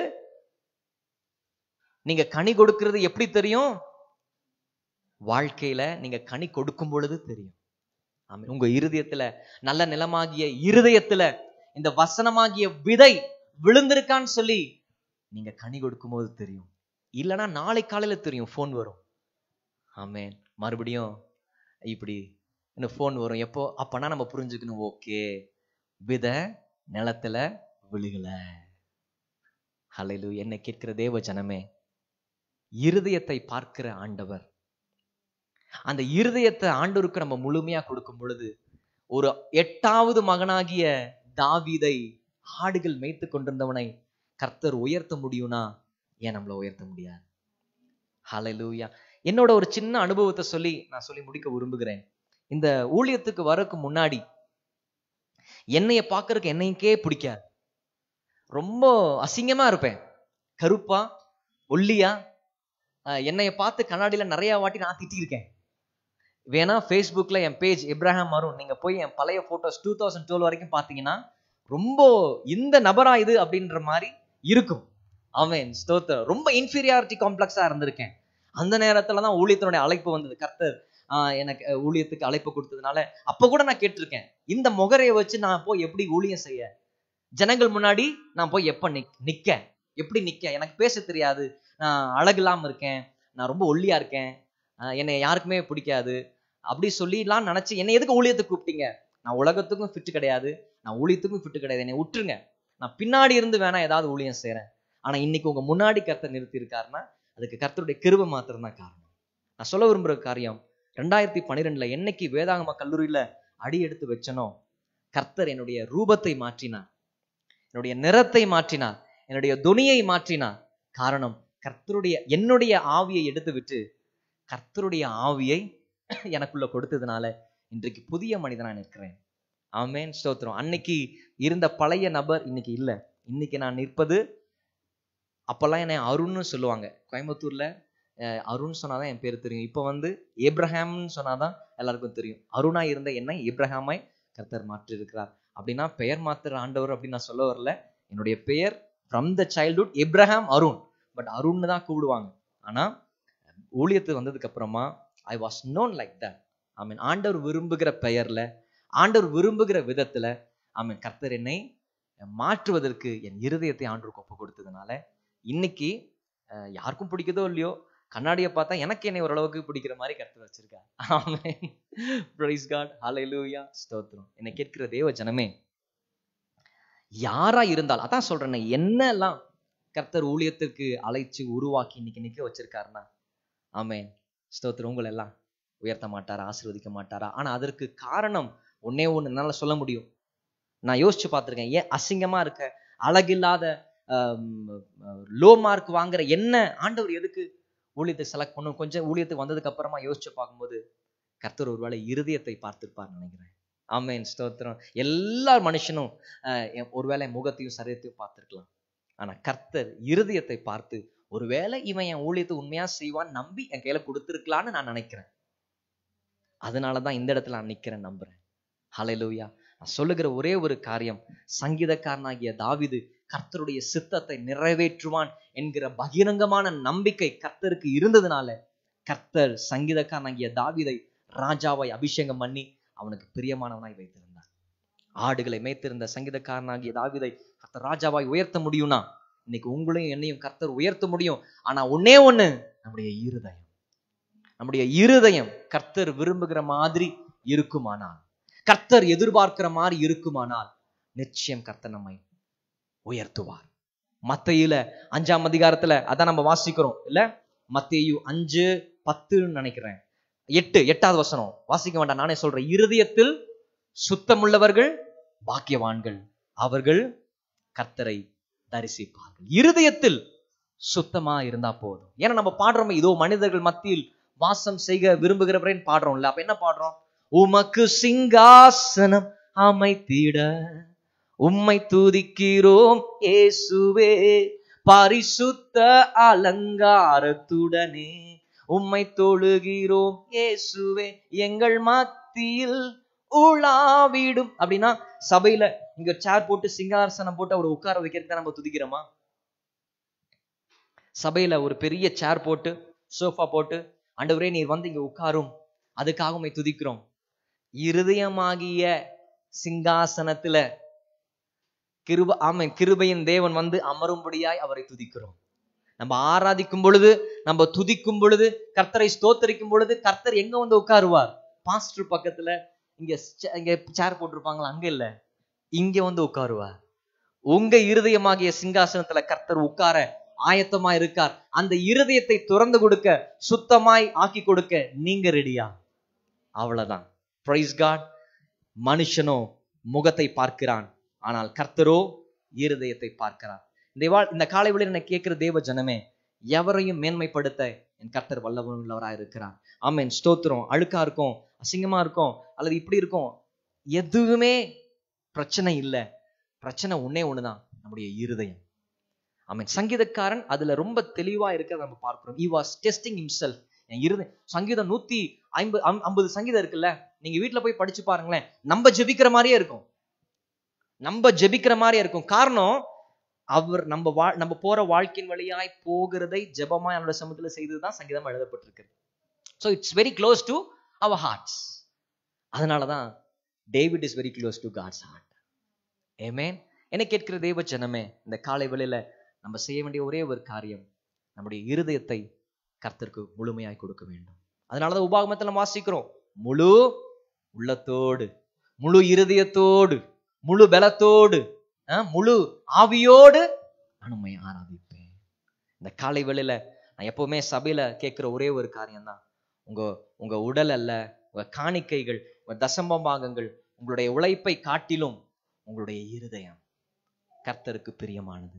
நீங்க கனி கொடுக்கிறது எப்படி தெரியும் வாழ்க்கையில நீங்க கனி கொடுக்கும் பொழுது தெரியும் ஆமென். உங்க இருதயத்துல நல்ல நிலமாகிய இருதயத்துல இந்த வசனமாகிய விதை விழுந்திருக்கான்னு சொல்லி நீங்க கனி கொடுக்கும்போது தெரியும் இல்லைன்னா நாளை காலையில தெரியும் ஃபோன் வரும் ஆமென் மறுபடியும் இப்படி இன்னும் ஃபோன் வரும் எப்போ அப்பனா நம்ம புரிஞ்சுக்கணும் ஓகே விதை நிலத்துல விழுகல ஹalleluya என்னை கேட்கிற தேவ ஜனமே இருதயத்தை பார்க்கிற ஆண்டவர் அந்த இருதயத்தை ஆண்டவருக்கு நம்ம முழுமையா கொடுக்கும் பொழுது ஒரு எட்டாவது மகனாகிய தாவீதை ஆடுகள் மேய்த்து கொண்டிருந்தவனை கர்த்தர் உயர்த்த முடியும்னா ஏன் நம்மள உயர்த்த முடியாது ஹalleluya என்னோட ஒரு சின்ன அனுபவத்தை சொல்லி நான் சொல்லி முடிக்க விரும்புகிறேன் இந்த ஊழியத்துக்கு வரக்கு முன்னாடி என்னைய பார்க்கறதுக்கு என்னைக்கே பிடிக்காது ரொம்ப அசிங்கமா இருப்பேன் கருப்பா ஒல்லியா ஆஹ் என்னைய பார்த்து கண்ணாடியில நிறைய வாட்டி நான் திட்டியிருக்கேன் வேணா ஃபேஸ்புக்ல என் பேஜ் இப்ராஹிம் அருண் நீங்க போய் என் பழைய போட்டோஸ் டூ தௌசண்ட் டுவெல் வரைக்கும் பார்த்தீங்கன்னா ரொம்ப இந்த நபரா இது அப்படின்ற மாதிரி இருக்கும் அவன் ஸ்தோத்திரம் ரொம்ப இன்ஃபீரியாரிட்டி காம்ப்ளெக்ஸா இருந்திருக்கேன் அந்த நேரத்துல தான் ஊழியத்தினுடைய அழைப்பு வந்தது கர்த்தர் ஆஹ் எனக்கு அஹ், ஊழியத்துக்கு அழைப்பு கொடுத்ததுனால அப்ப கூட நான் கேட்டிருக்கேன் இந்த முகரையை வச்சு நான் போய் எப்படி ஊழியம் செய்ய ஜனங்கள் முன்னாடி நான் போய் எப்ப நிக் நிக்க எப்படி நிக்க எனக்கு பேச தெரியாது நான் அழகில்லாம இருக்கேன் நான் ரொம்ப ஒல்லியா இருக்கேன் ஆஹ் என்னை யாருக்குமே பிடிக்காது அப்படி சொல்லிலாம் நினைச்சு என்னை எதுக்கு ஊழியத்துக்கு கூப்பிட்டீங்க நான் உலகத்துக்கும் ஃபிட்டு கிடையாது நான் ஊழியத்துக்கும் ஃபிட்டு கிடையாது என்னை விட்டுருங்க நான் பின்னாடி இருந்து வேணா ஏதாவது ஊழியம் செய்றேன் ஆனா இன்னைக்கு உங்க முன்னாடி கர்த்தர் நிறுத்தி இருக்காருன்னா அதுக்கு கர்த்தருடைய கிருபை மாத்திரம் தான் காரணம் நான் சொல்ல விரும்புற காரியம் ரெண்டாயிரத்தி பன்னிரெண்டுல என்னைக்கு வேதாகம கல்லூரியில அடி எடுத்து வச்சனோ கர்த்தர் என்னுடைய ரூபத்தை மாற்றினார் என்னுடைய நிறத்தை மாற்றினார் என்னுடைய துணியை மாற்றினார் காரணம் கர்த்தருடைய என்னுடைய ஆவியை எடுத்து விட்டு கர்த்தருடைய ஆவியை எனக்குள்ள கொடுத்ததுனால இன்றைக்கு புதிய மனிதனா நிற்கிறேன் ஆமென் ஸ்தோத்திரம் அன்னைக்கு இருந்த பழைய நபர் இன்னைக்கு இல்ல இன்னைக்கு நான் நிற்பது அப்பெல்லாம் என்னை அருண்னு சொல்லுவாங்க கோயம்புத்தூர்ல அஹ் அருண் சொன்னாதான் என் பேர் தெரியும் இப்போ வந்து ஏப்ரஹாம்னு சொன்னாதான் எல்லாருக்கும் தெரியும் அருணா இருந்த என்னை ஏப்ரஹாமாய் கர்த்தர் மாற்றி இருக்கிறார் அப்படின்னா பெயர் மாத்துற ஆண்டவர் அப்படின்னு நான் சொல்ல வரல என்னுடைய பெயர் from the childhood Abraham Arun but அருண்னு தான் கூப்பிடுவாங்க ஆனா ஊழியத்து வந்ததுக்கு அப்புறமா I was known like that I mean ஆண்டவர் விரும்புகிற பெயர்ல ஆண்டவர் விரும்புகிற விதத்துல ஐ மீன் கர்த்தர் என்னை மாற்றுவதற்கு என் இருதயத்தை ஆண்டவருக்கு ஒப்பு கொடுத்ததுனால இன்னைக்கு அஹ், யாருக்கும் பிடிக்குதோ இல்லையோ கண்ணாடியை பார்த்தா எனக்கு என்னை ஓரளவுக்கு பிடிக்கிற மாதிரி கர்த்தர் வச்சிருக்கார் ஆமென் பிரைஸ் காட் ஹalleluya ஸ்தோத்திரம் என்னை கேட்கிற தேவ ஜனமே யாரா இருந்தால் அதான் சொல்றேன் என்னெல்லாம் கர்த்தர் ஊழியத்திற்கு அழைச்சு உருவாக்கி இன்னைக்கு நிக்க வச்சிருக்காருன்னா ஆமென் ஸ்தோத்திரம் உங்களை எல்லாம் உயர்த்த மாட்டாரா ஆசீர்வதிக்க மாட்டாரா ஆனா அதற்கு காரணம் ஒன்னே ஒண்ணு என்னால சொல்ல முடியும் நான் யோசிச்சு பார்த்திருக்கேன் ஏன் அசிங்கமா இருக்க அழகில்லாத லோ மார்க் வாங்குற என்ன ஆண்டவர் எதுக்கு ஊழியத்தை செலக்ட் பண்ணும் கொஞ்சம் ஊழியத்துக்கு வந்ததுக்கு அப்புறமா யோசிச்சு பார்க்கும்போது கர்த்தர் ஒருவேளை இருதயத்தை பார்த்திருப்பார் நினைக்கிறேன் ஆமென் ஸ்தோத்திரம் எல்லா மனுஷனும் ஆஹ், என் ஒருவேளை முகத்தையும் சரீரத்தையும் பார்த்திருக்கலாம் ஆனா கர்த்தர் இருதயத்தை பார்த்து ஒருவேளை இவன் என் ஊழியத்தை உண்மையா செய்வான் நம்பி என் கையில கொடுத்திருக்கலான்னு நான் நினைக்கிறேன் அதனாலதான் இந்த இடத்துல நான் நிக்கிறேன் நம்புறேன் ஹalleluya நான் சொல்லுகிற ஒரே ஒரு காரியம் சங்கீதக்காரனாகிய தாவீது கர்த்தருடைய சித்தத்தை நிறைவேற்றுவான் என்கிற பகிரங்கமான நம்பிக்கை கர்த்தருக்கு இருந்ததுனால கர்த்தர் சங்கீதக்காரனாகிய தாவீதை ராஜாவாய் அபிஷேகம் பண்ணி அவனுக்கு பிரியமானவனாய் வைத்திருந்தார் ஆடுகளை மேய்த்திருந்த சங்கீதக்காரனாகிய தாவீதை கர்த்தர் ராஜாவாய் உயர்த்த முடியும்னா இன்னைக்கு உங்களையும் என்னையும் கர்த்தர் உயர்த்த முடியும் ஆனா ஒண்ணே ஒண்ணு நம்முடைய இருதயம் நம்முடைய இருதயம் கர்த்தர் விரும்புகிற மாதிரி இருக்குமானால் கர்த்தர் எதிர்பார்க்கிற மாதிரி இருக்குமானால் நிச்சயம் கர்த்தர் நம்மை உயர்த்துவார் மத்தையில அஞ்சாம் அதிகாரத்துல அதான் நம்ம வாசிக்கிறோம் இல்ல மத்தேயு அஞ்சு பத்துன்னு நினைக்கிறேன் எட்டு எட்டாவது வசனம் வாசிக்க வேண்டாம் நானே சொல்றேன் இருதயத்தில் சுத்தமுள்ளவர்கள் பாக்கியவான்கள் அவர்கள் கர்த்தரை தரிசிப்பார்கள் இருதயத்தில் சுத்தமா இருந்தா போதும் ஏன்னா நம்ம பாடுறோமே இதோ மனிதர்கள் மத்தியில் வாசம் செய்க விரும்புகிறவரேன்னு பாடுறோம்ல அப்ப என்ன பாடுறோம் உமக்கு சிங்காசனம் அமைத்திட உம்மை துதிக்கிறோம் இயேசுவே பரிசுத்த அலங்காரத்துடனே உம்மை தொழுகிறோம் இயேசுவே எங்கள் மத்தியில் உலாவிடும் அப்படின்னா சபையில இங்க சேர் போட்டு சிங்காசனம் போட்டு அவரை உட்கார வைக்கிறதுக்கு தான் நம்ம துதிக்கிறோமா சபையில ஒரு பெரிய சேர் போட்டு சோஃபா போட்டு ஆண்டவரே நீர் வந்து இங்க உட்காரும் அதுக்காக உம்மை துதிக்கிறோம் இருதயமாகிய சிங்காசனத்துல கிருப ஆமென் கிருபையின் தேவன் வந்து அமரும்படியாய் அவரை துதிக்கிறோம் நம்ம ஆராதிக்கும் பொழுது நம்ம துதிக்கும் பொழுது கர்த்தரை ஸ்தோத்தரிக்கும் பொழுது கர்த்தர் எங்க வந்து உட்காருவார் பாஸ்டர் பக்கத்துல இங்க ச- இங்க சேர் போட்டிருப்பாங்களா அங்க இல்ல இங்க வந்து உட்காருவார் உங்க இருதயமாகிய சிங்காசனத்துல கர்த்தர் உட்கார ஆயத்தமா இருக்கார் அந்த இருதயத்தை திறந்து கொடுக்க சுத்தமாய் ஆக்கி கொடுக்க நீங்க ரெடியா அவ்வளவுதான் பிரைஸ் காட் மனுஷனோ முகத்தை பார்க்கிறான் ஆனால் கர்த்தரோ இருதயத்தை பார்க்கிறார் இந்த வா- இந்த காலை வேளையில என்னை கேட்கிற தேவ ஜனமே எவரையும் மேன்மைப்படுத்த என் கர்த்தர் வல்லவன் உள்ளவராய் இருக்கிறார் ஆமென் ஸ்தோத்திரம் அழுக்கா இருக்கும் அசிங்கமா இருக்கும் அல்லது இப்படி இருக்கும் எதுவுமே பிரச்சனை இல்லை பிரச்சனை ஒண்ணே ஒண்ணுதான் நம்முடைய இருதயம் ஆமென் சங்கீதக்காரன் அதுல ரொம்ப தெளிவா இருக்கிறத நம்ம பார்க்கிறோம் he was testing himself என் இருதயம் சங்கீதம் நூத்தி ஐம்பது ஐம்பது சங்கீதம் இருக்குல்ல நீங்க வீட்ல போய் படிச்சு பாருங்களேன் நம்ம ஜெபிக்கிற மாதிரியே இருக்கும் நம்ம ஜெபிக்கிற மாதிரியே இருக்கும் காரணம் அவர் நம்ம வா நம்ம போற வாழ்க்கையின் வழியாய் போகிறதை ஜெபமாய் அவனோட சமூகத்துல செய்ததுதான் சங்கீதம் எழுதப்பட்டிருக்கு so it's very close to our hearts அதனாலதான் David is very close to God's heart ஏமேன் என்னை கேட்கிற தேவ ஜனமே இந்த காலை வேளையில நம்ம செய்ய வேண்டிய ஒரே ஒரு காரியம் நம்முடைய இருதயத்தை கர்த்தருக்கு முழுமையாய் கொடுக்க வேண்டும் அதனாலதான் உபாகமத்துல நம்ம வாசிக்கிறோம் முழு உள்ளத்தோடு முழு இருதயத்தோடு முழு பலத்தோடு அஹ், முழு ஆவியோடு நான் உம்மை ஆராதிப்பேன் இந்த காலை வேளையில நான் எப்பவுமே சபையில கேட்கிற ஒரே ஒரு காரியம் தான் உங்க உங்க உடல் அல்ல உங்க காணிக்கைகள் உங்க தசம பாகங்கள் உங்களுடைய உழைப்பை காட்டிலும் உங்களுடைய இருதயம் கர்த்தருக்கு பிரியமானது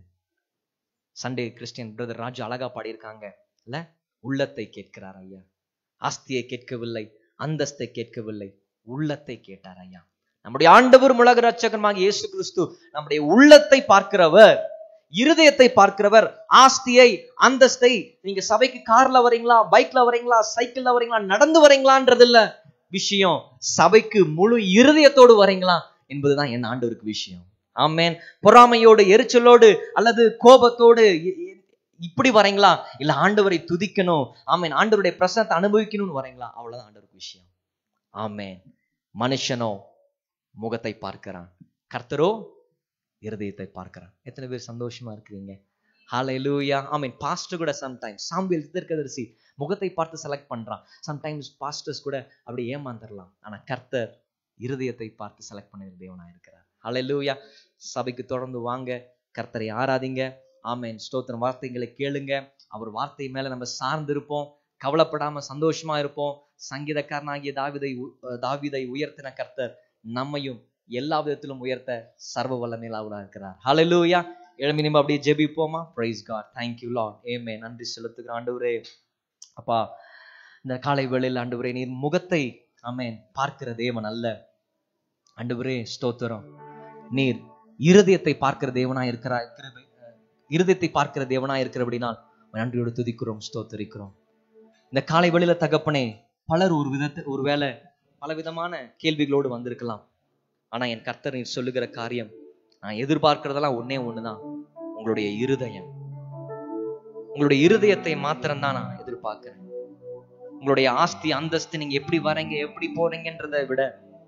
சண்டே கிறிஸ்டியன் பிரதர் ராஜு அழகா பாடியிருக்காங்க இல்ல உள்ளத்தை கேட்கிறார் ஐயா ஆஸ்தியை கேட்கவில்லை அந்தஸ்தை கேட்கவில்லை உள்ளத்தை கேட்டார் ஐயா நம்முடைய ஆண்டவர் உலக ரட்சகமாக இயேசு கிறிஸ்து நம்முடைய உள்ளத்தை பார்க்கிறவர் இருதயத்தை பார்க்கிறவர் ஆஸ்தியை அந்தஸ்தை நீங்க சபைக்கு கார்ல வரீங்களா பைக்ல வரீங்களா சைக்கிள்ல வரீங்களா நடந்து வரீங்களான்றது இல்ல விஷயம் சபைக்கு முழு இருதயத்தோடு வரீங்களா என்பதுதான் என் ஆண்டவருக்கு விஷயம் ஆமென் பொறாமையோடு எரிச்சலோடு அல்லது கோபத்தோடு இ- இ- இப்படி வரீங்களா இல்ல ஆண்டவரை துதிக்கணும் ஆமென் ஆண்டவருடைய பிரசனத்தை அனுபவிக்கணும்னு வரீங்களா அவ்வளவுதான் ஆண்டவருக்கு விஷயம் ஆமென் மனுஷனோ முகத்தை பார்க்கிறான் கர்த்தரோ இருதயத்தை பார்க்கிறான் எத்தனை பேர் சந்தோஷமா இருக்கிறீங்க ஹalleluya ஆமென் பாஸ்டர் கூட சம்டைம்ஸ் சாம்பியல் தீர்க்கதரிசி முகத்தை பார்த்து செலக்ட் பண்றான் சம்டைம்ஸ் பாஸ்டர்ஸ் கூட அப்படி ஏமாந்துடலாம் ஆனா கர்த்தர் இருதயத்தை பார்த்து செலக்ட் பண்ணுகிற தேவனா இருக்கிறார் ஹalleluya சபைக்கு தொடர்ந்து வாங்க கர்த்தரை ஆராதிங்க ஆமென் ஸ்தோத்திரம் வார்த்தைகளை கேளுங்க அவர் வார்த்தை மேல நம்ம சார்ந்து இருப்போம் கவலைப்படாம சந்தோஷமா இருப்போம் சங்கீதக்காரனாகிய தாவிதை உ- தாவீதை உயர்த்தின கர்த்தர் நம்மையும் எல்லா விதத்திலும் உயர்த்த சர்வ வல்லமையிலாவதா இருக்கிறார் ஹalleluya எழுமி நம்ம அப்படியே ஜெபிப்போமா பிரைஸ் காட் தேங்க்யூ லார்ட் ஏமே நன்றி செலுத்துகிற ஆண்டவரே அப்பா இந்த காலை வேளையில் ஆண்டவரே நீர் முகத்தை ஆமென் பார்க்கிற தேவன் அல்ல ஆண்டவரே ஸ்தோத்திரம் நீர் இருதயத்தை பார்க்கிற தேவனா இருக்கிறாய் கிருபை அஹ், இருதயத்தை பார்க்கிற தேவனா இருக்கிறபடினால் நன்றியோடு துதிக்கிறோம் ஸ்தோத்தரிக்கிறோம் இந்த காலை வேளையில தகப்பனே பலர் ஒரு விதத்தை ஒருவேளை பல விதமான கேள்விகளோடு வந்திருக்கலாம் ஆனா என் கர்த்தர் நீர் சொல்லுகிற காரியம் நான் எதிர்பார்க்கிறதெல்லாம் ஒண்ணே ஒண்ணுதான் உங்களுடைய இருதயம் உங்களுடைய இருதயத்தை மாத்திரம்தான் நான் எதிர்பார்க்கிறேன் உங்களுடைய ஆஸ்தி அந்தஸ்து நீங்க எப்படி வரீங்க எப்படி போறீங்கன்றதை விட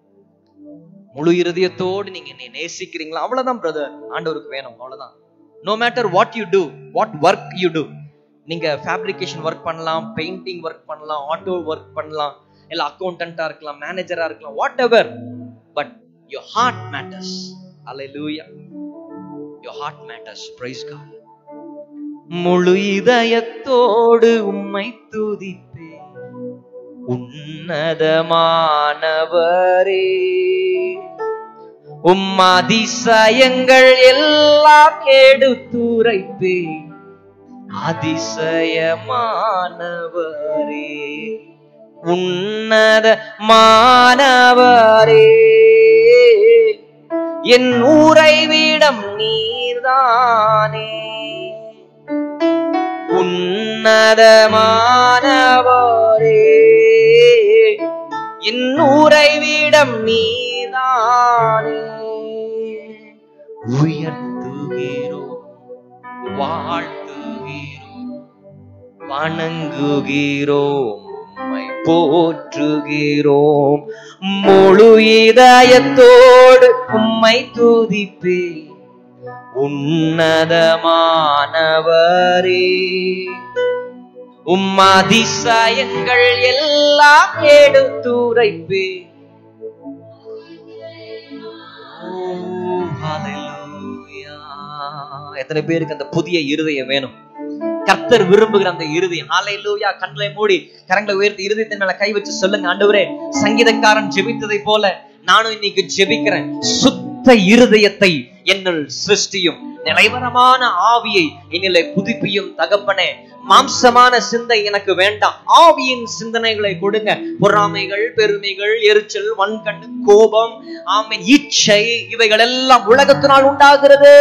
முழு இருதயத்தோடு நீங்க என்னை நேசிக்கிறீங்களா அவ்வளவுதான் பிரதர் ஆண்டவருக்கு வேணும் அவ்வளவுதான் no matter what you do what work you do நீங்க ஃபேப்ரிகேஷன் ஒர்க் பண்ணலாம் பெயிண்டிங் ஒர்க் பண்ணலாம் ஆட்டோ ஒர்க் பண்ணலாம் இல்ல அக்கௌண்டண்டா இருக்கலாம் மேனேஜரா இருக்கலாம் whatever but your heart matters அல்லேலூயா your heart matters praise God முழு இதயத்தோடு உம்மை துதிப்பேன் உன்னதமானவரே உம் அதிசயங்கள் எல்லாம் எடுத்துரைப்பேன் அதிசயமானவரே உன்னத மாணவரே என் உறைவிடம் நீர்தானே உன்னதமானவரே என் உறைவிடம் நீதானே உயர்த்துகிறோம் வாழ்த்துகிறோம் வணங்குகிறோம் உம்மை போற்றுகிறோம் முழு இதயத்தோடு உம்மை துதிப்பேன் உன்னதமானவரே உம் அதிசயங்கள் எல்லாம் எடுத்துரைப்பே எத்தனை பேருக்கு அந்த புதிய இருதயம் வேணும் கர்த்தர் விரும்புகிற அந்த இருதயம் ஹalleluya கண்களை மூடி கரங்களை உயர்த்தி இருதயத்தின் மேல கை வச்சு சொல்லுங்க ஆண்டவரே சங்கீதக்காரன் ஜெபித்ததை போல நானும் இன்னைக்கு ஜெபிக்கிறேன் சுத்த இருதயத்தை என்னுள் சிருஷ்டியும் நிலைவரமான ஆவியை என்னிலே புதுப்பியும் தகப்பனே மாம்சமான சிந்தை எனக்கு வேண்டாம் ஆவியின் சிந்தனைகளை கொடுங்க பொறாமைகள் பெருமைகள் எரிச்சல் வன்கண்ணு கோபம் ஆமென் இச்சை இவைகள் எல்லாம் உலகத்தினால் உண்டாகிறது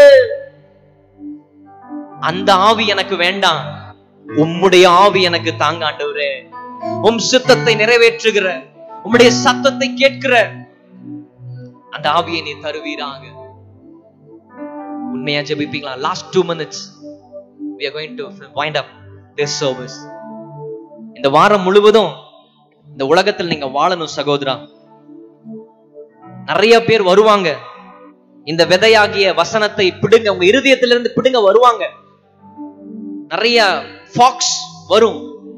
அந்த ஆவி எனக்கு வேண்டாம் உம்முடைய ஆவி எனக்கு தாங்க ஆண்டவரே உம் சித்தத்தை நிறைவேற்றுகிற உம்முடைய சத்தத்தை கேட்கிற அந்த ஆவியை நீ தருவீராக உண்மையா ஜெபிப்பீங்களா last two minutes we are going to wind up this service இந்த வாரம் முழுவதும் இந்த உலகத்தில் நீங்க வாழணும் சகோதரா நிறைய பேர் வருவாங்க இந்த விதையாகிய வசனத்தை பிடுங்க உங்க இருதயத்திலிருந்து பிடுங்க வருவாங்க நிறைய ஃபாக்ஸ் வரும்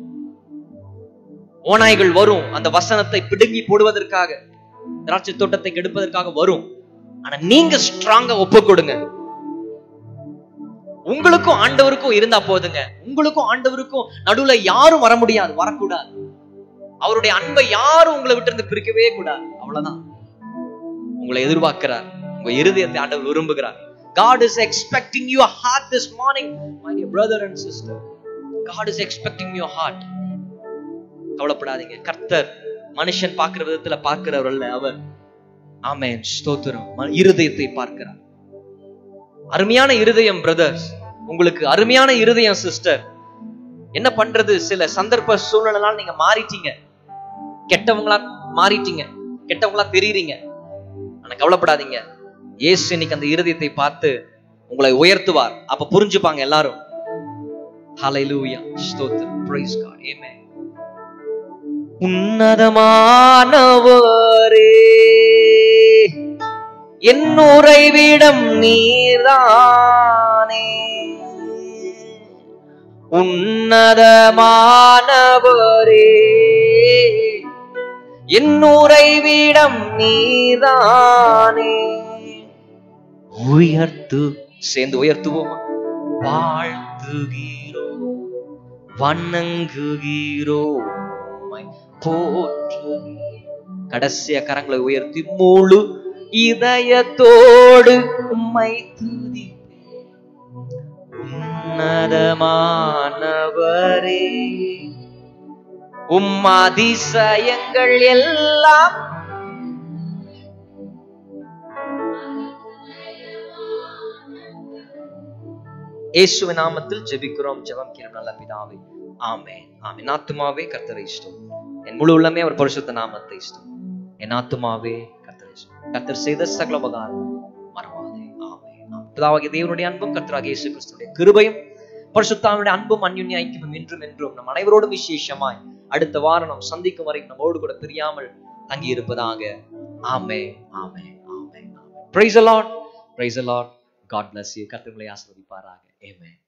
ஓநாய்கள் வரும் அந்த வசனத்தை பிடுங்கி போடுவதற்காக திராட்சை தோட்டத்தை கெடுப்பதற்காக வரும் ஆனா நீங்க ஸ்ட்ராங்கா ஒப்பு கொடுங்க உங்களுக்கும் ஆண்டவருக்கும் இருந்தா போதுங்க உங்களுக்கும் ஆண்டவருக்கும் நடுவுல யாரும் வர முடியாது வரக்கூடாது அவருடைய அன்பை யாரும் உங்களை விட்டு இருந்து பிரிக்கவே கூடாது அவ்வளவுதான் உங்களை எதிர்பார்க்கிறார் உங்க இருதயத்தை ஆண்டவர் விரும்புகிறார் God is expecting your heart this morning my dear brother and sister God is expecting your heart கவலைப்படாதீங்க கர்த்தர் மனுஷன் பார்க்கிற விதத்துல பார்க்கிறவர் அல்ல அவர் ஆமென் ஸ்தோத்திரம் ம- இருதயத்தை பார்க்கிறார் அருமையான இருதயம் பிரதர்ஸ் உங்களுக்கு அருமையான இருதயம் சிஸ்டர் என்ன பண்றது சில சந்தர்ப்ப சூழ்நிலைனால நீங்க மாறிட்டீங்க கெட்டவங்களா மாறிட்டீங்க கெட்டவங்களா தெரியுறீங்க ஆனா கவலைப்படாதீங்க இயேசு இன்னைக்கு அந்த இருதயத்தை பார்த்து உங்களை உயர்த்துவார் அப்ப புரிஞ்சுப்பாங்க எல்லாரும் ஹalleluya ஸ்தோத்திரம் praise god amen உன்னதமானவரே என் உறைவிடம் நீர்தானே உன்னதமானவரே என் உறைவிடம் நீர்தானே உயர்த்து சேர்ந்து உயர்த்துவோமா வாழ்த்துகிறோ வணங்குகிறோ உம்மை போற்றுகிறோம். கடைசிய கரங்களை உயர்த்தி முழு இதயத்தோடு உம்மை துதி உன்னதமானவரே உம் அதிசயங்கள் எல்லாம் இயேசுவின் நாமத்தில் ஜெபிக்கிறோம் ஜெபம் கேளும் நல்ல பிதாவே ஆமென் ஆமென் ஆத்துமாவே கர்த்தரை இஷ்டம் என் முழு உள்ளமே அவர் பரிசுத்த நாமத்தை இஷ்டம் என் ஆத்துமாவே கர்த்தரை இஷ்டம் கர்த்தர் செய்த சகல உபகாரம் மறவாதே ஆமென் ஆமென். பிதாவாகிய தேவனுடைய அன்பும் கர்த்தராகிய இயேசு கிறிஸ்துடைய கிருபையும் பரிசுத்தாவுடைய அன்பும் அந்யுன்ய ஐக்கியமும் என்றும் என்றும் நம் அனைவரோடும் விசேஷமாய் அடுத்த வாரம் நாம் சந்திக்கும் வரை நம்மோடு கூட பிரியாமல் தங்கி இருப்பதாக ஆமே ஆமே ஆமே ஆமே praise a lot praise a lot God bless you கர்த்தர்களை ஆசீர்வதிப்பாராக ஆமென்